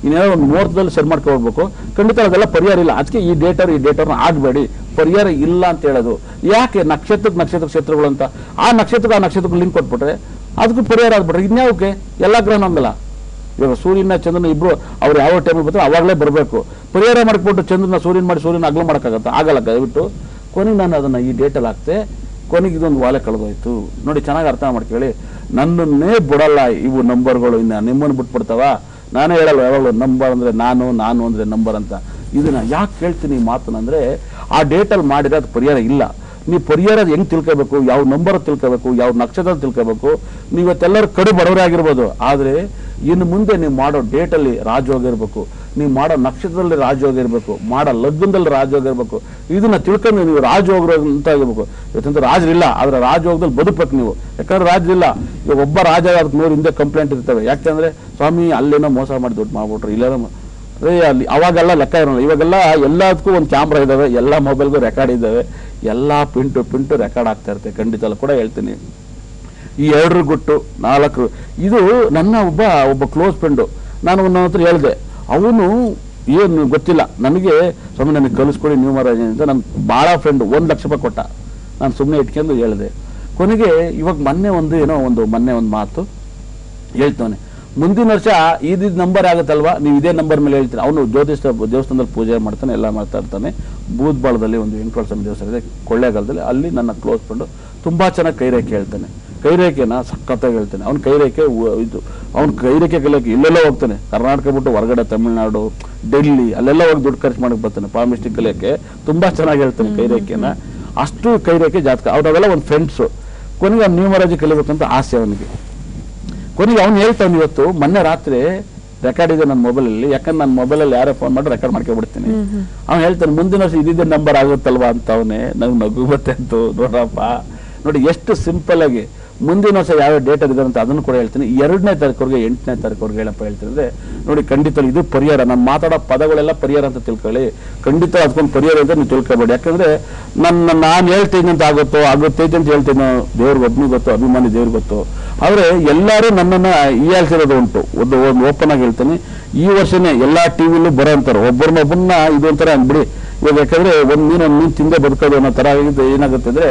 ಇನ್ನೇನೋ ಒಂದು ಮುಹೂರ್ತದಲ್ಲಿ ಸೆಟ್ ಮಾಡ್ಕೊಳ್ಬೇಕು ಖಂಡಿತ ಅದೆಲ್ಲ ಪರಿಹಾರ ಇಲ್ಲ ಅದಕ್ಕೆ ಈ ಡೇಟರ್ ಈ ಡೇಟರ್ನ ಆಗಬೇಡಿ ಪರಿಹಾರ ಇಲ್ಲ ಅಂತ ಹೇಳೋದು ಯಾಕೆ ನಕ್ಷತ್ರಕ್ಕೆ ನಕ್ಷತ್ರ ಕ್ಷೇತ್ರಗಳು ಅಂತ ಆ ನಕ್ಷತ್ರಕ್ಕೆ ಆ ನಕ್ಷತ್ರಕ್ಕೆ ಲಿಂಕ್ ಕೊಟ್ಬಿಟ್ರೆ ಅದಕ್ಕೂ ಪರಿಹಾರ ಆಗ್ಬಿಟ್ರೆ ಇನ್ಯಾವಕ್ಕೆ ಎಲ್ಲ ಗ್ರಹಣ ಹಂಗಲ್ಲ ಇವಾಗ ಸೂರ್ಯನ ಚಂದ್ರನ ಇಬ್ರು ಅವ್ರು ಯಾವ ಟೈಮಿಗೆ ಬರ್ತಾರೆ ಅವಾಗಲೇ ಬರಬೇಕು ಪರಿಹಾರ ಮಾಡಿಕೊಟ್ಟು ಚಂದ್ರನ ಸೂರ್ಯನ ಮಾಡಿ ಸೂರ್ಯನ ಅಗಲ ಮಾಡೋಕ್ಕಾಗತ್ತ ಆಗಲ್ಲ ದಯವಿಟ್ಟು ಕೊನೆಗೆ ನಾನು ಅದನ್ನ ಈ ಡೇಟಲ್ಲಿ ಹಾಕ್ತೆ ಕೊನೆಗೆ ಇದೊಂದು ವಾಲೆ ಕಳೆದೋಯ್ತು ನೋಡಿ ಚೆನ್ನಾಗಿ ಅರ್ಥ ಮಾಡ್ಕೊಳ್ಳಿ ನನ್ನನ್ನೇ ಬಿಡಲ್ಲ ಇವು ನಂಬರ್ಗಳು ಇನ್ನು ನಿಮ್ಮನ್ನು ಬಿಟ್ಬಿಡ್ತಾವ ನಾನೇ ಹೇಳಲ್ಲ ಯಾವಾಗಲೂ ನಂಬರ್ ಅಂದ್ರೆ ನಾನು ನಾನು ಅಂದ್ರೆ ನಂಬರ್ ಅಂತ ಇದನ್ನ ಯಾಕೆ ಕೇಳ್ತೀನಿ ಈ ಮಾತನ್ನ ಅಂದ್ರೆ ಆ ಡೇಟಲ್ಲಿ ಮಾಡಿದ್ರೆ ಅದು ಪರಿಹಾರ ಇಲ್ಲ ನೀವು ಪರಿಹಾರ ಹೆಂಗ್ ತಿಳ್ಕೋಬೇಕು ಯಾವ ನಂಬರ್ ತಿಳ್ಕೋಬೇಕು ಯಾವ ನಕ್ಷತ್ರ ತಿಳ್ಕೋಬೇಕು ನೀವತ್ತೆಲ್ಲರೂ ಕಡು ಬಡವರೇ ಆಗಿರ್ಬೋದು ಆದ್ರೆ ಇನ್ನು ಮುಂದೆ ನೀವು ಮಾಡೋ ಡೇಟಲ್ಲಿ ರಾಜಯೋಗ ಇರಬೇಕು ನೀವು ಮಾಡೋ ನಕ್ಷತ್ರದಲ್ಲಿ ರಾಜಯೋಗ ಇರಬೇಕು ಮಾಡೋ ಲಗ್ನದಲ್ಲಿ ರಾಜಯೋಗ ಇರಬೇಕು ಇದನ್ನ ತಿಳ್ಕೊಂಡು ನೀವು ರಾಜಯೋಗ ಅಂತ ಆಗಿರ್ಬೇಕು ಇವತ್ತಂತೂ ರಾಜರಿಲ್ಲ ಆದ್ರೆ ರಾಜಯೋಗದಲ್ಲಿ ಬದುಕಬೇಕು ನೀವು ಯಾಕಂದ್ರೆ ರಾಜರಿಲ್ಲ ಇವಾಗ ಒಬ್ಬ ರಾಜ ಅದಕ್ಕೆ ನೂರು ಹಿಂದೆ ಕಂಪ್ಲೇಂಟ್ ಇರ್ತವೆ ಯಾಕೆಂದ್ರೆ ಸ್ವಾಮಿ ಅಲ್ಲೇನೋ ಮೋಸ ಮಾಡಿ ದುಡ್ಡು ಮಾಡ್ಬಿಟ್ರು ಇಲ್ಲೇನೋ ಮ- ಅದೇ ಅಲ್ಲಿ ಅವಾಗೆಲ್ಲ ಲೆಕ್ಕ ಇರೋಲ್ಲ ಇವಾಗೆಲ್ಲ ಎಲ್ಲದಕ್ಕೂ ಒಂದು ಕ್ಯಾಮ್ರಾ ಇದಾವೆ ಎಲ್ಲ ಮೊಬೈಲ್ಗೂ ರೆಕಾರ್ಡ್ ಇದ್ದಾವೆ ಎಲ್ಲ ಪಿಂಟು ಪಿಂಟು ರೆಕಾರ್ಡ್ ಆಗ್ತಾ ಇರುತ್ತೆ ಖಂಡಿತ ಕೂಡ ಹೇಳ್ತೀನಿ ಈ ಎರಡರ ಗುಟ್ಟು ನಾಲ್ಕು ಇದು ನನ್ನ ಒಬ್ಬ ಒಬ್ಬ ಕ್ಲೋಸ್ ಫ್ರೆಂಡು ನಾನು ಅವನ ಹತ್ರ ಹೇಳಿದೆ ಅವನು ಏನು ಗೊತ್ತಿಲ್ಲ ನನಗೆ ಸ್ವಾಮಿ ನನಗೆ ಕಲಿಸ್ಕೊಡಿ ನ್ಯೂ ಮಹಾರಾಜ ಅಂತ ನನ್ನ ಭಾಳ ಫ್ರೆಂಡು ಒಂದು ಲಕ್ಷ ರೂಪಾಯಿ ಕೊಟ್ಟ ನಾನು ಸುಮ್ಮನೆ ಇಟ್ಕೊಂಡು ಹೇಳಿದೆ ಕೊನೆಗೆ ಇವಾಗ ಮೊನ್ನೆ ಒಂದು ಏನೋ ಒಂದು ಮೊನ್ನೆ ಒಂದು ಮಾತು ಹೇಳ್ತಾನೆ ಮುಂದಿನ ವರ್ಷ ಇದಿದ್ ನಂಬರ್ ಆಗುತ್ತಲ್ವಾ ನೀವು ಇದೇ ನಂಬರ್ ಮೇಲೆ ಹೇಳ್ತೀರಿ ಅವನು ಜ್ಯೋತಿಷ ದೇವಸ್ಥಾನದಲ್ಲಿ ಪೂಜೆ ಮಾಡ್ತಾನೆ ಎಲ್ಲ ಮಾಡ್ತಾ ಇರ್ತಾನೆ ಬೂದ್ಬಾಳದಲ್ಲಿ ಒಂದು ವೆಂಕಟೇಶ್ವರ ಸ್ವಾಮಿ ದೇವಸ್ಥಾನ ಇದೆ ಕೊಳ್ಳೇಗಾಲದಲ್ಲಿ ಅಲ್ಲಿ ನನ್ನ ಕ್ಲೋಸ್ ಫ್ರೆಂಡು ತುಂಬಾ ಚೆನ್ನಾಗಿ ಕೈರೇಖೆ ಹೇಳ್ತಾನೆ ಕೈರೇಖೆನ ಸಖತ್ತಾಗಿ ಹೇಳ್ತಾನೆ ಅವ್ನ ಕೈರೇಖೆ ಉ- ಇದು ಅವ್ನ ಕೈರೇಖೆ ಕಲಿಯೋಕೆ ಇಲ್ಲೆಲ್ಲ ಹೋಗ್ತಾನೆ ಕರ್ನಾಟಕ ಬಿಟ್ಟು ಹೊರಗಡೆ ತಮಿಳ್ನಾಡು ಡೆಲ್ಲಿ ಅಲ್ಲೆಲ್ಲ ಹೋಗಿ ದುಡ್ಡು ಖರ್ಚು ಮಾಡಕ್ ಬರ್ತಾನೆ ಪಾಮಿಸ್ಟಿಕ್ ಕಲಿಯೋಕೆ ತುಂಬಾ ಚೆನ್ನಾಗಿ ಹೇಳ್ತಾನೆ ಕೈರೇಖೆನ ಅಷ್ಟು ಕೈರೇಖೆ ಜಾತಕ ಅವ್ರವೆಲ್ಲ ಒಂದು ಫ್ರೆಂಡ್ಸು ಕೊನೆಗೆ ಅವ್ನು ನ್ಯೂಮರಾಜಿ ಕಲಿಬೇಕಂತ ಆಸೆ ಅವನಿಗೆ ಕೊನೆಗೆ ಅವ್ನು ಹೇಳ್ತಾನೆ ಇವತ್ತು ಮೊನ್ನೆ ರಾತ್ರಿ ರೆಕಾರ್ಡ್ ಇದೆ ನನ್ನ ಮೊಬೈಲಲ್ಲಿ ಯಾಕಂದ್ರೆ ನನ್ನ ಮೊಬೈಲಲ್ಲಿ ಯಾರೋ ಫೋನ್ ಮಾಡಿ ರೆಕಾರ್ಡ್ ಮಾಡ್ಕೊಂಡ್ಬಿಡ್ತೀನಿ ಅವ್ನು ಹೇಳ್ತಾನೆ ಮುಂದಿನ ವರ್ಷ ಇದಿದ್ದ ನಂಬರ್ ಆಗುತ್ತಲ್ವಾ ಅಂತ ಅವನೇ ನಂಗೆ ನಗು ಬತ್ತೆ ಅಂತು ನೋಡಪ್ಪ ನೋಡಿ ಎಷ್ಟು ಸಿಂಪಲ್ ಆಗಿ ಮುಂದಿನ ವರ್ಷ ಯಾವ ಡೇಟ್ ಇದೆ ಅಂತ ಅದನ್ನು ಕೂಡ ಹೇಳ್ತೀನಿ ಎರಡನೇ ತಾರೀಕುವರೆಗೆ ಎಂಟನೇ ತಾರೀಕುವರೆಗೆ ಹೇಳಪ್ಪ ಹೇಳ್ತೀನಿ ಅಂದ್ರೆ ನೋಡಿ ಖಂಡಿತ ಇದು ಪರಿಹಾರ ನಾನು ಮಾತಾಡೋ ಪದಗಳೆಲ್ಲ ಪರಿಹಾರ ಅಂತ ತಿಳ್ಕೊಳ್ಳಿ ಖಂಡಿತ ಅದಕ್ಕೊಂದು ಪರಿಹಾರ ಅಂತ ನೀವು ತಿಳ್ಕೊಬೇಡಿ ಯಾಕಂದ್ರೆ ನನ್ನ ನಾನು ಹೇಳ್ತೀನಿ ಅಂತ ಆಗುತ್ತೋ ಆಗುತ್ತೈತೆ ಅಂತ ಹೇಳ್ತೀನೋ ದೇವ್ರಿಗೆ ಒಬ್ಬನಿಗೆ ಗೊತ್ತು ಅಭಿಮಾನಿ ದೇವ್ರಿಗೆ ಗೊತ್ತು ಆದ್ರೆ ಎಲ್ಲರೂ ನನ್ನನ್ನ ಹೀಯಾಳ್ಸಿರೋದು ಉಂಟು ಒಂದು ಒಂದು ಓಪನ್ ಆಗಿ ಹೇಳ್ತೀನಿ ಈ ವರ್ಷನೇ ಎಲ್ಲಾ ಟಿವಿಲೂ ಬರೋ ಅಂತಾರೆ ಒಬ್ಬರನ್ನ ಒಬ್ಬರನ್ನ ಇದು ಒಂಥರ ಅಂದ್ಬಿಡಿ ಇವಾಗ ಯಾಕಂದ್ರೆ ಒಂದ್ ಮೀನು ಒಂದ್ ಮೀನು ತಿಂದೇ ಬದುಕೋದು ಅನ್ನೋ ತರ ಇದು ಏನಾಗುತ್ತೆ ಅಂದ್ರೆ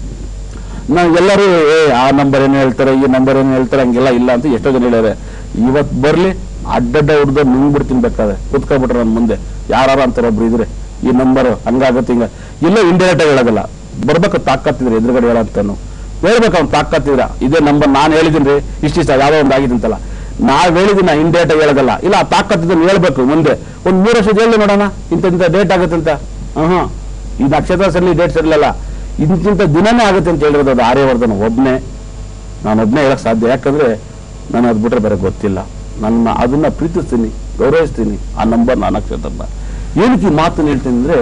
ನಾವು ಎಲ್ಲರೂ ಏ ಆ ನಂಬರ್ ಏನು ಹೇಳ್ತಾರೆ ಈ ನಂಬರ್ ಏನು ಹೇಳ್ತಾರೆ ಹಂಗೆಲ್ಲ ಇಲ್ಲ ಅಂತ ಎಷ್ಟೋ ಜನ ಹೇಳ್ಯಾರೆ ಇವತ್ತು ಬರ್ಲಿ ಅಡ್ಡಡ್ಡ ಹುಡ್ದ ನುಂಗ್ ಬಿಡ್ತೀನಿ ಬೇಕಾದ್ರೆ ಕುತ್ಕೊಬಿಟ್ರೆ ನನ್ನ ಮುಂದೆ ಯಾರು ಅಂತಾರೆ ಒಬ್ರು ಇದ್ರೆ ಈ ನಂಬರ್ ಹಂಗಾಗತ್ತೆ ಹಿಂಗ ಇಲ್ಲ ಇಂಡೈರೆಕ್ಟ್ ಆಗಿ ಹೇಳೋದಿಲ್ಲ ಬರ್ಬೇಕು ತಾಕತ್ತಿದ್ರೆ ಎದುರುಗಡೆ ಹೇಳಂತಾನು ಹೇಳ್ಬೇಕು ಅವ್ನು ತಾಕತ್ತಿದ್ರ ಇದೇ ನಂಬರ್ ನಾನು ಹೇಳಿದ್ದೀನಿ ಇಷ್ಟಿಷ್ಟ ಯಾವ್ದೋ ಒಂದು ಆಗಿದ್ದಂತಲ್ಲ ನಾವ್ ಹೇಳಿದಿನ ಇಂಡೇಟ್ ಹೇಳೋದಲ್ಲ ಇಲ್ಲ ಆ ತಾಕತ್ತಿದ್ದನ್ನು ಹೇಳ್ಬೇಕು ಮುಂದೆ ಒಂದ್ ಮೂರು ವರ್ಷದ ಹೇಳಿ ನೋಡೋಣ ಇಂಥ ಇಂಥ ಡೇಟ್ ಆಗುತ್ತೆ ಅಂತ ಹಾ ಈ ನಕ್ಷತ್ರ ಸರಿ ಡೇಟ್ ಸರಿಲಲ್ಲ ಇಂತಿಂಥ ದಿನನೇ ಆಗುತ್ತೆ ಅಂತ ಹೇಳಿರೋದು ಅದು ಆರ್ಯವರ್ಧನ ಒಬ್ನೇ ನಾನು ಒಬ್ನೇ ಹೇಳಕ್ ಸಾಧ್ಯ ಯಾಕಂದ್ರೆ ನಾನು ಅದು ಬಿಟ್ರೆ ಬೇರೆ ಗೊತ್ತಿಲ್ಲ ನನ್ನ ಅದನ್ನ ಪ್ರೀತಿಸ್ತೀನಿ ಗೌರವಿಸ್ತೀನಿ ಆ ನಂಬರ್ ನಾನು ನಕ್ಷತ್ರನ ಏನಕ್ಕೆ ಈ ಮಾತನ್ನು ಹೇಳ್ತೀನಿ ಅಂದ್ರೆ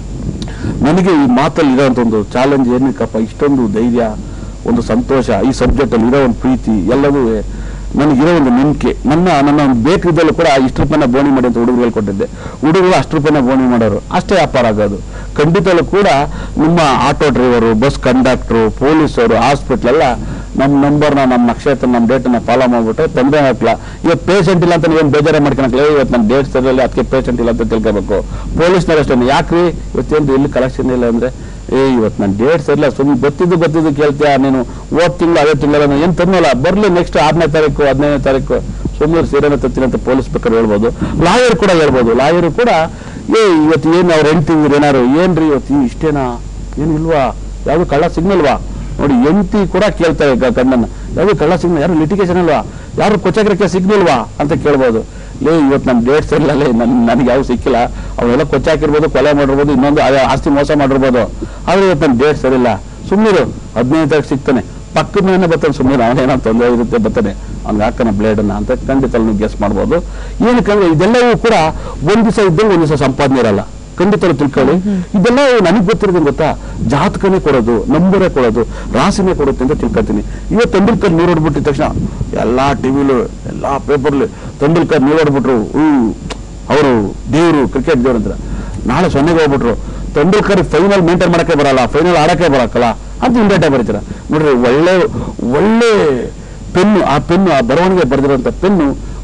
ನನಗೆ ಈ ಮಾತಲ್ಲಿ ಇರೋಂಥ ಒಂದು ಚಾಲೆಂಜ್ ಏನಕ್ಕಪ್ಪ ಇಷ್ಟೊಂದು ಧೈರ್ಯ ಒಂದು ಸಂತೋಷ ಈ ಸಬ್ಜೆಕ್ಟ್ ಅಲ್ಲಿ ಇರೋ ಒಂದು ಪ್ರೀತಿ ಎಲ್ಲವೂ ನನಗಿರೋ ಒಂದು ನಂಬಿಕೆ ನನ್ನ ನನ್ನ ಒಂದು ಬೇಕರಿದಲ್ಲೂ ಕೂಡ ಇಷ್ಟು ರೂಪಾಯಿನ ಬೋಣಿ ಮಾಡಿ ಅಂತ ಹುಡುಗರು ಹೇಳ್ಕೊಟ್ಟಿದ್ದೆ ಹುಡುಗರು ಅಷ್ಟು ರೂಪಾಯಿನ ಬೋಣಿ ಮಾಡೋರು ಅಷ್ಟೇ ವ್ಯಾಪಾರ ಆಗೋದು ಖಂಡಿತಲ್ಲೂ ಕೂಡ ನಿಮ್ಮ ಆಟೋ ಡ್ರೈವರು ಬಸ್ ಕಂಡಕ್ಟ್ರು ಪೊಲೀಸರು ಹಾಸ್ಪಿಟ್ಲ್ ಎಲ್ಲ ನಮ್ಮ ನಂಬರ್ನ ನಮ್ಮ ನಕ್ಷತ್ರ ನಮ್ಮ ಡೇಟನ್ನ ಫಾಲೋ ಮಾಡ್ಬಿಟ್ಟು ತೊಂದರೆ ಹಾಕ್ಲ ಇವತ್ತು ಪೇಷಂಟ್ ಇಲ್ಲ ಅಂತ ನೀವೇನು ಬೇಜಾರ ಮಾಡ್ಕೊಳಕ್ಲ ಇವತ್ತು ನನ್ನ ಡೇಟ್ ಸರಿಯಲ್ಲಿ ಅದಕ್ಕೆ ಪೇಷಂಟ್ ಇಲ್ಲ ಅಂತ ತಿಳ್ಕೋಬೇಕು ಪೊಲೀಸ್ನವ್ರು ಅಷ್ಟೇ ಯಾಕ್ರಿ ಇವತ್ತೇನು ಇಲ್ಲಿ ಕಲೆಕ್ಷನ್ ಇಲ್ಲ ಅಂದ್ರೆ ಏ ಇವತ್ತು ನನ್ನ ಡೇಟ್ ಸರಿಲ್ಲ ಸುಮ್ಮನೆ ಗೊತ್ತಿದ್ದು ಗೊತ್ತಿದ್ದು ಕೇಳ್ತೀಯಾ ನೀನು ಓದ್ ತಿಂಗಳು ಅದೇ ತಿಂಗಳ ಏನು ತನ್ನಲ್ಲ ಬರ್ಲಿ ನೆಕ್ಸ್ಟ್ ಆರನೇ ತಾರೀಕು ಹದಿನೈದನೇ ತಾರೀಕು ಸುಮ್ಮನೆ ಸೀರೆನ ತತ್ತೀನಿ ಅಂತ ಪೊಲೀಸ್ ಬೇಕಾದ್ರೆ ಹೇಳ್ಬೋದು ಲಾಯರ್ ಕೂಡ ಹೇಳ್ಬೋದು ಲಾಯರ್ ಕೂಡ ಏ ಇವತ್ತು ಏನು ಅವ್ರು ಹೆಂಡ್ತಿವ್ರು ಏನಾರು ಏನ್ರಿ ಇವತ್ತು ಈ ಇಷ್ಟೇನಾ ಏನು ಇಲ್ವಾ ಯಾವುದು ಕಳ್ಳ ಸಿಗ್ನಲ್ವಾ ನೋಡಿ ಎಂಟಿ ಕೂಡ ಕೇಳ್ತಾರೆ ಗ- ಗಂಡನ್ನ ಯಾವುದು ಕಳ್ಳ ಸಿಗ್ನಲ್ ಯಾರು ಲಿಟಿಗೇಷನ್ ಅಲ್ವಾ ಯಾರು ಕೊಚ್ಚಾಕ್ರಕ್ಕೆ ಸಿಗ್ನಿಲ್ವಾ ಅಂತ ಕೇಳ್ಬೋದು ಲೇ ಇವತ್ತು ನನ್ನ ಡೇಟ್ ಸರಿಲ್ಲ ಲೇ ನನ್ ನನಗೆ ಯಾವ ಸಿಕ್ಕಿಲ್ಲ ಅವರೆಲ್ಲ ಕೊಚ್ಚಾಕಿರ್ಬೋದು ಕೊಲೆ ಮಾಡಿರ್ಬೋದು ಇನ್ನೊಂದು ಆ- ಆಸ್ತಿ ಮೋಸ ಮಾಡಿರ್ಬೋದು ಆದ್ರೆ ಇವತ್ತು ನನ್ನ ಡೇಟ್ ಸರಿಲ್ಲ ಸುಮ್ಮನಿರು ಹದಿನೈದು ತಾರೀಕು ಸಿಗ್ತಾನೆ ಪಕ್ಕದ ಮನೆ ಬರ್ತಾನೆ ಸುಮ್ಮನೆ ಅವನೇನೋ ತೊಂದರೆ ಇರುತ್ತೆ ಬರ್ತಾನೆ ಅವ್ನಿಗೆ ಹಾಕೋಣ ಬ್ಲೇಡನ್ನ ಅಂತ ಖಂಡಿತ ನೀವು ಗೆಸ್ ಮಾಡ್ಬೋದು ಏನಕ್ಕಂದ್ರೆ ಇದೆಲ್ಲವೂ ಕೂಡ ಒಂದ್ ದಿವಸ ಇದ್ದಂಗೆ ಒಂದ್ ದಿವಸ ಸಂಪಾದನೆ ಇರಲ್ಲ ಖಂಡಿತ ತಿಳ್ಕೊಳ್ಳಿ ಇದೆಲ್ಲ ನನಗೆ ಗೊತ್ತಿರೋದು ಗೊತ್ತಾ ಜಾತಕನೇ ಕೊಡೋದು ನಂಬರೇ ಕೊಡೋದು ರಾಸಿನೇ ಕೊಡುತ್ತೆ ಅಂತ ತಿಳ್ಕೊತೀನಿ ಇವತ್ತು ತೆಂಡೂಲ್ಕರ್ ನೀರು ಹೊಡ್ಬಿಟ್ಟಿದ ತಕ್ಷಣ ಎಲ್ಲಾ ಟಿವಿಲು ಎಲ್ಲಾ ಪೇಪರ್ಲಿ ತೆಂಡೂಲ್ಕರ್ ನೀರು ಹೊಡ್ಬಿಟ್ರು ಹೂ ಅವರು ದೇವರು ಕ್ರಿಕೆಟ್ ದೇವ್ರು ಅಂತ ನಾಳೆ ಸೊನ್ನೆಗೆ ಹೋಗ್ಬಿಟ್ರು ತೆಂಡೂಲ್ಕರ್ ಫೈನಲ್ ಮೇಂಟೈನ್ ಮಾಡಕ್ಕೆ ಬರಲ್ಲ ಫೈನಲ್ ಆಡಕ್ಕೆ ಬರಕ್ಕಲ್ಲ ಅಂತ ಇಂಡೇಟ ಬರೀತೀರ ನೋಡ್ರಿ ಒಳ್ಳೆ ಒಳ್ಳೆ ಪೆನ್ನು ಆ ಪೆನ್ನು ಆ ಬರವಣಿಗೆ ಬರೆದಿರೋಂಥ ಪೆನ್ನು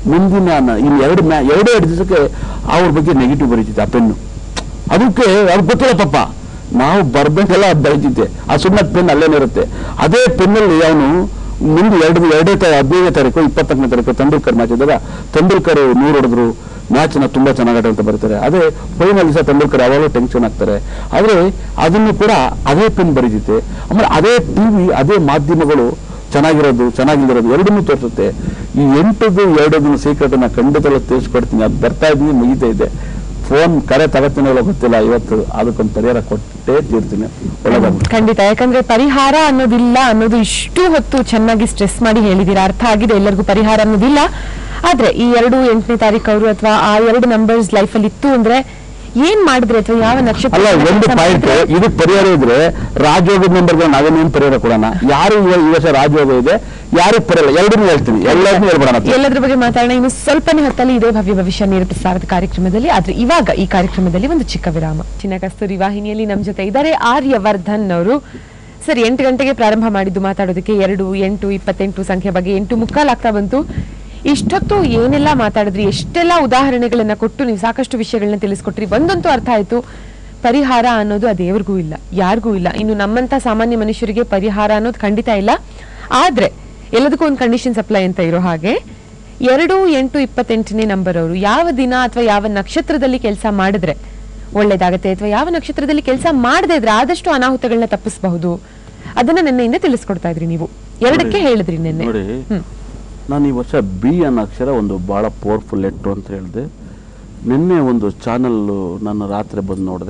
ಮುಂದಿನ ನ- ಇನ್ನು ಎರಡು ಮ್ಯಾ ಎರಡು ಎರಡು ದಿವಸಕ್ಕೆ ಅವ್ರ ಬಗ್ಗೆ ನೆಗೆಟಿವ್ ಬರೀತಿದ್ದೆ ಆ ಪೆನ್ನು ಅದಕ್ಕೆ ಅವ್ರಿಗೆ ಗೊತ್ತಿಲ್ಲ ಪಾಪ ನಾವು ಬರ್ಬೇಕೆಲ್ಲ ಅದು ಬರೀತಿದ್ದೆ ಆ ಸುಣ್ಣ ಪೆನ್ ಅಲ್ಲೇನೇ ಇರುತ್ತೆ ಅದೇ ಪೆನ್ನಲ್ಲಿ ಅವನು ಮುಂದೆ ಎರಡು ಎರಡೇ ತ ಹದಿನೈದನೇ ತಾರೀಕು ಇಪ್ಪತ್ತನೇ ತಾರೀಕು ತೆಂಡೂಲ್ಕರ್ ಮ್ಯಾಚ್ ಇದ್ದಾಗ ತೆಂಡೂಲ್ಕರ್ ನೂರು ಹೊಡೆದ್ರು ಮ್ಯಾಚ್ನ ತುಂಬಾ ಚೆನ್ನಾಗಾಟ ಅಂತ ಬರ್ತಾರೆ ಅದೇ ಫೈನಲ್ ದಿವಸ ತೆಂಡೂಲ್ಕರ್ ಯಾವಾಗಲೂ ಟೆನ್ಷನ್ ಆಗ್ತಾರೆ ಆದ್ರೆ ಅದನ್ನು ಕೂಡ ಅದೇ ಪೆನ್ ಬರೀತಿತ್ತೆ ಆಮೇಲೆ ಅದೇ ಟಿವಿ ಅದೇ ಮಾಧ್ಯಮಗಳು ಚೆನ್ನಾಗಿರೋದು ಚೆನ್ನಾಗಿರೋದು ಎರಡನ್ನೂ ತೋರಿಸುತ್ತೆ ಈ ಎಂಟದು ಎರಡದನ್ನು ಸೀಕ್ರೆಟ್ ಅನ್ನ ಖಂಡಿತಲ್ಲ ತಿಳಿಸ್ಕೊಡ್ತೀನಿ ಅದು ಬರ್ತಾ ಇದ್ದೀನಿ ಮುಗಿತಾ ಇದೆ ಫೋನ್ ಕರೆ ತಗೋತೀನಿ ಇಲ್ಲ ಗೊತ್ತಿಲ್ಲ ಇವತ್ತು ಅದಕ್ಕೊಂದು ಪರಿಹಾರ ಕೊಟ್ಟೇ ತೀರ್ತೀನಿ ಒಳ್ಳೆದಾಗ್ಬಿಟ್ಟು ಖಂಡಿತ ಯಾಕಂದ್ರೆ ಪರಿಹಾರ ಅನ್ನೋದಿಲ್ಲ ಅನ್ನೋದು ಇಷ್ಟು ಹೊತ್ತು ಚೆನ್ನಾಗಿ ಸ್ಟ್ರೆಸ್ ಮಾಡಿ ಹೇಳಿದೀರಾ ಅರ್ಥ ಆಗಿದೆ ಎಲ್ಲರಿಗೂ ಪರಿಹಾರ ಅನ್ನೋದಿಲ್ಲ ಆದ್ರೆ ಈ ಎರಡು ಎಂಟನೇ ತಾರೀಕು ಅವರು ಅಥವಾ ಆ ಎರಡು ನಂಬರ್ಸ್ ಲೈಫ್ ಅಲ್ಲಿ ಇತ್ತು ಅಂದ್ರೆ ಏನ್ ಮಾಡಿದ್ರೆ ಅಥವಾ ಯಾವ ನಕ್ಷತ್ರ ಅಲ್ಲ ಒಂದು ಪಾಯಿಂಟ್ ಇದಕ್ಕೆ ಪರಿಹಾರ ಇದ್ರೆ ರಾಜಯೋಗದ ನಂಬರ್ಗೆ ನಾವೇನೇನು ಪರಿಹಾರ ಕೊಡೋಣ ಯಾರು ಇವ- ಈ ವರ್ಷ ರಾಜಯೋಗ ಇದೆ ಯಾರಿಗೆ ಪರಿಹಾರ ಎರಡನ್ನೂ ಹೇಳ್ತೀನಿ ಎಲ್ಲರನ್ನೂ ಹೇಳ್ಬಿಡೋಣ ಎಲ್ಲದ್ರ ಬಗ್ಗೆ ಮಾತಾಡೋಣ ಇನ್ನು ಸ್ವಲ್ಪನೇ ಹೊತ್ತಲ್ಲಿ ಇದೇ ಭವ್ಯ ಭವಿಷ್ಯ ನೇರ ಪ್ರಸಾರದ ಕಾರ್ಯಕ್ರಮದಲ್ಲಿ ಆದ್ರೆ ಇವಾಗ ಈ ಕಾರ್ಯಕ್ರಮದಲ್ಲಿ ಒಂದು ಚಿಕ್ಕ ವಿರಾಮ ಚಿನ್ನ ಕಸ್ತೂರಿ ವಾಹಿನಿಯಲ್ಲಿ ನಮ್ ಜೊತೆ ಇದ್ದಾರೆ ಆರ್ಯವರ್ಧನ್ ಅವರು ಸರ್ ಎಂಟು ಗಂಟೆಗೆ ಪ್ರಾರಂಭ ಮಾಡಿದ್ದು ಮಾತಾಡೋದಕ್ಕೆ ಎರಡು ಎಂಟು ಇಪ್ಪತ್ತೆಂಟು ಸಂಖ್ಯೆ ಬಗ್ಗೆ ಎಂಟು ಮುಕ್ಕಾಲ್ ಆಗ್ತಾ ಬಂತು ಇಷ್ಟೊತ್ತು ಏನೆಲ್ಲ ಮಾತಾಡಿದ್ರಿ ಎಷ್ಟೆಲ್ಲ ಉದಾಹರಣೆಗಳನ್ನ ಕೊಟ್ಟು ನೀವು ಸಾಕಷ್ಟು ವಿಷಯಗಳನ್ನ ತಿಳಿಸ್ಕೊಟ್ರಿ ಒಂದಂತೂ ಅರ್ಥ ಆಯ್ತು ಪರಿಹಾರ ಅನ್ನೋದು ಆ ದೇವ್ರಿಗೂ ಇಲ್ಲ ಯಾರಿಗೂ ಇಲ್ಲ ಇನ್ನು ನಮ್ಮಂತ ಸಾಮಾನ್ಯ ಮನುಷ್ಯರಿಗೆ ಪರಿಹಾರ ಅನ್ನೋದು ಖಂಡಿತ ಇಲ್ಲ ಆದ್ರೆ ಎಲ್ಲದಕ್ಕೂ ಒಂದು ಕಂಡೀಷನ್ಸ್ ಅಪ್ಲೈ ಅಂತ ಇರೋ ಹಾಗೆ ಎರಡು ಎಂಟು ಇಪ್ಪತ್ತೆಂಟನೇ ನಂಬರ್ ಅವರು ಯಾವ ದಿನ ಅಥವಾ ಯಾವ ನಕ್ಷತ್ರದಲ್ಲಿ ಕೆಲಸ ಮಾಡಿದ್ರೆ ಒಳ್ಳೇದಾಗತ್ತೆ ಅಥವಾ ಯಾವ ನಕ್ಷತ್ರದಲ್ಲಿ ಕೆಲಸ ಮಾಡದೇ ಇದ್ರೆ ಆದಷ್ಟು ಅನಾಹುತಗಳನ್ನ ತಪ್ಪಿಸಬಹುದು ಅದನ್ನ ನಿನ್ನೆಯಿಂದ ತಿಳಿಸ್ಕೊಡ್ತಾ ಇದ್ರಿ ನೀವು ಎರಡಕ್ಕೆ ಹೇಳಿದ್ರಿ ನಿನ್ನೆ ನೋಡಿ ಹ್ಮ್. ನಾನು ಈ ವರ್ಷ ಬಿ ಅನ್ನೋ ಅಕ್ಷರ ಒಂದು ಬಹಳ ಪವರ್ಫುಲ್ ಲೆಟ್ರು ಅಂತ ಹೇಳಿದೆ ನಿನ್ನೆ ಒಂದು ಚಾನಲ್ ನಾನು ರಾತ್ರಿ ಬಂದು ನೋಡಿದೆ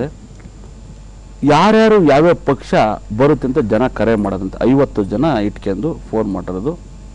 ಯಾರ್ಯಾರು ಯಾವ್ಯಾವ ಪಕ್ಷ ಬರುತ್ತೆ ಅಂತ ಜನ ಕರೆ ಮಾಡೋದಂತ ಐವತ್ತು ಜನ ಇಟ್ಕೊಂಡು ಫೋನ್ ಮಾಡಿರೋದು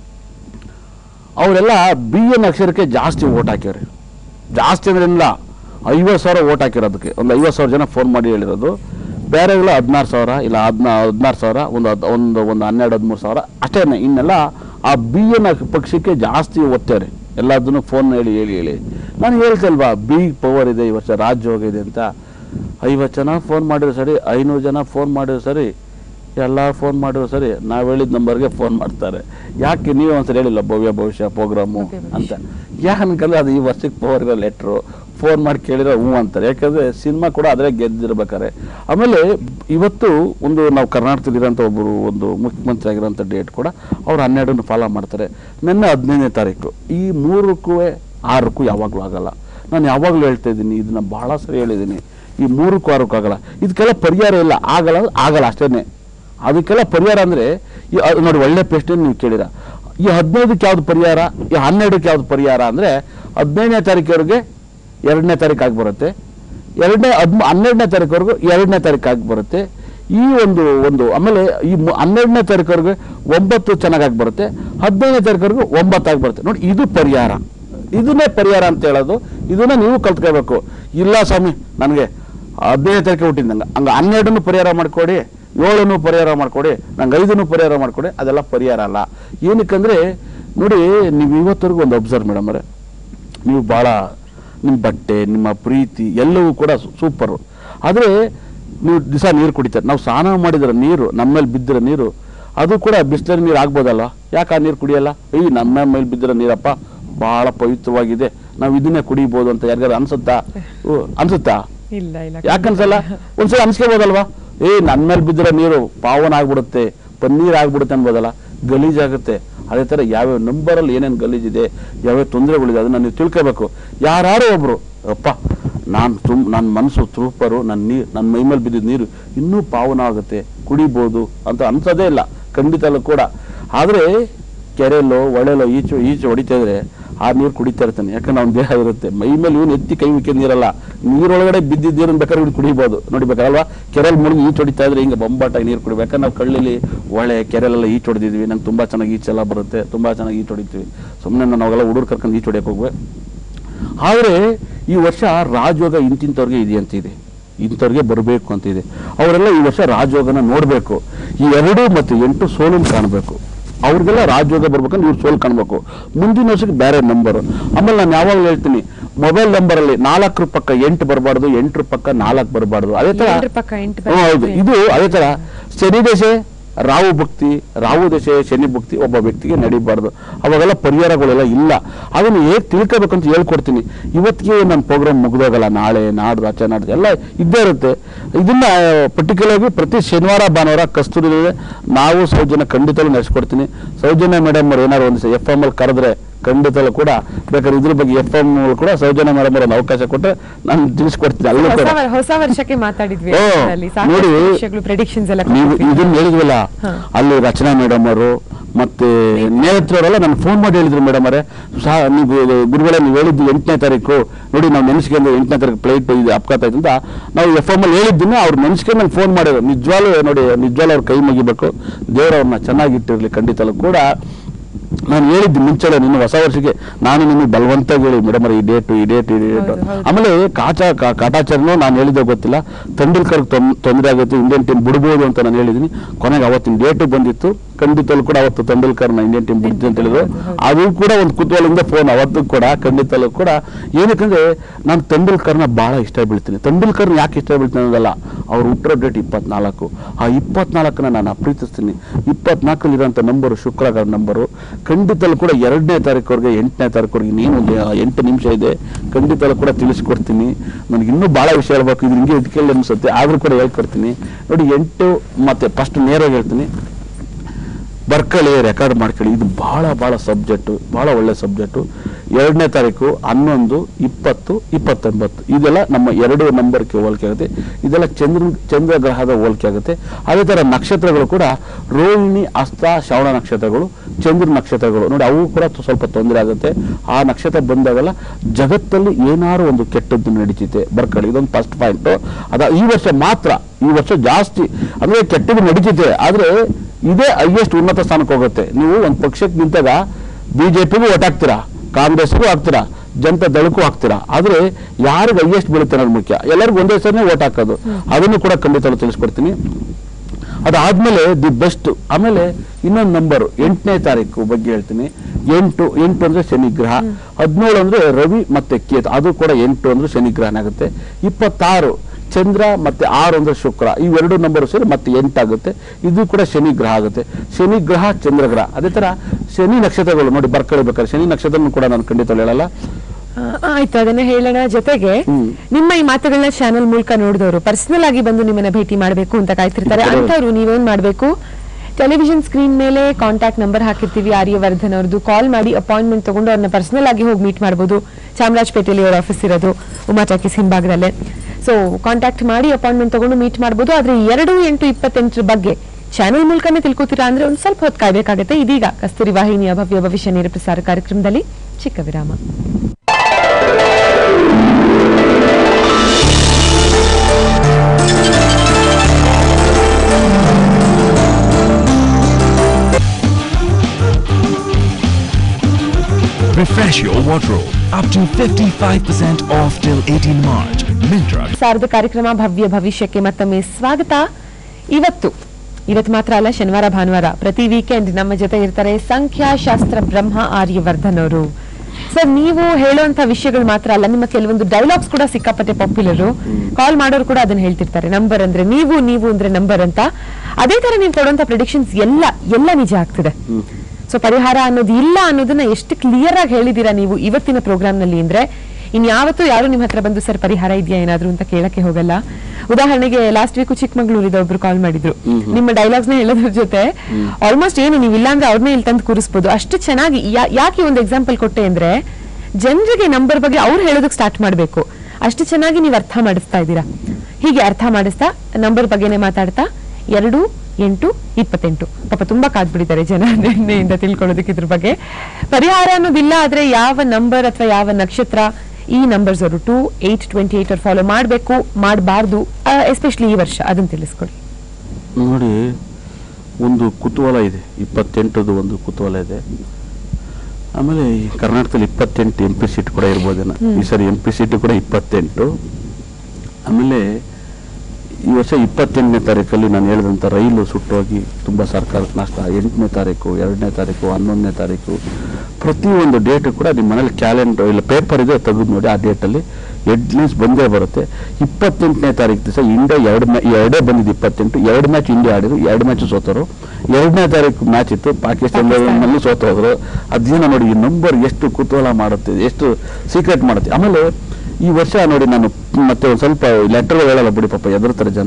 ಅವರೆಲ್ಲ ಬಿ ಎನ್ ಅಕ್ಷರಕ್ಕೆ ಜಾಸ್ತಿ ಓಟ್ ಹಾಕ್ಯವ್ರೆ ಜಾಸ್ತಿ ಅಂದ್ರೆ ಇಲ್ಲ ಐವತ್ತು ಸಾವಿರ ಓಟ್ ಹಾಕಿರೋದಕ್ಕೆ ಒಂದು ಐವತ್ತು ಸಾವಿರ ಜನ ಫೋನ್ ಮಾಡಿ ಹೇಳಿರೋದು ಬೇರೆಲ್ಲ ಹದಿನಾರು ಸಾವಿರ ಇಲ್ಲ ಹದಿನಾ ಹದಿನಾರು ಸಾವಿರ ಒಂದು ಹದ್- ಒಂದು ಒಂದು ಹನ್ನೆರಡು ಹದಿಮೂರು ಸಾವಿರ ಅಷ್ಟೇ ಇನ್ನೆಲ್ಲ ಆ ಬಿ ಎನ್ ಪಕ್ಷಕ್ಕೆ ಜಾಸ್ತಿ ಒತ್ತಾರೆ ಎಲ್ಲದನ್ನು ಫೋನ್ ಹೇಳಿ ಹೇಳಿ ಹೇಳಿ ನಾನು ಹೇಳ್ತಲ್ವಾ ಬಿ ಪವರ್ ಇದೆ ಈ ವರ್ಷ ರಾಜ್ಯೋಗ ಇದೆ ಅಂತ ಐವತ್ತು ಜನ ಫೋನ್ ಮಾಡಿದ್ರು ಸರಿ ಐನೂರು ಜನ ಫೋನ್ ಮಾಡಿದ್ರು ಸರಿ ಎಲ್ಲ ಫೋನ್ ಮಾಡಿದ್ರು ಸರಿ ನಾವು ಹೇಳಿದ ನಂಬರ್ಗೆ ಫೋನ್ ಮಾಡ್ತಾರೆ ಯಾಕೆ ನೀವೇ ಒಂದ್ಸರಿ ಹೇಳಿಲ್ಲ ಭವ್ಯ ಭವಿಷ್ಯ ಪ್ರೋಗ್ರಾಮು ಭವ್ಯ ಭವಿಷ್ಯ. ಅಂತ ಯಾಕಂದ್ರೆ ಅದು ಈ ವರ್ಷಕ್ಕೆ ಪವರ್ ಇರೋ ಲೆಟ್ರು ಫೋನ್ ಮಾಡಿ ಕೇಳಿರೋ ಹ್ಞೂ ಅಂತಾರೆ ಯಾಕಂದ್ರೆ ಸಿನಿಮಾ ಕೂಡ ಅದೇ ಗೆದ್ದಿರ್ಬೇಕಾರೆ ಆಮೇಲೆ ಇವತ್ತು ಒಂದು ನಾವು ಕರ್ನಾಟಕದಲ್ಲಿರೋಂಥ ಒಬ್ಬರು ಒಂದು ಮುಖ್ಯಮಂತ್ರಿ ಆಗಿರೋಂಥ ಡೇಟ್ ಕೂಡ ಅವ್ರು ಹನ್ನೆರಡನ್ನು ಫಾಲೋ ಮಾಡ್ತಾರೆ ನನ್ನ ಹದಿನೈದನೇ ತಾರೀಕು ಈ ಮೂರಕ್ಕೂ ಆರಕ್ಕೂ ಯಾವಾಗಲೂ ಆಗಲ್ಲ ನಾನು ಯಾವಾಗಲೂ ಹೇಳ್ತಾ ಇದ್ದೀನಿ ಇದನ್ನ ಬಹಳ ಸರಿ ಹೇಳಿದ್ದೀನಿ ಈ ಮೂರಕ್ಕೂ ಆರಕ್ಕೂ ಆಗಲ್ಲ ಇದಕ್ಕೆಲ್ಲ ಪರಿಹಾರ ಇಲ್ಲ ಆಗಲ್ಲ ಆಗಲ್ಲ ಅಷ್ಟೇನೆ ಅದಕ್ಕೆಲ್ಲ ಪರಿಹಾರ ಅಂದ್ರೆ ಈ ಅ- ನೋಡಿ ಒಳ್ಳೆ ಪ್ರಶ್ನೆ ನೀವು ಕೇಳಿರ ಈ ಹದಿನೈದಕ್ಕೆ ಯಾವ್ದು ಪರಿಹಾರ ಈ ಹನ್ನೆರಡಕ್ಕೆ ಯಾವ್ದು ಪರಿಹಾರ ಅಂದ್ರೆ ಹದಿನೈದನೇ ತಾರೀಕವರೆಗೆ ಎರಡನೇ ತಾರೀಕು ಆಗಿ ಬರುತ್ತೆ ಎರಡನೇ ಹದ್ ಹನ್ನೆರಡನೇ ತಾರೀಕುವರೆಗೂ ಎರಡನೇ ತಾರೀಕು ಆಗಿ ಬರುತ್ತೆ ಈ ಒಂದು ಒಂದು ಆಮೇಲೆ ಈ ಮು- ಹನ್ನೆರಡನೇ ತಾರೀಕುವರೆಗೆ ಒಂಬತ್ತು ಚೆನ್ನಾಗಿ ಬರುತ್ತೆ ಹದಿನೈದನೇ ತಾರೀಕುವರೆಗೂ ಒಂಬತ್ತಾಗಿ ಬರುತ್ತೆ ನೋಡಿ ಇದು ಪರಿಹಾರ ಇದನ್ನೇ ಪರಿಹಾರ ಅಂತ ಹೇಳೋದು ಇದನ್ನ ನೀವು ಕಲ್ತ್ಕೋಬೇಕು ಇಲ್ಲ ಸ್ವಾಮಿ ನನಗೆ ಹದಿನೈದು ತಾರೀಕು ಹುಟ್ಟಿದ್ದಂಗೆ ಹಂಗ ಹನ್ನೆರಡನ್ನು ಪರಿಹಾರ ಮಾಡ್ಕೊಡಿ ಏಳನ್ನು ಪರಿಹಾರ ಮಾಡ್ಕೊಡಿ ನಂಗೆ ಐದನ್ನು ಪರಿಹಾರ ಮಾಡ್ಕೊಡಿ ಅದೆಲ್ಲ ಪರಿಹಾರ ಅಲ್ಲ ಏನಕ್ಕಂದ್ರೆ ನೋಡಿ ನೀವು ಇವತ್ತರೆಗೂ ಒಂದು ಅಬ್ಸರ್ವ್ ಮೇಡಮ್ ಅವರೇ ನೀವು ಭಾಳ ನಿಮ್ಮ ಬಟ್ಟೆ ನಿಮ್ಮ ಪ್ರೀತಿ ಎಲ್ಲವೂ ಕೂಡ ಸೂಪರು ಆದರೆ ನೀವು ದಿವಸ ನೀರು ಕುಡಿತಾರೆ ನಾವು ಸ್ನಾನ ಮಾಡಿದ್ರೆ ನೀರು ನಮ್ಮ ಮೇಲೆ ಬಿದ್ದಿರೋ ನೀರು ಅದು ಕೂಡ ಬಿಸ್ಲರಿ ನೀರು ಆಗ್ಬೋದಲ್ಲ ಯಾಕೆ ಆ ನೀರು ಕುಡಿಯಲ್ಲ ಈ ನಮ್ಮ ಮೇಲೆ ಬಿದ್ದಿರೋ ನೀರಪ್ಪ ಬಹಳ ಪವಿತ್ರವಾಗಿದೆ ನಾವು ಇದನ್ನೇ ಕುಡಿಬೋದು ಅಂತ ಯಾರಿಗಾರು ಅನ್ಸುತ್ತಾ ಓ, ಅನ್ಸುತ್ತಾ ಇಲ್ಲ ಇಲ್ಲ ಯಾಕನ್ಸಲ್ಲ ಒಂದ್ಸಲ ಅನ್ಸ್ಕೋಬೋದಲ್ವಾ ಏ ನನ್ನ ಮೇಲೆ ಬಿದ್ದಿರೋ ನೀರು ಪಾವನ ಆಗ್ಬಿಡುತ್ತೆ ಪನ್ನೀರ್ ಆಗ್ಬಿಡುತ್ತೆ ಅನ್ಬೋದಲ್ಲ ಗಲೀಜಾಗುತ್ತೆ ಅದೇ ತರ ಯಾವ್ಯಾವ ನಂಬರಲ್ಲಿ ಏನೇನು ಗಲೀಜಿದೆ ಯಾವ್ಯಾವ ತೊಂದರೆಗಳಿದೆ ಅದನ್ನ ನೀವು ತಿಳ್ಕೋಬೇಕು ಯಾರು ಒಬ್ರು ಅಪ್ಪ ನಾನು ತುಮ್ ನನ್ನ ಮನಸ್ಸು ಸೂಪರು ನನ್ನ ನೀರು ನನ್ನ ಮೈ ಮೇಲೆ ಬಿದ್ದಿದ್ದ ನೀರು ಇನ್ನೂ ಪಾವನ ಆಗುತ್ತೆ ಕುಡಿಬೋದು ಅಂತ ಅನ್ಸೋದೇ ಇಲ್ಲ ಖಂಡಿತಲ್ಲೂ ಕೂಡ ಆದರೆ ಕೆರೆಯಲ್ಲೋ ಹೊಳೆಯಲ್ಲೋ ಈಚು ಈಚು ಹೊಡಿತಾ ಇದ್ರೆ ಆ ನೀರು ಕುಡಿತಾ ಇರ್ತಾನೆ ಯಾಕಂದ್ರೆ ಅವ್ನ ದೇಹ ಇರುತ್ತೆ ಮೈ ಮೇಲೆ ಇವನು ಎತ್ತಿ ಕೈ ಮುಖ್ಯ ನೀರಲ್ಲ ನೀರೊಳಗಡೆ ಬಿದ್ದಿದ್ದ ನೀರನ್ನು ಬೇಕಾದ್ರೆ ಇವ್ನು ಕುಡಿಬೋದು ನೋಡಿಬೇಕಲ್ವಾ ಕೆರೆಯಲ್ಲಿ ಮುಳುಗಿ ಈಚು ಹೊಡಿತಾ ಇದ್ರೆ ಹಿಂಗೆ ಬೊಂಬಾಟಾಗಿ ನೀರು ಕುಡಿಬೇಕು ಯಾಕಂದ್ರೆ ನಾವು ಕಳ್ಳಲ್ಲಿ ಹೊಳೆ ಕೆರೆಯಲ್ಲೆಲ್ಲ ಈಚು ಹೊಡೆದಿದ್ವಿ ನಂಗೆ ತುಂಬಾ ಚೆನ್ನಾಗಿ ಈಚೆಲ್ಲ ಬರುತ್ತೆ ತುಂಬಾ ಚೆನ್ನಾಗಿ ಈಚು ಹೊಡಿತೀವಿ ಸುಮ್ಮನೆ ನಾನು ಅವೆಲ್ಲ ಹುಡುಗರು ಕರ್ಕೊಂಡು ಈಚು ಹೊಡಿಯಕ್ಕೆ ಹೋಗ್ವೆ ಆದರೆ ಈ ವರ್ಷ ರಾಜಯೋಗ ಇಂತಿಂಥವ್ರಿಗೆ ಇದೆ ಅಂತ ಇದೆ ಇಂಥವ್ರಿಗೆ ಬರಬೇಕು ಅಂತ ಇದೆ ಅವರೆಲ್ಲ ಈ ವರ್ಷ ರಾಜಯೋಗನ ನೋಡಬೇಕು ಈ ಎರಡು ಮತ್ತು ಎಂಟು ಸೋಲನ್ನು ಕಾಣಬೇಕು ಅವ್ರಿಗೆಲ್ಲ ರಾಜಯೋಗ ಬರ್ಬೇಕಂದ್ರೆ ಇವ್ರು ಸೋಲ್ ಕಾಣಬೇಕು ಮುಂದಿನ ವರ್ಷಕ್ಕೆ ಬೇರೆ ನಂಬರು ಆಮೇಲೆ ನಾನು ಯಾವಾಗಲೂ ಹೇಳ್ತೀನಿ ಮೊಬೈಲ್ ನಂಬರಲ್ಲಿ ನಾಲ್ಕರ ಪಕ್ಕ ಎಂಟು ಬರಬಾರ್ದು ಎಂಟರ ಪಕ್ಕ ನಾಲ್ಕು ಬರಬಾರ್ದು ಅದೇ ತರ ಎಂಟ್ರ ಪಕ್ಕ ಎಂಟು ಹ್ಮ್, ಹೌದು ಇದು ಅದೇ ತರ ಶನಿ ದಶೆ ರಾಹು ಭಕ್ತಿ ರಾಹು ದಶೆ ಶನಿ ಭಕ್ತಿ ಒಬ್ಬ ವ್ಯಕ್ತಿಗೆ ನಡೀಬಾರ್ದು ಅವಾಗೆಲ್ಲ ಪರಿಹಾರಗಳೆಲ್ಲ ಇಲ್ಲ ಅದನ್ನು ಹೇಗೆ ತಿಳ್ಕೋಬೇಕಂತ ಹೇಳ್ಕೊಡ್ತೀನಿ ಇವತ್ತಿಗೆ ನನ್ನ ಪ್ರೋಗ್ರಾಮ್ ಮುಗ್ದೋಗಲ್ಲ ನಾಳೆ ನಾಡ್ದು ಆಚೆ ನಾಡ್ದು ಎಲ್ಲ ಇದ್ದೇ ಇರುತ್ತೆ ಇದನ್ನ ಪರ್ಟಿಕ್ಯುಲರ್ ಆಗಿ ಪ್ರತಿ ಶನಿವಾರ ಭಾನುವಾರ ಕಸ್ತೂರಿ ನಾವು ಸೌಜನ್ಯ ಖಂಡಿತಲೂ ನಡೆಸ್ಕೊಡ್ತೀನಿ ಸೌಜನ್ಯ ಮೇಡಮ್ ಅವ್ರು ಏನಾದ್ರು ಒಂದು ಎಫ್ ಎಮ್ ಅಲ್ಲಿ ಕರೆದ್ರೆ ಖಂಡಿತಲೂ ಕೂಡ ಬೇಕಾದ್ರೆ ಇದ್ರ ಬಗ್ಗೆ ಎಫ್ ಎಂ ಕೂಡ ಸೌಜನ್ಯ ಮೇಡಮ್ ಅವ್ರ ಒಂದು ಅವಕಾಶ ಕೊಟ್ಟರೆ ನಾನು ತಿಳಿಸ್ಕೊಡ್ತೀನಿ ಅಲ್ಲೂ ಹೊಸ ಕೂಡ ವರ್- ಹೊಸ ವರ್ಷಕ್ಕೆ ಮಾತಾಡಿದ್ವಿ ಓ, actually. ಸಾಕಷ್ಟು ನೋಡಿ, ವಿಷಯಗಳು ಪ್ರೆಡಿಕ್ಷನ್ಸ್ ಎಲ್ಲ ನೀವು ಕೊಟ್ಟಿದ್ವಿ. ಇದನ್ನ ಹೇಳಿದ್ವಲ್ಲ ಹಾ. ಅಲ್ಲಿ ರಚನಾ ಮೇಡಮ್ ಅವರು ಮತ್ತೆ ನೇತ್ರವರೆಲ್ಲ ನಾನು ಫೋನ್ ಮಾಡಿ ಹೇಳಿದ್ರು ಮೇಡಮ್ ಅವರೇ ಸಹ ನೀವು ಇದು ಗುರುಗಳೇ ನೀವು ಹೇಳಿದ್ದು ಎಂಟನೇ ತಾರೀಕು ನೋಡಿ ನಾವು ನೆನೆಸ್ಕೊಂಡು ಎಂಟನೇ ತಾರೀಕು ಫ್ಲೈಟ್ ಇದು ಅಪಘಾತ ಆಯ್ತು ಅಂತ ನಾವು ಎಫ್ ಎಮ್ ಅಲ್ಲಿ ಹೇಳಿದ್ದೀನಿ ಅವ್ರು ನೆನೆಸ್ಕೊಂಡು ನಂಗೆ ಫೋನ್ ಮಾಡಿದ್ರು ನಿಜವಾಗ್ಲೂ ನೋಡಿ ನಿಜವಾಗ್ಲೂ ಅವ್ರ ಕೈ ಮುಗಿಬೇಕು ದೇವರವ್ರನ್ನ ಚೆನ್ನಾಗಿಟ್ಟಿರ್ಲಿ ಖಂಡಿತಲೂ ಕೂಡ ನಾನು ಹೇಳಿದ್ದು ಮುಂಚೆ ನಿನ್ನ ಹೊಸ ವರ್ಷಕ್ಕೆ ನಾನು ನಿಮಗೆ ಬಲವಂತಾಗಿ ಹೇಳಿ ಮೇಡಮ್ ಈ ಡೇಟು ಈ ಡೇಟ್ ಈ ಡೇಟ್ ಹೌದು, ಹೌದು. ಆಮೇಲೆ ಕಾಚ ಕಾ- ಕಾಟಾಚಾರನೂ ನಾನು ಹೇಳಿದ್ದೆ ಗೊತ್ತಿಲ್ಲ ತೆಂಡೂಲ್ಕರ್ ತೊಂದರೆ ಆಗುತ್ತೆ ಇಂಡಿಯನ್ ಟೀಮ್ ಬಿಡ್ಬೋದು ಅಂತ ನಾನು ಹೇಳಿದ್ದೀನಿ ಕೊನೆಗೆ ಅವತ್ತಿನ ಡೇಟು ಬಂದಿತ್ತು ಖಂಡಿತಲ್ಲೂ ಕೂಡ ಅವತ್ತು ತೆಂಡೂಲ್ಕರ್ನ ಇಂಡಿಯನ್ ಟೀಮ್ ಬಿಡ್ತೀನಿ ಅಂತ ಹೇಳಿದ್ರು ಹೌದು, ಹೌದು. ಅದು ಕೂಡ ಒಂದು ಕುತೂಹಲದಿಂದ ಫೋನ್ ಅವತ್ತು ಕೂಡ ಖಂಡಿತಲ್ಲೂ ಕೂಡ ಏನಕ್ಕಂದ್ರೆ ನಾನು ತೆಂಡೂಲ್ಕರ್ನ ಬಹಳ ಇಷ್ಟ ಬೀಳ್ತೀನಿ ತೆಂಡೂಲ್ಕರ್ನ ಯಾಕೆ ಇಷ್ಟ ಬೀಳ್ತೀನಿ ಅನ್ನೋದಲ್ಲ ಅವ್ರು ಹುಟ್ಟಿರೋ ಡೇಟ್ ಇಪ್ಪತ್ನಾಲ್ಕು ಆ ಇಪ್ಪತ್ನಾಲ್ಕನ್ನ ನಾನು ಪ್ರೀತಿಸ್ತೀನಿ ಇಪ್ಪತ್ನಾಲ್ಕಲ್ಲಿ ಇರೋಂಥ ನಂಬರು ಶುಕ್ರವಾರ ನಂಬರು ಖಂಡಿತಲ್ಲೂ ಕೂಡ ಎರಡನೇ ತಾರೀಕುವರೆಗೆ ಎಂಟನೇ ತಾರೀಕುವರೆಗೆ ಇನ್ನೇನು ಒಂದು ಎಂಟು ನಿಮಿಷ ಇದೆ ಖಂಡಿತಲ್ಲೂ ಕೂಡ ತಿಳಿಸ್ಕೊಡ್ತೀನಿ ನನಗೆ ಇನ್ನೂ ಭಾಳ ವಿಷಯ ಹೇಳ್ಬೇಕು ಇದು ಹಿಂಗೆ ಇದಕ್ಕೆ ಅನಿಸುತ್ತೆ ಆದರೂ ಕೂಡ ಹೇಳ್ಕೊಡ್ತೀನಿ ನೋಡಿ ಎಂಟು ಮತ್ತೆ ಫಸ್ಟ್ ನೇರವಾಗಿ ಹೇಳ್ತೀನಿ ಬರ್ಕೊಳ್ಳಿ ರೆಕಾರ್ಡ್ ಮಾಡ್ಕೊಳ್ಳಿ ಇದು ಬಹಳ ಬಹಳ ಸಬ್ಜೆಕ್ಟು ಬಹಳ ಒಳ್ಳೆ ಸಬ್ಜೆಕ್ಟು ಎರಡನೇ ತಾರೀಕು ಹನ್ನೊಂದು ಇಪ್ಪತ್ತು ಇಪ್ಪತ್ತೊಂಬತ್ತು ಇದೆಲ್ಲ ನಮ್ಮ ಎರಡು ನಂಬರ್ಗೆ ಹೋಲಿಕೆ ಆಗುತ್ತೆ ಇದೆಲ್ಲ ಚಂದ್ರ ಚಂದ್ರಗ್ರಹದ ಹೋಲಿಕೆ ಆಗುತ್ತೆ ಅದೇ ಥರ ನಕ್ಷತ್ರಗಳು ಕೂಡ ರೋಹಿಣಿ ಹಸ್ತ ಶ್ರವಣ ನಕ್ಷತ್ರಗಳು ಚಂದ್ರ ನಕ್ಷತ್ರಗಳು ನೋಡಿ ಅವು ಕೂಡ ತ- ಸ್ವಲ್ಪ ತೊಂದರೆ ಆಗುತ್ತೆ ಆ ನಕ್ಷತ್ರ ಬಂದಾಗೆಲ್ಲ ಜಗತ್ತಲ್ಲಿ ಏನಾದ್ರು ಒಂದು ಕೆಟ್ಟದ್ದು ನಡೀತಿದೆ ಬರ್ಕೊಳ್ಳಿ ಇದೊಂದು ಫಸ್ಟ್ ಪಾಯಿಂಟು ಅದ ಈ ವರ್ಷ ಮಾತ್ರ ಈ ವರ್ಷ ಜಾಸ್ತಿ ಅಂದ್ರೆ ಕೆಟ್ಟದ್ದು ನಡೀತಿದೆ ಆದ್ರೆ ಇದೇ ಹೈಯೆಸ್ಟ್ ಉನ್ನತ ಸ್ಥಾನಕ್ಕೆ ಹೋಗುತ್ತೆ ನೀವು ಒಂದು ಪಕ್ಷಕ್ಕೆ ನಿಂತಾಗ ಬಿಜೆಪಿಗೂ ಓಟ್ ಹಾಕ್ತೀರಾ ಕಾಂಗ್ರೆಸ್ಗೂ ಹಾಕ್ತೀರಾ ಜನತಾ ದಳಕ್ಕೂ ಹಾಕ್ತೀರಾ ಆದ್ರೆ ಯಾರಿಗೆ ಹೈಯೆಸ್ಟ್ ಬೀಳುತ್ತೆ ಅನ್ನೋದು ಮುಖ್ಯ ಎಲ್ಲರಿಗೂ ಒಂದೇ ಸರಿನೇ ಓಟ್ ಹಾಕೋದು ಅದನ್ನು ಕೂಡ ಖಂಡಿತ ತಿಳಿಸ್ಕೊಡ್ತೀನಿ ಅದಾದ್ಮೇಲೆ ದಿ ಬೆಸ್ಟ್ ಆಮೇಲೆ ಇನ್ನೊಂದು ನಂಬರ್ ಎಂಟನೇ ತಾರೀಕು ಬಗ್ಗೆ ಹೇಳ್ತೀನಿ ಎಂಟು ಎಂಟು ಅಂದ್ರೆ ಶನಿಗ್ರಹ ಹದಿನೇಳು ಅಂದ್ರೆ ರವಿ ಮತ್ತೆ ಕೇತು ಅದು ಕೂಡ ಎಂಟು ಅಂದ್ರೆ ಶನಿಗ್ರಹನ ಆಗುತ್ತೆ ಇಪ್ಪತ್ತಾರು ಚಂದ್ರ ಮತ್ತೆ ಆರು ಅಂದ್ರೆ ಶುಕ್ರ ಇವೆರಡು ನಂಬರ್ ಸೇರಿ ಮತ್ತೆ ಎಂಟಾಗುತ್ತೆ ಇದು ಕೂಡ ಶನಿ ಗ್ರಹ ಆಗುತ್ತೆ ಶನಿ ಗ್ರಹ ಚಂದ್ರಗ್ರಹ ಅದೇ ತರ ಶನಿ ನಕ್ಷತ್ರಗಳು ನೋಡಿ ಬರ್ಕೊಳ್ಬೇಕಾದ್ರೆ ಶನಿ ನಕ್ಷತ್ರನೂ ಕೂಡ ನಾನು ಖಂಡಿತ ಹೇಳಲ್ಲ ಆ, ಆಯ್ತು ಅದನ್ನ ಹೇಳೋಣ ಜೊತೆಗೆ ಹ್ಮ್. ನಿಮ್ಮ ಈ ಮಾತುಗಳನ್ನ ಚಾನೆಲ್ ಮೂಲಕ ನೋಡಿದವರು ಪರ್ಸನಲ್ ಆಗಿ ಬಂದು ನಿಮ್ಮನ್ನ ಭೇಟಿ ಮಾಡಬೇಕು ಅಂತ ಕಾಯ್ತಿರ್ತಾರೆ ಇರ್ತಾರೆ. ಅಂತವ್ರು ನೀವೇನ್ ಮಾಡ್ಬೇಕು ಟೆಲಿವಿಷನ್ ಸ್ಕ್ರೀನ್ ಮೇಲೆ ಕಾಂಟ್ಯಾಕ್ಟ್ ನಂಬರ್ ಹಾಕಿರ್ತೀವಿ ಆರ್ಯವರ್ಧನ್ ಅವ್ರದ್ದು ಕಾಲ್ ಮಾಡಿ ಅಪಾಯಿಂಟ್ಮೆಂಟ್ ತಗೊಂಡು ಅವ್ರನ್ನ ಪರ್ಸನಲ್ ಆಗಿ ಹೋಗಿ ಮೀಟ್ ಮಾಡಬಹುದು ಚಾಮರಾಜಪೇಟೆಯಲ್ಲಿ ಅವ್ರ ಆಫೀಸ್ ಇರೋದು ಉಮಾ ಟಾಕೀಸ್ ಹಿಂಭಾಗದಲ್ಲೇ ಸೊ ಕಾಂಟ್ಯಾಕ್ಟ್ ಮಾಡಿ ಅಪಾಯಿಂಟ್ಮೆಂಟ್ ತಗೊಂಡು ಮೀಟ್ ಮಾಡಬಹುದು ಆದ್ರೆ ಎರಡು ಎಂಟು ಇಪ್ಪತ್ತೆಂಟರ ಬಗ್ಗೆ ಚಾನೆಲ್ ಮೂಲಕನೇ ತಿಳ್ಕೊತೀರಾ ಅಂದ್ರೆ ಒಂದು ಸ್ವಲ್ಪ ಹೊತ್ತು ಕಾಯ್ಬೇಕಾಗತ್ತೆ ಇದೀಗ ಕಸ್ತೂರಿ ವಾಹಿನಿಯ ಭವ್ಯ ಭವಿಷ್ಯ ನೇರ ಪ್ರಸಾರ ಕಾರ್ಯಕ್ರಮದಲ್ಲಿ ಚಿಕ್ಕ ವಿರಾಮ Refresh your wardrobe up to 55% off till 18 March. Mintra. ಸಾರದ ಕಾರ್ಯಕ್ರಮ ಭವ್ಯ ಭವಿಷ್ಯಕ್ಕೆ ಮತ್ತೊಮ್ಮೆ ಸ್ವಾಗತ ಇವತ್ತು ಇವತ್ತು ಮಾತ್ರ ಅಲ್ಲ ಶನಿವಾರ ಭಾನುವಾರ ಪ್ರತಿ ವೀಕೆಂಡ್ ನಮ್ಮ ಜೊತೆ ಇರ್ತಾರೆ ಸಂಖ್ಯಾಶಾಸ್ತ್ರ ಬ್ರಹ್ಮ ಆರ್ಯವರ್ಧನ್ ಅವರು ಸರ್ ನೀವು ಹೇಳುವಂತ ವಿಷಯಗಳು ಮಾತ್ರ ಅಲ್ಲ ನಿಮ್ಮ ಕೆಲವೊಂದು ಡೈಲಾಗ್ಸ್ ಕೂಡ ಸಿಕ್ಕಾಪಟ್ಟೆ ಪಾಪ್ಯುಲರ್ ಕಾಲ್ ಮಾಡೋರು ಕೂಡ ಅದನ್ನ ಹೇಳ್ತಿರ್ತಾರೆ ನಂಬರ್ ಅಂದ್ರೆ ನೀವು ನೀವು ಅಂದ್ರೆ ನಂಬರ್ ಅಂತ ಅದೇ ತರ ನೀವು ಕೊಡುವಂತ ಪ್ರಿಡಿಕ್ಷನ್ಸ್ ಎಲ್ಲ ಎಲ್ಲ ನಿಜ ಆಗ್ತಿದೆ ಸೊ ಪರಿಹಾರ ಅನ್ನೋದು ಇಲ್ಲ ಅನ್ನೋದನ್ನ ಎಷ್ಟು ಕ್ಲಿಯರ್ ಆಗಿ ಹೇಳಿದೀರಾ ನೀವು ಇವತ್ತಿನ ಪ್ರೋಗ್ರಾಮ್ ನಲ್ಲಿ ಅಂದ್ರೆ ಇನ್ಯಾವತ್ತೂ ಯಾರು ನಿಮ್ಮ ಹತ್ರ ಬಂದು ಸರ್ ಪರಿಹಾರ ಇದೆಯಾ ಏನಾದ್ರು ಅಂತ ಕೇಳಕ್ಕೆ ಹೋಗಲ್ಲ ಉದಾಹರಣೆಗೆ ಲಾಸ್ಟ್ ವೀಕ್ ಚಿಕ್ಕಮಗಳೂರಿದ ಒಬ್ರು ಕಾಲ್ ಮಾಡಿದ್ರು ನಿಮ್ಮ ಡೈಲಾಗ್ಸ್ ನ ಹೇಳೋದ್ರ ಜೊತೆ ಆಲ್ಮೋಸ್ಟ್ ಏನು ನೀವು ಇಲ್ಲಾಂದ್ರೆ ಅವ್ರನ್ನೇ ಇಲ್ಲಿ ತಂದು ಕೂರಿಸ್ಬೋದು ಅಷ್ಟು ಚೆನ್ನಾಗಿ ಯಾ- ಯಾಕೆ ಒಂದು ಎಕ್ಸಾಂಪಲ್ ಕೊಟ್ಟೆ ಅಂದ್ರೆ ಜನರಿಗೆ ನಂಬರ್ ಬಗ್ಗೆ ಅವ್ರು ಹೇಳೋದಕ್ಕೆ ಸ್ಟಾರ್ಟ್ ಮಾಡಬೇಕು ಅಷ್ಟು ಚೆನ್ನಾಗಿ ನೀವು ಅರ್ಥ ಮಾಡಿಸ್ತಾ ಇದ್ದೀರಾ ಹೀಗೆ ಅರ್ಥ ಮಾಡಿಸ್ತಾ ನಂಬರ್ ಬಗ್ಗೆನೇ ಮಾತಾಡ್ತಾ ಎರಡು ಎಂಟು ಇಪ್ಪತ್ತೆಂಟು ಪಾಪ ತುಂಬಾ ಕಾದ್ಬಿಟ್ಟಿದ್ದಾರೆ ಜನ ನಿನ್ನೆಯಿಂದ ತಿಳ್ಕೊಳ್ಳೋದಕ್ಕೆ ಇದ್ರ ಬಗ್ಗೆ ಪರಿಹಾರ ಅನ್ನೋದಿಲ್ಲ ಆದ್ರೆ ಯಾವ ನಂಬರ್ ಅಥವಾ ಯಾವ ನಕ್ಷತ್ರ ಈ ನಂಬರ್ಸ್ ಅವರು ಟೂ ಏಟ್ ಟ್ವೆಂಟಿ ಏಟ್ ಅವ್ರು ಫಾಲೋ ಮಾಡಬೇಕು ಮಾಡಬಾರ್ದು ಎಸ್ಪೆಷಲಿ ಈ ವರ್ಷ ಅದನ್ನ ತಿಳಿಸ್ಕೊಡಿ ನೋಡಿ ಒಂದು ಕುತೂಹಲ ಇದೆ ಇಪ್ಪತ್ತೆಂಟದು ಒಂದು ಕುತೂಹಲ ಇದೆ ಆಮೇಲೆ ಈ ಕರ್ನಾಟಕದಲ್ಲಿ ಇಪ್ಪತ್ತೆಂಟು ಎಂ ಪಿ ಸೀಟ್ ಕೂಡ ಇರ್ಬೋದೇನೋ ಈ ಸರಿ ಎಂ ಪಿ ಸೀಟ್ ಕೂಡ ಇಪ್ಪತ್ತೆಂಟು ಆಮೇಲೆ ಈ ವರ್ಷ ಇಪ್ಪತ್ತೆಂಟನೇ ತಾರೀಕಲ್ಲಿ ನಾನು ಹೇಳಿದಂಥ ರೈಲು ಸುಟ್ಟೋಗಿ ತುಂಬ ಸರ್ಕಾರಕ್ಕೆ ನಷ್ಟ ಎಂಟನೇ ತಾರೀಕು ಎರಡನೇ ತಾರೀಕು ಹನ್ನೊಂದನೇ ತಾರೀಕು ಪ್ರತಿಯೊಂದು ಡೇಟ್ ಕೂಡ ನಿಮ್ಮ ಮನೇಲಿ ಕ್ಯಾಲೆಂಡರ್ ಇಲ್ಲ ಪೇಪರ್ ಇದೆ ತೆಗೆದು ನೋಡಿ ಆ ಡೇಟಲ್ಲಿ ನ್ಯೂಸ್ ಬಂದೇ ಬರುತ್ತೆ ಇಪ್ಪತ್ತೆಂಟನೇ ತಾರೀಕು ದಿವಸ ಇಂಡಿಯಾ ಎರಡು ಮ್ಯಾ ಎರಡೇ ಬಂದಿದ್ದು ಇಪ್ಪತ್ತೆಂಟು ಎರಡು ಮ್ಯಾಚ್ ಇಂಡಿಯಾ ಆಡಿದ್ರು ಎರಡು ಮ್ಯಾಚ್ ಸೋತರು ಎರಡನೇ ತಾರೀಕು ಮ್ಯಾಚ್ ಇತ್ತು ಪಾಕಿಸ್ತಾನದಲ್ಲಿ ಸೋತು ಹೋದ್ರು ಅದೇನೋ ನೋಡಿ ಈ ನಂಬರ್ ಎಷ್ಟು ಕುತೂಹಲ ಮಾಡುತ್ತೆ ಎಷ್ಟು ಸೀಕ್ರೆಟ್ ಮಾಡುತ್ತೆ ಆಮೇಲೆ ಈ ವರ್ಷ ನೋಡಿ ನಾನು ಮತ್ತೆ ಒಂದು ಸ್ವಲ್ಪ ಲೆಟರ್ ಹೇಳಲ್ಲ ಬಿಡಿ ಪಾಪ ಎದುರ್ತಾರೆ ಜನ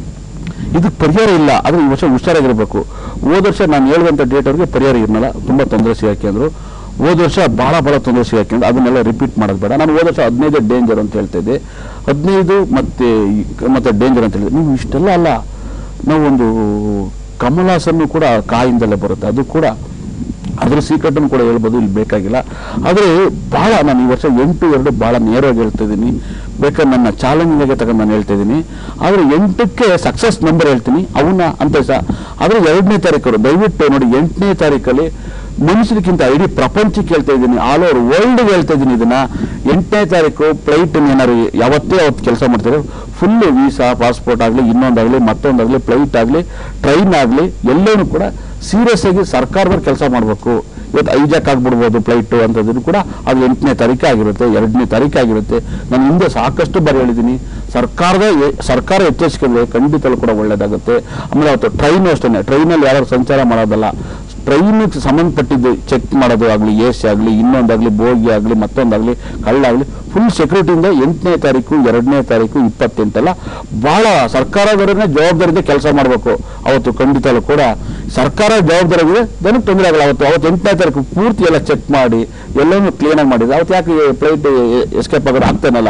ಇದಕ್ಕೆ ಪರಿಹಾರ ಇಲ್ಲ ಆದ್ರೆ ಈ ವರ್ಷ ಹುಷಾರಾಗಿರ್ಬೇಕು ಹೋದ ವರ್ಷ ನಾನು ಹೇಳುವಂತ ಡೇಟ್ ಅವ್ರಿಗೆ ಪರಿಹಾರ ಇರಲಿಲ್ಲ ತುಂಬಾ ತೊಂದರೆ ಸಿಗಾಕಿ ಅಂದ್ರು ಹೋದ ವರ್ಷ ಬಹಳ ಬಹಳ ತೊಂದರೆ ಸಿಗಾಕಿ ಅಂದ್ರೆ ಅದನ್ನೆಲ್ಲ ರಿಪೀಟ್ ಮಾಡೋದು ಬೇಡ ನಾನು ಹೋದ ವರ್ಷ ಹದಿನೈದು ಡೇಂಜರ್ ಅಂತ ಹೇಳ್ತಾ ಇದ್ದೆ ಹದಿನೈದು ಮತ್ತೆ ಈ ಕ- ಮತ್ತೆ ಡೇಂಜರ್ ಅಂತ ಹೇಳಿದೆ ನೀವು ಇಷ್ಟೆಲ್ಲ ಅಲ್ಲ ನಾವು ಒಂದು ಕಮಲಾಸನ್ನು ಕೂಡ ಕಾಯಿಂದಲೇ ಬರುತ್ತೆ ಅದು ಕೂಡ ಅದ್ರ ಸೀಕ್ರೆಟ್ ಕೂಡ ಹೇಳ್ಬೋದು ಇಲ್ಲಿ ಬೇಕಾಗಿಲ್ಲ ಆದ್ರೆ ಬಹಳ ನಾನು ಈ ವರ್ಷ ಎಂಟು ಎರಡು ಬಹಳ ನೇರವಾಗಿ ಹೇಳ್ತಾ ಇದ್ದೀನಿ ಬೇಕಾದ್ರೆ ನನ್ನ ಚಾಲೆಂಜಿಂಗ್ ಆಗಿ ತಗೊಂಡು ನಾನು ಹೇಳ್ತಾ ಇದ್ದೀನಿ ಆದ್ರೆ ಎಂಟಕ್ಕೆ ಸಕ್ಸಸ್ ನಂಬರ್ ಹೇಳ್ತೀನಿ ಅವನ್ನ ಅಂತ ಸಹ ಆದ್ರೆ ಎರಡನೇ ತಾರೀಕು ದಯವಿಟ್ಟು ನೋಡಿ ಎಂಟನೇ ತಾರೀಕಲ್ಲಿ ಮನುಷ್ಯರಿಗಿಂತ ಇಡೀ ಪ್ರಪಂಚಕ್ಕೆ ಹೇಳ್ತಾ ಇದ್ದೀನಿ ಆಲ್ ಓವರ್ ವರ್ಲ್ಡ್ ಹೇಳ್ತಾ ಇದ್ದೀನಿ ಇದನ್ನ ಎಂಟನೇ ತಾರೀಕು ಫ್ಲೈಟ್ ಏನಾರು ಯಾವತ್ತೇ ಅವತ್ತು ಕೆಲಸ ಮಾಡ್ತಾರೆ ಫುಲ್ ವೀಸಾ ಪಾಸ್ಪೋರ್ಟ್ ಆಗಲಿ ಇನ್ನೊಂದಾಗಲಿ ಮತ್ತೊಂದಾಗಲಿ ಫ್ಲೈಟ್ ಆಗಲಿ ಟ್ರೈನ್ ಆಗಲಿ ಎಲ್ಲನೂ ಕೂಡ ಸೀರಿಯಸ್ ಆಗಿ ಸರ್ಕಾರದವ್ರು ಕೆಲಸ ಮಾಡಬೇಕು ಇವತ್ತು ಐಜಾಕ್ ಆಗ್ಬಿಡ್ಬೋದು ಫ್ಲೈಟು ಅಂತದನ್ನು ಕೂಡ ಅದು ಎಂಟನೇ ತಾರೀಕು ಆಗಿರುತ್ತೆ ಎರಡನೇ ತಾರೀಕು ಆಗಿರುತ್ತೆ ನಾನು ಹಿಂದೆ ಸಾಕಷ್ಟು ಬಾರಿ ಹೇಳಿದ್ದೀನಿ ಸರ್ಕಾರದ ಎ- ಸರ್ಕಾರ ಎಚ್ಚರಿಸಿಕೊಂಡ್ರೆ ಖಂಡಿತಲೂ ಕೂಡ ಒಳ್ಳೇದಾಗುತ್ತೆ ಆಮೇಲೆ ಅವತ್ತು ಟ್ರೈನು ಅಷ್ಟೇ ಟ್ರೈನಲ್ಲಿ ಯಾರು ಸಂಚಾರ ಮಾಡೋದಲ್ಲ ಟ್ರೈನಿಗೆ ಸಂಬಂಧಪಟ್ಟಿದ್ದು ಚೆಕ್ ಮಾಡೋದು ಆಗಲಿ ಎ ಸಿ ಆಗಲಿ ಇನ್ನೊಂದಾಗಲಿ ಬೋಗಿ ಆಗಲಿ ಮತ್ತೊಂದಾಗಲಿ ಕಳ್ಳಾಗಲಿ ಫುಲ್ ಸೆಕ್ಯೂರಿಟಿಯಿಂದ ಎಂಟನೇ ತಾರೀಕು ಎರಡನೇ ತಾರೀಕು ಇಪ್ಪತ್ತೆಂಟಲ್ಲ ಬಹಳ ಸರ್ಕಾರದವರನ್ನೇ ಜವಾಬ್ದಾರಿಯಿಂದ ಕೆಲಸ ಮಾಡಬೇಕು ಅವತ್ತು ಖಂಡಿತಲೂ ಕೂಡ ಸರ್ಕಾರ ಜವಾಬ್ದಾರಿ ಇದೆ ಜನಕ್ಕೆ ತೊಂದರೆ ಆಗಲ್ಲ ಅವತ್ತು ಅವತ್ತು ಎಂಟನೇ ತಾರೀಕು ಪೂರ್ತಿ ಎಲ್ಲ ಚೆಕ್ ಮಾಡಿ ಎಲ್ಲನೂ ಕ್ಲೀನಾಗಿ ಮಾಡಿದ್ರೆ ಅವತ್ತು ಯಾಕೆ ಫ್ಲೈಟ್ ಎಸ್ಕೇಪ್ ಆಗೋದು ಆಗ್ತಾನಲ್ಲ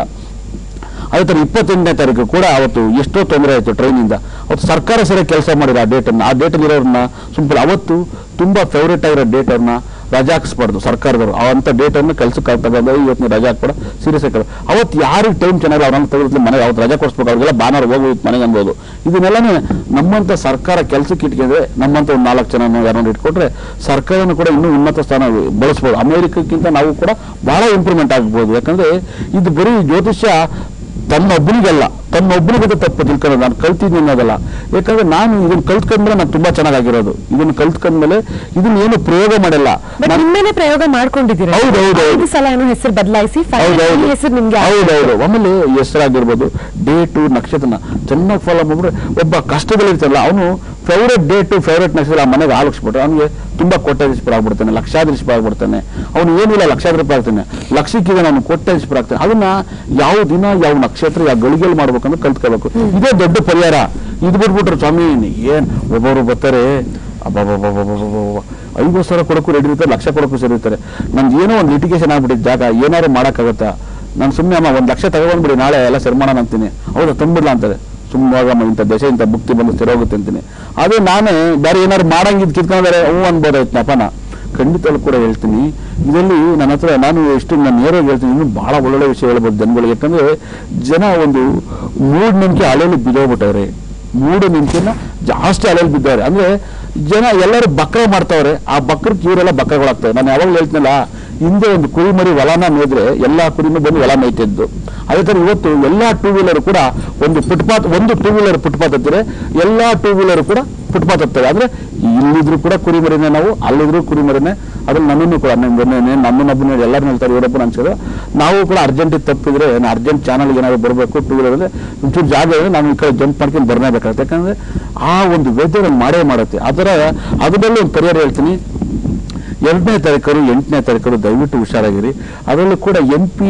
ಅದೇ ಥರ ಇಪ್ಪತ್ತೆಂಟನೇ ತಾರೀಕು ಕೂಡ ಅವತ್ತು ಎಷ್ಟೋ ತೊಂದರೆ ಆಯಿತು ಟ್ರೈನಿಂದ ಅವತ್ತು ಸರ್ಕಾರ ಸರಿಯಾಗಿ ಕೆಲಸ ಮಾಡಿರೋ ಆ ಡೇಟನ್ನು ಆ ಡೇಟಲ್ಲಿ ಇರೋರನ್ನ ಸಿಂಪಲ್ ಅವತ್ತು ತುಂಬಾ ಫೇವ್ರೇಟ್ ಆಗಿರೋ ಡೇಟ್ ಅವ್ರನ್ನ ರಜಾ ಹಾಕ್ಸ್ಬಾರ್ದು ಸರ್ಕಾರದವರು ಅವಂತ ಡೇಟನ್ನು ಕೆಲಸಕ್ಕೆ ತಗೊಂಡು ಇವತ್ತು ರಜಾ ಹಾಕ್ಬೇಡ ಸೀರಿಯಸ್ ಆಗಿ ಅವತ್ತು ಯಾರಿಗೆ ಟೈಮ್ ಚೆನ್ನಾಗಿಲ್ಲ ಅವ್ರನ್ನ ತೆಗೆದು ಮನೆಗೆ ಅವತ್ತು ರಜಾ ಕೊಡಿಸ್ಬೇಕು ಅವ್ರಿಗೆಲ್ಲ ಭಾನುವಾರ ಹೋಗಿ ಮನೆಗೆ ಅನ್ಬೋದು ಇದನ್ನೆಲ್ಲನೇ ನಮ್ಮಂತ ಸರ್ಕಾರ ಕೆಲಸಕ್ಕೆ ಇಟ್ಕೊಂಡ್ರೆ ನಮ್ಮಂತ ಒಂದು ನಾಲ್ಕು ಜನ ಯಾರನ್ನ ಇಟ್ಕೊಟ್ರೆ ಸರ್ಕಾರನೂ ಕೂಡ ಇನ್ನೂ ಉನ್ನತ ಸ್ಥಾನ ಬಳಸ್ಬೋದು ಅಮೆರಿಕಕ್ಕಿಂತ ನಾವು ಕೂಡ ಬಹಳ ಇಂಪ್ರೂವ್ಮೆಂಟ್ ಆಗ್ಬೋದು ಯಾಕಂದ್ರೆ ಇದು ಬರೀ ಜ್ಯೋತಿಷ್ಯ ತನ್ನೊಬ್ಬನಿಗಲ್ಲ ತನ್ನೊಬ್ಬನಿಗೆ ತಪ್ಪು ತಿಳ್ಕೊಳ್ಳೋದು ನಾನು ಕಲ್ತಿದ್ದೀನಿ ಅನ್ನೋದಲ್ಲ ಯಾಕಂದ್ರೆ ನಾನು ಇದನ್ನ ಕಲ್ತ್ಕೊಂಡ್ಮೇಲೆ ನಾನು ತುಂಬಾ ಚೆನ್ನಾಗಿರೋದು ಇದನ್ನ ಕಲ್ತ್ಕೊಂಡ್ಮೇಲೆ ಇದನ್ನ ಏನು ಪ್ರಯೋಗ ಮಾಡಿಲ್ಲ ಬಟ್ ನಾನ್- ನಿಮ್ಮೇನೆ ಪ್ರಯೋಗ ಮಾಡ್ಕೊಂಡಿದ್ದೀರಾ ಹೌದು, ಹೌದು, ಹೌದು. ಐದು ಸಲ ಏನೋ ಹೆಸರು ಬದಲಾಯಿಸಿ ಹೌದೌದು ಹೆಸರು ನಿಮ್ಗೆ ಹೌದೌದು ಆಮೇಲೆ ಹೆಸರಾಗಿರ್ಬೋದು ಡೇಟು ನಕ್ಷತ್ರನ ಚೆನ್ನಾಗಿ ಫಾಲೋ ಮಾಡ್ಬಿಟ್ರೆ ಒಬ್ಬ ಕಷ್ಟದಲ್ಲಿರ್ತಾರಲ್ಲ ಅವನು ಫೇವ್ರೆಟ್ ಡೇಟು ಫೇವ್ರೆಟ್ ನಕ್ಷತ್ರ ಆ ಮನೆಗೆ ಆಲೋಚಿಸ್ಬಿಟ್ರೆ ಅವನಿಗೆ ತುಂಬಾ ಕೋಟ್ಯಾಧೀಶಪರ ಆಗ್ಬಿಡ್ತಾನೆ ಲಕ್ಷಾಧೀಶಪರ ಆಗ್ಬಿಡ್ತಾನೆ ಅವನು ಏನಿಲ್ಲ ಲಕ್ಷಾಧಿಪರ ಆಗ್ತಾನೆ ಲಕ್ಷಕ್ಕಿದೆ ಅವನು ಕೋಟ್ಯಾಧೀಶಪರ ಆಗ್ತಾನೆ ಅದನ್ನ ಯಾವ ದಿನ ಯಾವ ನಕ್ಷತ್ರ ಯಾವ ಗಳಿಗೆಯಲ್ಲಿ ಮಾಡ್ಬೇಕಂದ್ರೆ ಕಲ್ತ್ಕೋಬೇಕು ಇದೇ ದೊಡ್ಡ ಪರಿಹಾರ ಇದು ಬಿಟ್ಬಿಟ್ರೆ ಸ್ವಾಮಿ ಏನ್ ಒಬ್ಬೊಬ್ರು ಬರ್ತಾರೆ ಅಬ್ಬಬ್ಬಬ್ಬಬ್ಬಬ್ಬಬ್ಬ. ಐವತ್ತು ಸಾವಿರ ಕೊಡಕ್ಕೂ ರೆಡಿ ಇರ್ತಾರೆ ಲಕ್ಷ ಕೊಡಕ್ಕೂ ಸರಿ ಇರ್ತಾರೆ ನಂದು ಏನೋ ಒಂದು ಲಿಟಿಗೇಷನ್ ಆಗ್ಬಿಟ್ಟಿದ್ದು ಜಾಗ ಏನಾದ್ರು ಮಾಡೋಕ್ಕಾಗತ್ತಾ ನಾನು ಸುಮ್ಮನೆ ಅಮ್ಮ ಒಂದು ಲಕ್ಷ ತಗೊಂಡ್ಬಿಡಿ ನಾಳೆ ಎಲ್ಲ ಸನ್ಮಾನ ಅಂತೀನಿ ಹೌದಾ ತಂದ್ಬಿಡ್ಲಾ ಅಂತಾರೆ ಸುಮ್ಮನೆ ಇಂಥ ದೇಶ ಇಂಥ ಮುಕ್ತಿ ಬಂದು ಸ್ಥಿರ ಹೋಗುತ್ತೆ ಅಂತೀನಿ ಅದೇ ನಾನೇ ಬೇರೆ ಏನಾದ್ರು ಮಾಡಂಗಿದ್ ಕಿತ್ಕೊಂಡ್ರೆ ಹ್ಞೂ ಅನ್ಬೋದಾಯ್ತು ನಾ ಖಂಡಿತಲ್ಲೂ ಕೂಡ ಹೇಳ್ತೀನಿ ಇದರಲ್ಲಿ ನನ್ನ ಹತ್ರ ನಾನು ಎಷ್ಟು ನಾನು ನೇರವಾಗಿ ಹೇಳ್ತೀನಿ ಇನ್ನೂ ಬಹಳ ಒಳ್ಳೊಳ್ಳೆ ವಿಷಯ ಹೇಳ್ಬೋದು ಜನಗಳಿಗೆ ಯಾಕಂದ್ರೆ ಜನ ಒಂದು ಮೂಢನಂಬಿಕೆ ಅಲೆಯಲ್ಲಿ ಬಿದ್ದೋಗ್ಬಿಟ್ಟವ್ರೆ ಮೂಢನಂಬಿಕೆನ ಜಾಸ್ತಿ ಅಲೆಯಲ್ಲಿ ಬಿದ್ದವ್ರೆ ಅಂದ್ರೆ ಜನ ಎಲ್ಲರೂ ಬಕ್ರ ಮಾಡ್ತಾವ್ರೆ ಆ ಬಕ್ರಕ್ಕೆ ಇವರೆಲ್ಲ ಬಕ್ರಗಳಾಗ್ತವೆ ನಾನು ಯಾವಾಗಲೂ ಹೇಳ್ತೀನಲ್ಲ ಹಿಂದೆ ಒಂದು ಕುರಿ ಮರಿ ಹೊಲನ ಮೇದ್ರೆ ಎಲ್ಲಾ ಕುರಿನೂ ಬಂದು ಹೊಲ ಮೇಯ್ತಿದ್ದು ಅದೇ ತರ ಇವತ್ತು ಎಲ್ಲಾ ಟೂ ವೀಲರ್ ಕೂಡ ಒಂದು ಫುಟ್ಪಾತ್ ಒಂದು ಟೂ ವೀಲರ್ ಫುಟ್ಪಾತ್ ಹತ್ತಿರ ಎಲ್ಲಾ ಟೂ ವೀಲರ್ ಕೂಡ ಫುಟ್ಪಾತ್ ಹತ್ತವೆ ಅಂದ್ರೆ ಇಲ್ಲಿದ್ರು ಕೂಡ ಕುರಿಮರಿನೇ ನಾವು ಅಲ್ಲಿದ್ರು ಕುರಿಮರಿನೇ ಅದ್ರಲ್ಲಿ ನನ್ನನ್ನು ಕೂಡ ನನ್ನ ನಮ್ಮನ್ನೊಬ್ಬನ ಎಲ್ಲರೂ ಹೇಳ್ತಾರೆ ಇವರೊಬ್ಬನ ಅನ್ಸಿದ್ರೆ ನಾವು ಕೂಡ ಅರ್ಜೆಂಟಿಗೆ ತಪ್ಪಿದ್ರೆ ಅರ್ಜೆಂಟ್ ಚಾನಲ್ ಏನಾದ್ರು ಬರಬೇಕು ಟೂ ವೀಲರ್ ಅಂದ್ರೆ ಒಂಚೂರು ಜಾಗ ಇದೆ ನಾನು ಈ ಕಡೆ ಜಂಪ್ ಮಾಡ್ಕೊಂಡು ಬರಲೇಬೇಕಾಗುತ್ತೆ ಯಾಕಂದ್ರೆ ಆ ಒಂದು ವೆದರ್ ಮಾಡೇ ಮಾಡುತ್ತೆ ಅದರ ಅದರಲ್ಲಿ ಒಂದು ಪರಿಹಾರ ಹೇಳ್ತೀನಿ ಎರಡನೇ ತಾರೀಕರು ಎಂಟನೇ ತಾರೀಕರು ದಯವಿಟ್ಟು ಹುಷಾರಾಗಿರಿ ಅದರಲ್ಲೂ ಕೂಡ ಎಂ ಪಿ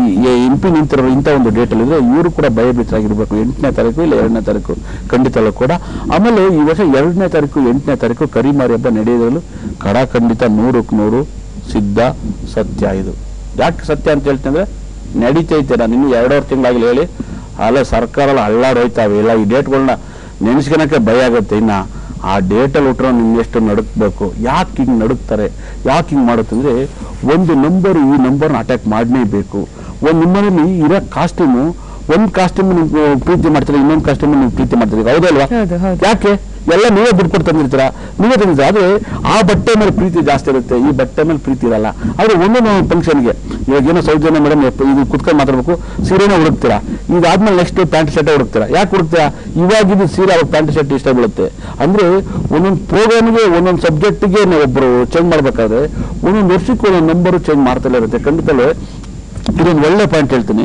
ಎಂ ಪಿ ನಿಂತಿರೋ ಇಂಥ ಒಂದು ಡೇಟಲ್ಲಿ ಇದ್ರೆ ಇವರು ಕೂಡ ಭಯಭೀತರಾಗಿರ್ಬೇಕು ಎಂಟನೇ ತಾರೀಕು ಇಲ್ಲ ಎರಡನೇ ತಾರೀಕು ಖಂಡಿತಲ್ಲೂ ಕೂಡ ಆಮೇಲೆ ಈ ವರ್ಷ ಎರಡನೇ ತಾರೀಕು ಎಂಟನೇ ತಾರೀಕು ಕರಿಮಾರಿ ಹಬ್ಬ ನಡೆಯೋದ್ರಲ್ಲೂ ಖಡಾಖಂಡಿತ ನೂರಕ್ಕೆ ನೂರು ಸಿದ್ಧ ಸತ್ಯ ಇದು ಯಾಕೆ ಸತ್ಯ ಅಂತ ಹೇಳ್ತೀನಿ ಅಂದ್ರೆ ನಡೀತೈತೆ ನಾನು ಇನ್ನು ಎರಡೂವರೆ ತಿಂಗಳಾಗಲಿ ಹೇಳಿ ಅಲ್ಲ ಸರ್ಕಾರ ಎಲ್ಲ ಅಳ್ಳಾಡೋಯ್ತಾವೆ ಇಲ್ಲ ಈ ಡೇಟ್ಗಳನ್ನ ನೆನೆಸ್ಕೊಳಕ್ಕೆ ಭಯ ಆಗುತ್ತೆ ಇನ್ನ ಆ ಡೇಟಲ್ಲಿ ಹುಟ್ರೆ ನಿಮ್ಗೆ ಎಷ್ಟು ನಡುಕ್ಬೇಕು ಯಾಕೆ ಹಿಂಗೆ ನಡುಕ್ತಾರೆ ಯಾಕೆ ಹಿಂಗೆ ಮಾಡುತ್ತಂದ್ರೆ ಒಂದು ನಂಬರ್ ಈ ನಂಬರ್ನ ಅಟ್ಯಾಕ್ ಮಾಡಲೇಬೇಕು ಒಂದು ನಿಮ್ಮನೇಲಿ ಇರೋ ಕಾಸ್ಟ್ಯೂಮು ಒಂದು ಕಾಸ್ಟ್ಯೂಮ್ ನೀವು ಪ್ರೀತಿ ಮಾಡ್ತೀರಾ ಇನ್ನೊಂದು ಕಾಸ್ಟ್ಯೂಮ್ ನೀವು ಪ್ರೀತಿ ಮಾಡ್ತೀರಿ ಹೌದಲ್ವಾ ಹೌದು, ಹೌದು. ಯಾಕೆ ಎಲ್ಲ ನೀವೇ ದುಡ್ಡು ಕೊಟ್ಟು ತಂದಿರ್ತೀರಾ ನೀವೇ ತಂದಿರ್ತೀರ ಆದ್ರೆ ಆ ಬಟ್ಟೆ ಮೇಲೆ ಪ್ರೀತಿ ಜಾಸ್ತಿ ಇರುತ್ತೆ ಈ ಬಟ್ಟೆ ಮೇಲೆ ಪ್ರೀತಿ ಇರಲ್ಲ ಆದ್ರೆ ಒಂದೊಂದು ಫಂಕ್ಷನ್ಗೆ ಇವಾಗ ಏನೋ ಸೌಜನ್ಯ ಮೇಡಮ್ ಇದು ಕುತ್ಕೊಂಡು ಮಾತಾಡ್ಬೇಕು ಸೀರೆನೇ ಹುಡುಕ್ತೀರಾ ಇದಾದ್ಮೇಲೆ ನೆಕ್ಸ್ಟ್ ಪ್ಯಾಂಟ್ ಶರ್ಟ್ ಹುಡುಕ್ತೀರಾ ಯಾಕೆ ಹುಡುಕ್ತೀರಾ ಇವಾಗಿದ್ದು ಸೀರೆ ಅವ್ರ ಪ್ಯಾಂಟ್ ಶರ್ಟ್ ಇಷ್ಟ ಬೀಳುತ್ತೆ ಅಂದ್ರೆ ಒಂದೊಂದು ಪ್ರೋಗ್ರಾಮ್ಗೆ ಒಂದೊಂದು ಸಬ್ಜೆಕ್ಟ್ಗೆ ಒಬ್ಬರು ಚೇಂಜ್ ಮಾಡ್ಬೇಕಾದ್ರೆ ಒಂದೊಂದು ವರ್ಷಕ್ಕೆ ಒಂದೊಂದು ನಂಬರು ಚೇಂಜ್ ಮಾಡ್ತಲೇ ಇರುತ್ತೆ ಖಂಡಿತಲೇ ಇದೊಂದು ಒಳ್ಳೆ ಪಾಯಿಂಟ್ ಹೇಳ್ತೀನಿ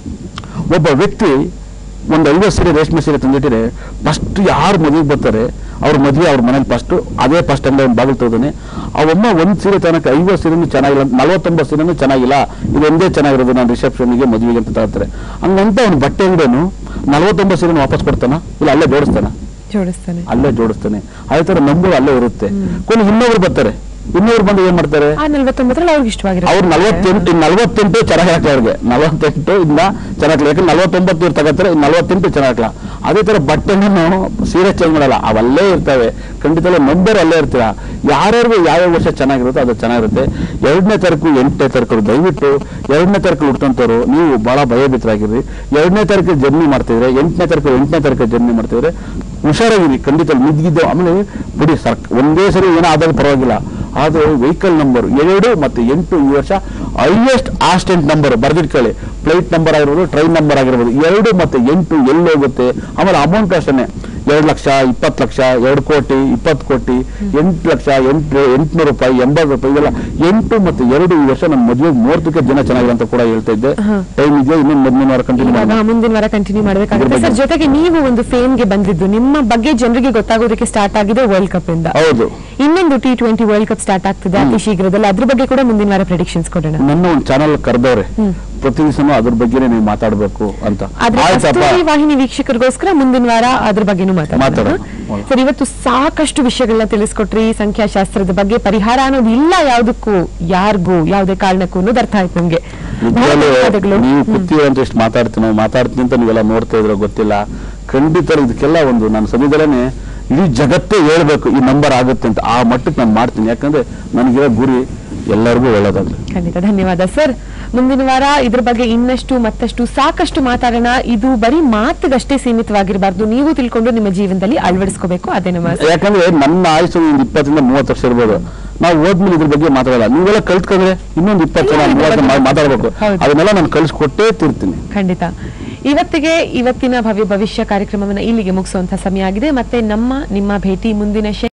ಒಬ್ಬ ವ್ಯಕ್ತಿ ಒಂದು ಐವತ್ತು ಸೀರೆ ರೇಷ್ಮೆ ಸೀರೆ ತಂದಿಟ್ಟಿದ್ರೆ ಫಸ್ಟ್ ಯಾರು ಮದುವೆಗೆ ಬರ್ತಾರೆ ಅವ್ರ ಮದುವೆ ಅವ್ರ ಮನೇಲಿ ಫಸ್ಟ್ ಅದೇ ಫಸ್ಟ್ ಅಂಗಡಿ ಒಂದು ಬಾಗಿಲು ತೆಗ್ದಾನೆ ಅವಮ್ಮ ಒಂದು ಸೀರೆ ತನಕ ಐವತ್ತು ಸೀರೆನೂ ಚೆನ್ನಾಗಿಲ್ಲ ನಲವತ್ತೊಂಬತ್ತು ಸೀರೆನೂ ಚೆನ್ನಾಗಿಲ್ಲ ಇದೊಂದೇ ಚೆನ್ನಾಗಿರೋದು ನಾನು ರಿಸೆಪ್ಷನ್ಗೆ ಮದುವೆಗೆ ಅಂತ ತಗೊಳ್ತಾರೆ ಹಂಗಂತ ಅವ್ನು ಬಟ್ಟೆ ಅಂಗಡಿನು ನಲವತ್ತೊಂಬತ್ತು ಸೀರೆನ ವಾಪಸ್ ಕೊಡ್ತಾನ ಇಲ್ಲ ಅಲ್ಲೇ ಜೋಡಿಸ್ತಾನ ಜೋಡಿಸ್ತಾನೆ ಅಲ್ಲೇ ಜೋಡಿಸ್ತಾನೆ ಅದೇ ತರ ನಂಬರು ಅಲ್ಲೇ ಇರುತ್ತೆ ಕೊನೆ ಇನ್ನೊಬ್ರು ಬರ್ತಾರೆ ಇನ್ನೊಬ್ರು ಬಂದು ಏನ್ ಮಾಡ್ತಾರೆ ಆ ನಲ್ವತ್ತೊಂಬತ್ತರಲ್ಲಿ ಅವ್ರಿಗೆ ಇಷ್ಟವಾಗಿರುತ್ತೆ ಅವ್ರು ನಲವತ್ತೆಂಟು ಇನ್ನು ನಲವತ್ತೆಂಟು ಚೆನ್ನಾಗಿ ಹಾಕ್ಲಿ ಅವ್ರಿಗೆ ನಲವತ್ತೆಂಟು ಇನ್ನ ಚೆನ್ನಾಗಿ ಯಾಕಂದ್ರೆ ನಲವತ್ತೊಂಬತ್ತು ಇವ್ರು ತಗೋತಾರೆ ಇನ್ನು ನಲವತ್ತೆಂಟು ಚೆನ್ನಾಗಿ ಅದೇ ತರ ಬಟ್ಟೆನೂ ಸೀರೆ ಚೇಂಜ್ ಮಾಡಲ್ಲ ಅವಲ್ಲೇ ಇರ್ತವೆ ಖಂಡಿತ ನಂಬರ್ ಅಲ್ಲೇ ಇರ್ತೀರ ಯಾರ್ಯಾರಿಗೂ ಯಾವ್ಯಾವ ವರ್ಷ ಚೆನ್ನಾಗಿರುತ್ತೋ ಅದು ಚೆನ್ನಾಗಿರುತ್ತೆ ಎರಡನೇ ತಾರೀಕು ಎಂಟನೇ ತಾರೀಕು ದಯವಿಟ್ಟು ಎರಡನೇ ತಾರೀಕು ಹುಡ್ತಂತವ್ರು ನೀವು ಬಹಳ ಭಯಭೀತರಾಗಿರ್ರಿ ಎರಡನೇ ತಾರೀಕು ಜರ್ನಿ ಮಾಡ್ತಿದ್ರೆ ಎಂಟನೇ ತಾರೀಕು ಎಂಟನೇ ತಾರೀಕು ಜರ್ನಿ ಮಾಡ್ತಿದ್ರೆ ಹುಷಾರಾಗಿರಿ ಖಂಡಿತ ನಿದ್ಗಿದ್ದು ಆಮೇಲೆ ಬಿಡಿ ಸರ್ ಒಂದೇ ಸರಿ ಏನೋ ಆದಾಗ ಪರವಾಗಿಲ್ಲ ಆದ್ರೆ ವೆಹಿಕಲ್ ನಂಬರ್ ಎರಡು ಮತ್ತೆ ಎಂಟು ಈ ವರ್ಷ ಹೈಯೆಸ್ಟ್ ಆಸ್ಟೆಂಟ್ ನಂಬರ್ ಬರ್ದಿಟ್ಕೊಳ್ಳಿ ಫ್ಲೈಟ್ ನಂಬರ್ ಆಗಿರ್ಬೋದು ಟ್ರೈನ್ ನಂಬರ್ ಆಗಿರ್ಬೋದು ಎರಡು ಮತ್ತೆ ಎಂಟು ಎಲ್ಲಿ ಹೋಗುತ್ತೆ ಆಮೇಲೆ ಅಮೌಂಟ್ ಅಷ್ಟೇ ಎರಡು ಲಕ್ಷ ಇಪ್ಪತ್ತು ಲಕ್ಷ ಎರಡು ಕೋಟಿ ಇಪ್ಪತ್ತು ಕೋಟಿ ಎಂಟು ಲಕ್ಷ ಎಂಟು ಎಂಟುನೂರು ರೂಪಾಯಿ ಎಂಬತ್ತು ರೂಪಾಯಿ ಇವೆಲ್ಲ ಎಂಟು ಮತ್ತೆ ಎರಡು ಈ ವರ್ಷ ನನ್ನ ಮದುವೆ ಮುಹೂರ್ತಕ್ಕೆ ಜನ ಚೆನ್ನಾಗಿದೆ ಅಂತ ಕೂಡ ಹೇಳ್ತಾ ಇದ್ದೆ ಹಾ. ಟೈಮ್ ಇದೆಯಾ ಇನ್ನೊಂದು ಮುಂದಿನ ವಾರ ಕಂಟಿನ್ಯೂ ಇವಾಗ ಮಾಡೋಣ ಮುಂದಿನ ವಾರ ಕಂಟಿನ್ಯೂ ಮಾಡಬೇಕಾಗುತ್ತೆ ಇದ್ರ ಸರ್ ಬಗ್ಗೆ. ಜೊತೆಗೆ ನೀವು ಒಂದು ಫೇಮ್ಗೆ ಬಂದಿದ್ದು ನಿಮ್ಮ ಬಗ್ಗೆ ಜನರಿಗೆ ಗೊತ್ತಾಗೋದಕ್ಕೆ ಸ್ಟಾರ್ಟ್ ಆಗಿದೆ ವರ್ಲ್ಡ್ ಕಪ್ ಇಂದ ಹೌದು ಇನ್ನೊಂದು T twenty World Cup start ಆಗ್ತಿದೆ ಅತಿ ಶೀಘ್ರದಲ್ಲಿ ಅದ್ರ ಬಗ್ಗೆ ಕೂಡ ಮುಂದಿನ ವಾರ ಪ್ರಿಡಿಕ್ಷನ್ಸ್ ಕೊಡೋಣ ನನ್ನ ಒಂದು ಚಾನಲ್ ಕರೆದವ್ರೆ ಪ್ರತಿ ದಿವಸನೂ ಅದ್ರ ಬಗ್ಗೆನೇ ನೀವು ಮಾತಾಡಬೇಕು ಅಂತ ಆದ್ರೆ ಆಯ್ತಪ್ಪ ಕಸ್ತೂರಿ ವಾಹಿನಿ ವೀಕ್ಷಕರಿಗೋಸ್ಕರ ಮುಂದಿನ ವಾರ ಅದ್ರ ಬಗ್ಗೆನೂ ಮಾತಾಡೋಣ ಮಾತಾಡೋಣ. ಸರ್ ಇವತ್ತು ಸಾಕಷ್ಟು ವಿಷಯಗಳನ್ನ ತಿಳಿಸ್ಕೊಟ್ರಿ ಸಂಖ್ಯಾಶಾಸ್ತ್ರದ ಬಗ್ಗೆ ಪರಿಹಾರ ಅನ್ನೋದು ಇಲ್ಲ ಯಾವ್ದಕ್ಕೂ ಯಾರಿಗೂ ಯಾವುದೇ ಕಾರಣಕ್ಕೂ ಅನ್ನೋದು ಅರ್ಥ ಆಯ್ತು ನಮ್ಗೆ ಬಹಳ ನಿಜವಾಗ್ಲೂ ಧನ್ಯವಾದಗಳು. ನೀವು ಹ್ಮ್. ಕೂತೀವಿ ಅಂತ ಎಷ್ಟು ಮಾತಾಡ್ತೀನೋ ಮಾತಾಡ್ತೀನಿ ಅಂತ ನೀವೆಲ್ಲ ನೋಡ್ತಾ ಇದ್ರೋ ಗೊತ್ತಿಲ್ಲ ಖಂಡಿತ ಇದಕ್ಕೆಲ್ಲ ಒಂದು ನಾನು ಸದ್ಯದಲ್ಲೇ ಇಡೀ ಜಗತ್ತೇ ಹೇಳ್ಬೇಕು ಈ ನಂಬರ್ ಆಗುತ್ತೆ ಅಂತ ಆ ಮಟ್ಟಕ್ಕೆ ನಾನು ಮಾಡ್ತೀನಿ ಯಾಕಂದ್ರೆ ನನಗಿರೋ ಗುರಿ ಎಲ್ಲರಿಗೂ ಒಳ್ಳೇದಾಗ್ಲಿ ಖಂಡಿತ ಧನ್ಯವಾದ ಸರ್ ಮುಂದಿನ ವಾರ ಇದ್ರ ಬಗ್ಗೆ ಇನ್ನಷ್ಟು ಮತ್ತಷ್ಟು ಸಾಕಷ್ಟು ಮಾತಾಡೋಣ ಇದು ಬರೀ ಮಾತಿಗಷ್ಟೇ ಸೀಮಿತವಾಗಿರಬಾರ್ದು ನೀವು ತಿಳ್ಕೊಂಡು ನಿಮ್ಮ ಜೀವನದಲ್ಲಿ ಅಳವಡಿಸ್ಕೋಬೇಕು ಅದೇ ನಮ್ಮ ಯಾಕಂದ್ರೆ ನನ್ನ ಆಯುಷು ಒಂದು ಇಪ್ಪತ್ತರಿಂದ ಮೂವತ್ತು ವರ್ಷ ಇರ್ಬೋದು ನಾವು ಹೋದ್ಮೇಲೆ ಇದ್ರ ಬಗ್ಗೆ ಮಾತಾಡಲ್ಲ ನೀವೆಲ್ಲ ಕಲ್ತ್ಕೊಂಡ್ರೆ ಇನ್ನೊಂದು ಇಪ್ಪತ್ತು ಜನ ಇಲ್ಲ, ಮೂವತ್ತು ಜನ ಬಗ್ಗೆ ಮಾತಾಡ್ಬೇಕು ಹೌದು. ಅದನ್ನೆಲ್ಲ ನಾನು ಕಳಿಸ್ಕೊಟ್ಟೇ ತಿರ್ತೀನಿ ಖಂಡಿತ ಇವತ್ತಿಗೆ ಇವತ್ತಿನ ಭವ್ಯ ಭವಿಷ್ಯ ಕಾರ್ಯಕ್ರಮವನ್ನು ಇಲ್ಲಿಗೆ ಮುಗಿಸುವಂತಹ ಸಮಯ ಆಗಿದೆ ಮತ್ತೆ ನಮ್ಮ ನಿಮ್ಮ ಭೇಟಿ ಮುಂದಿನ ಶನಿ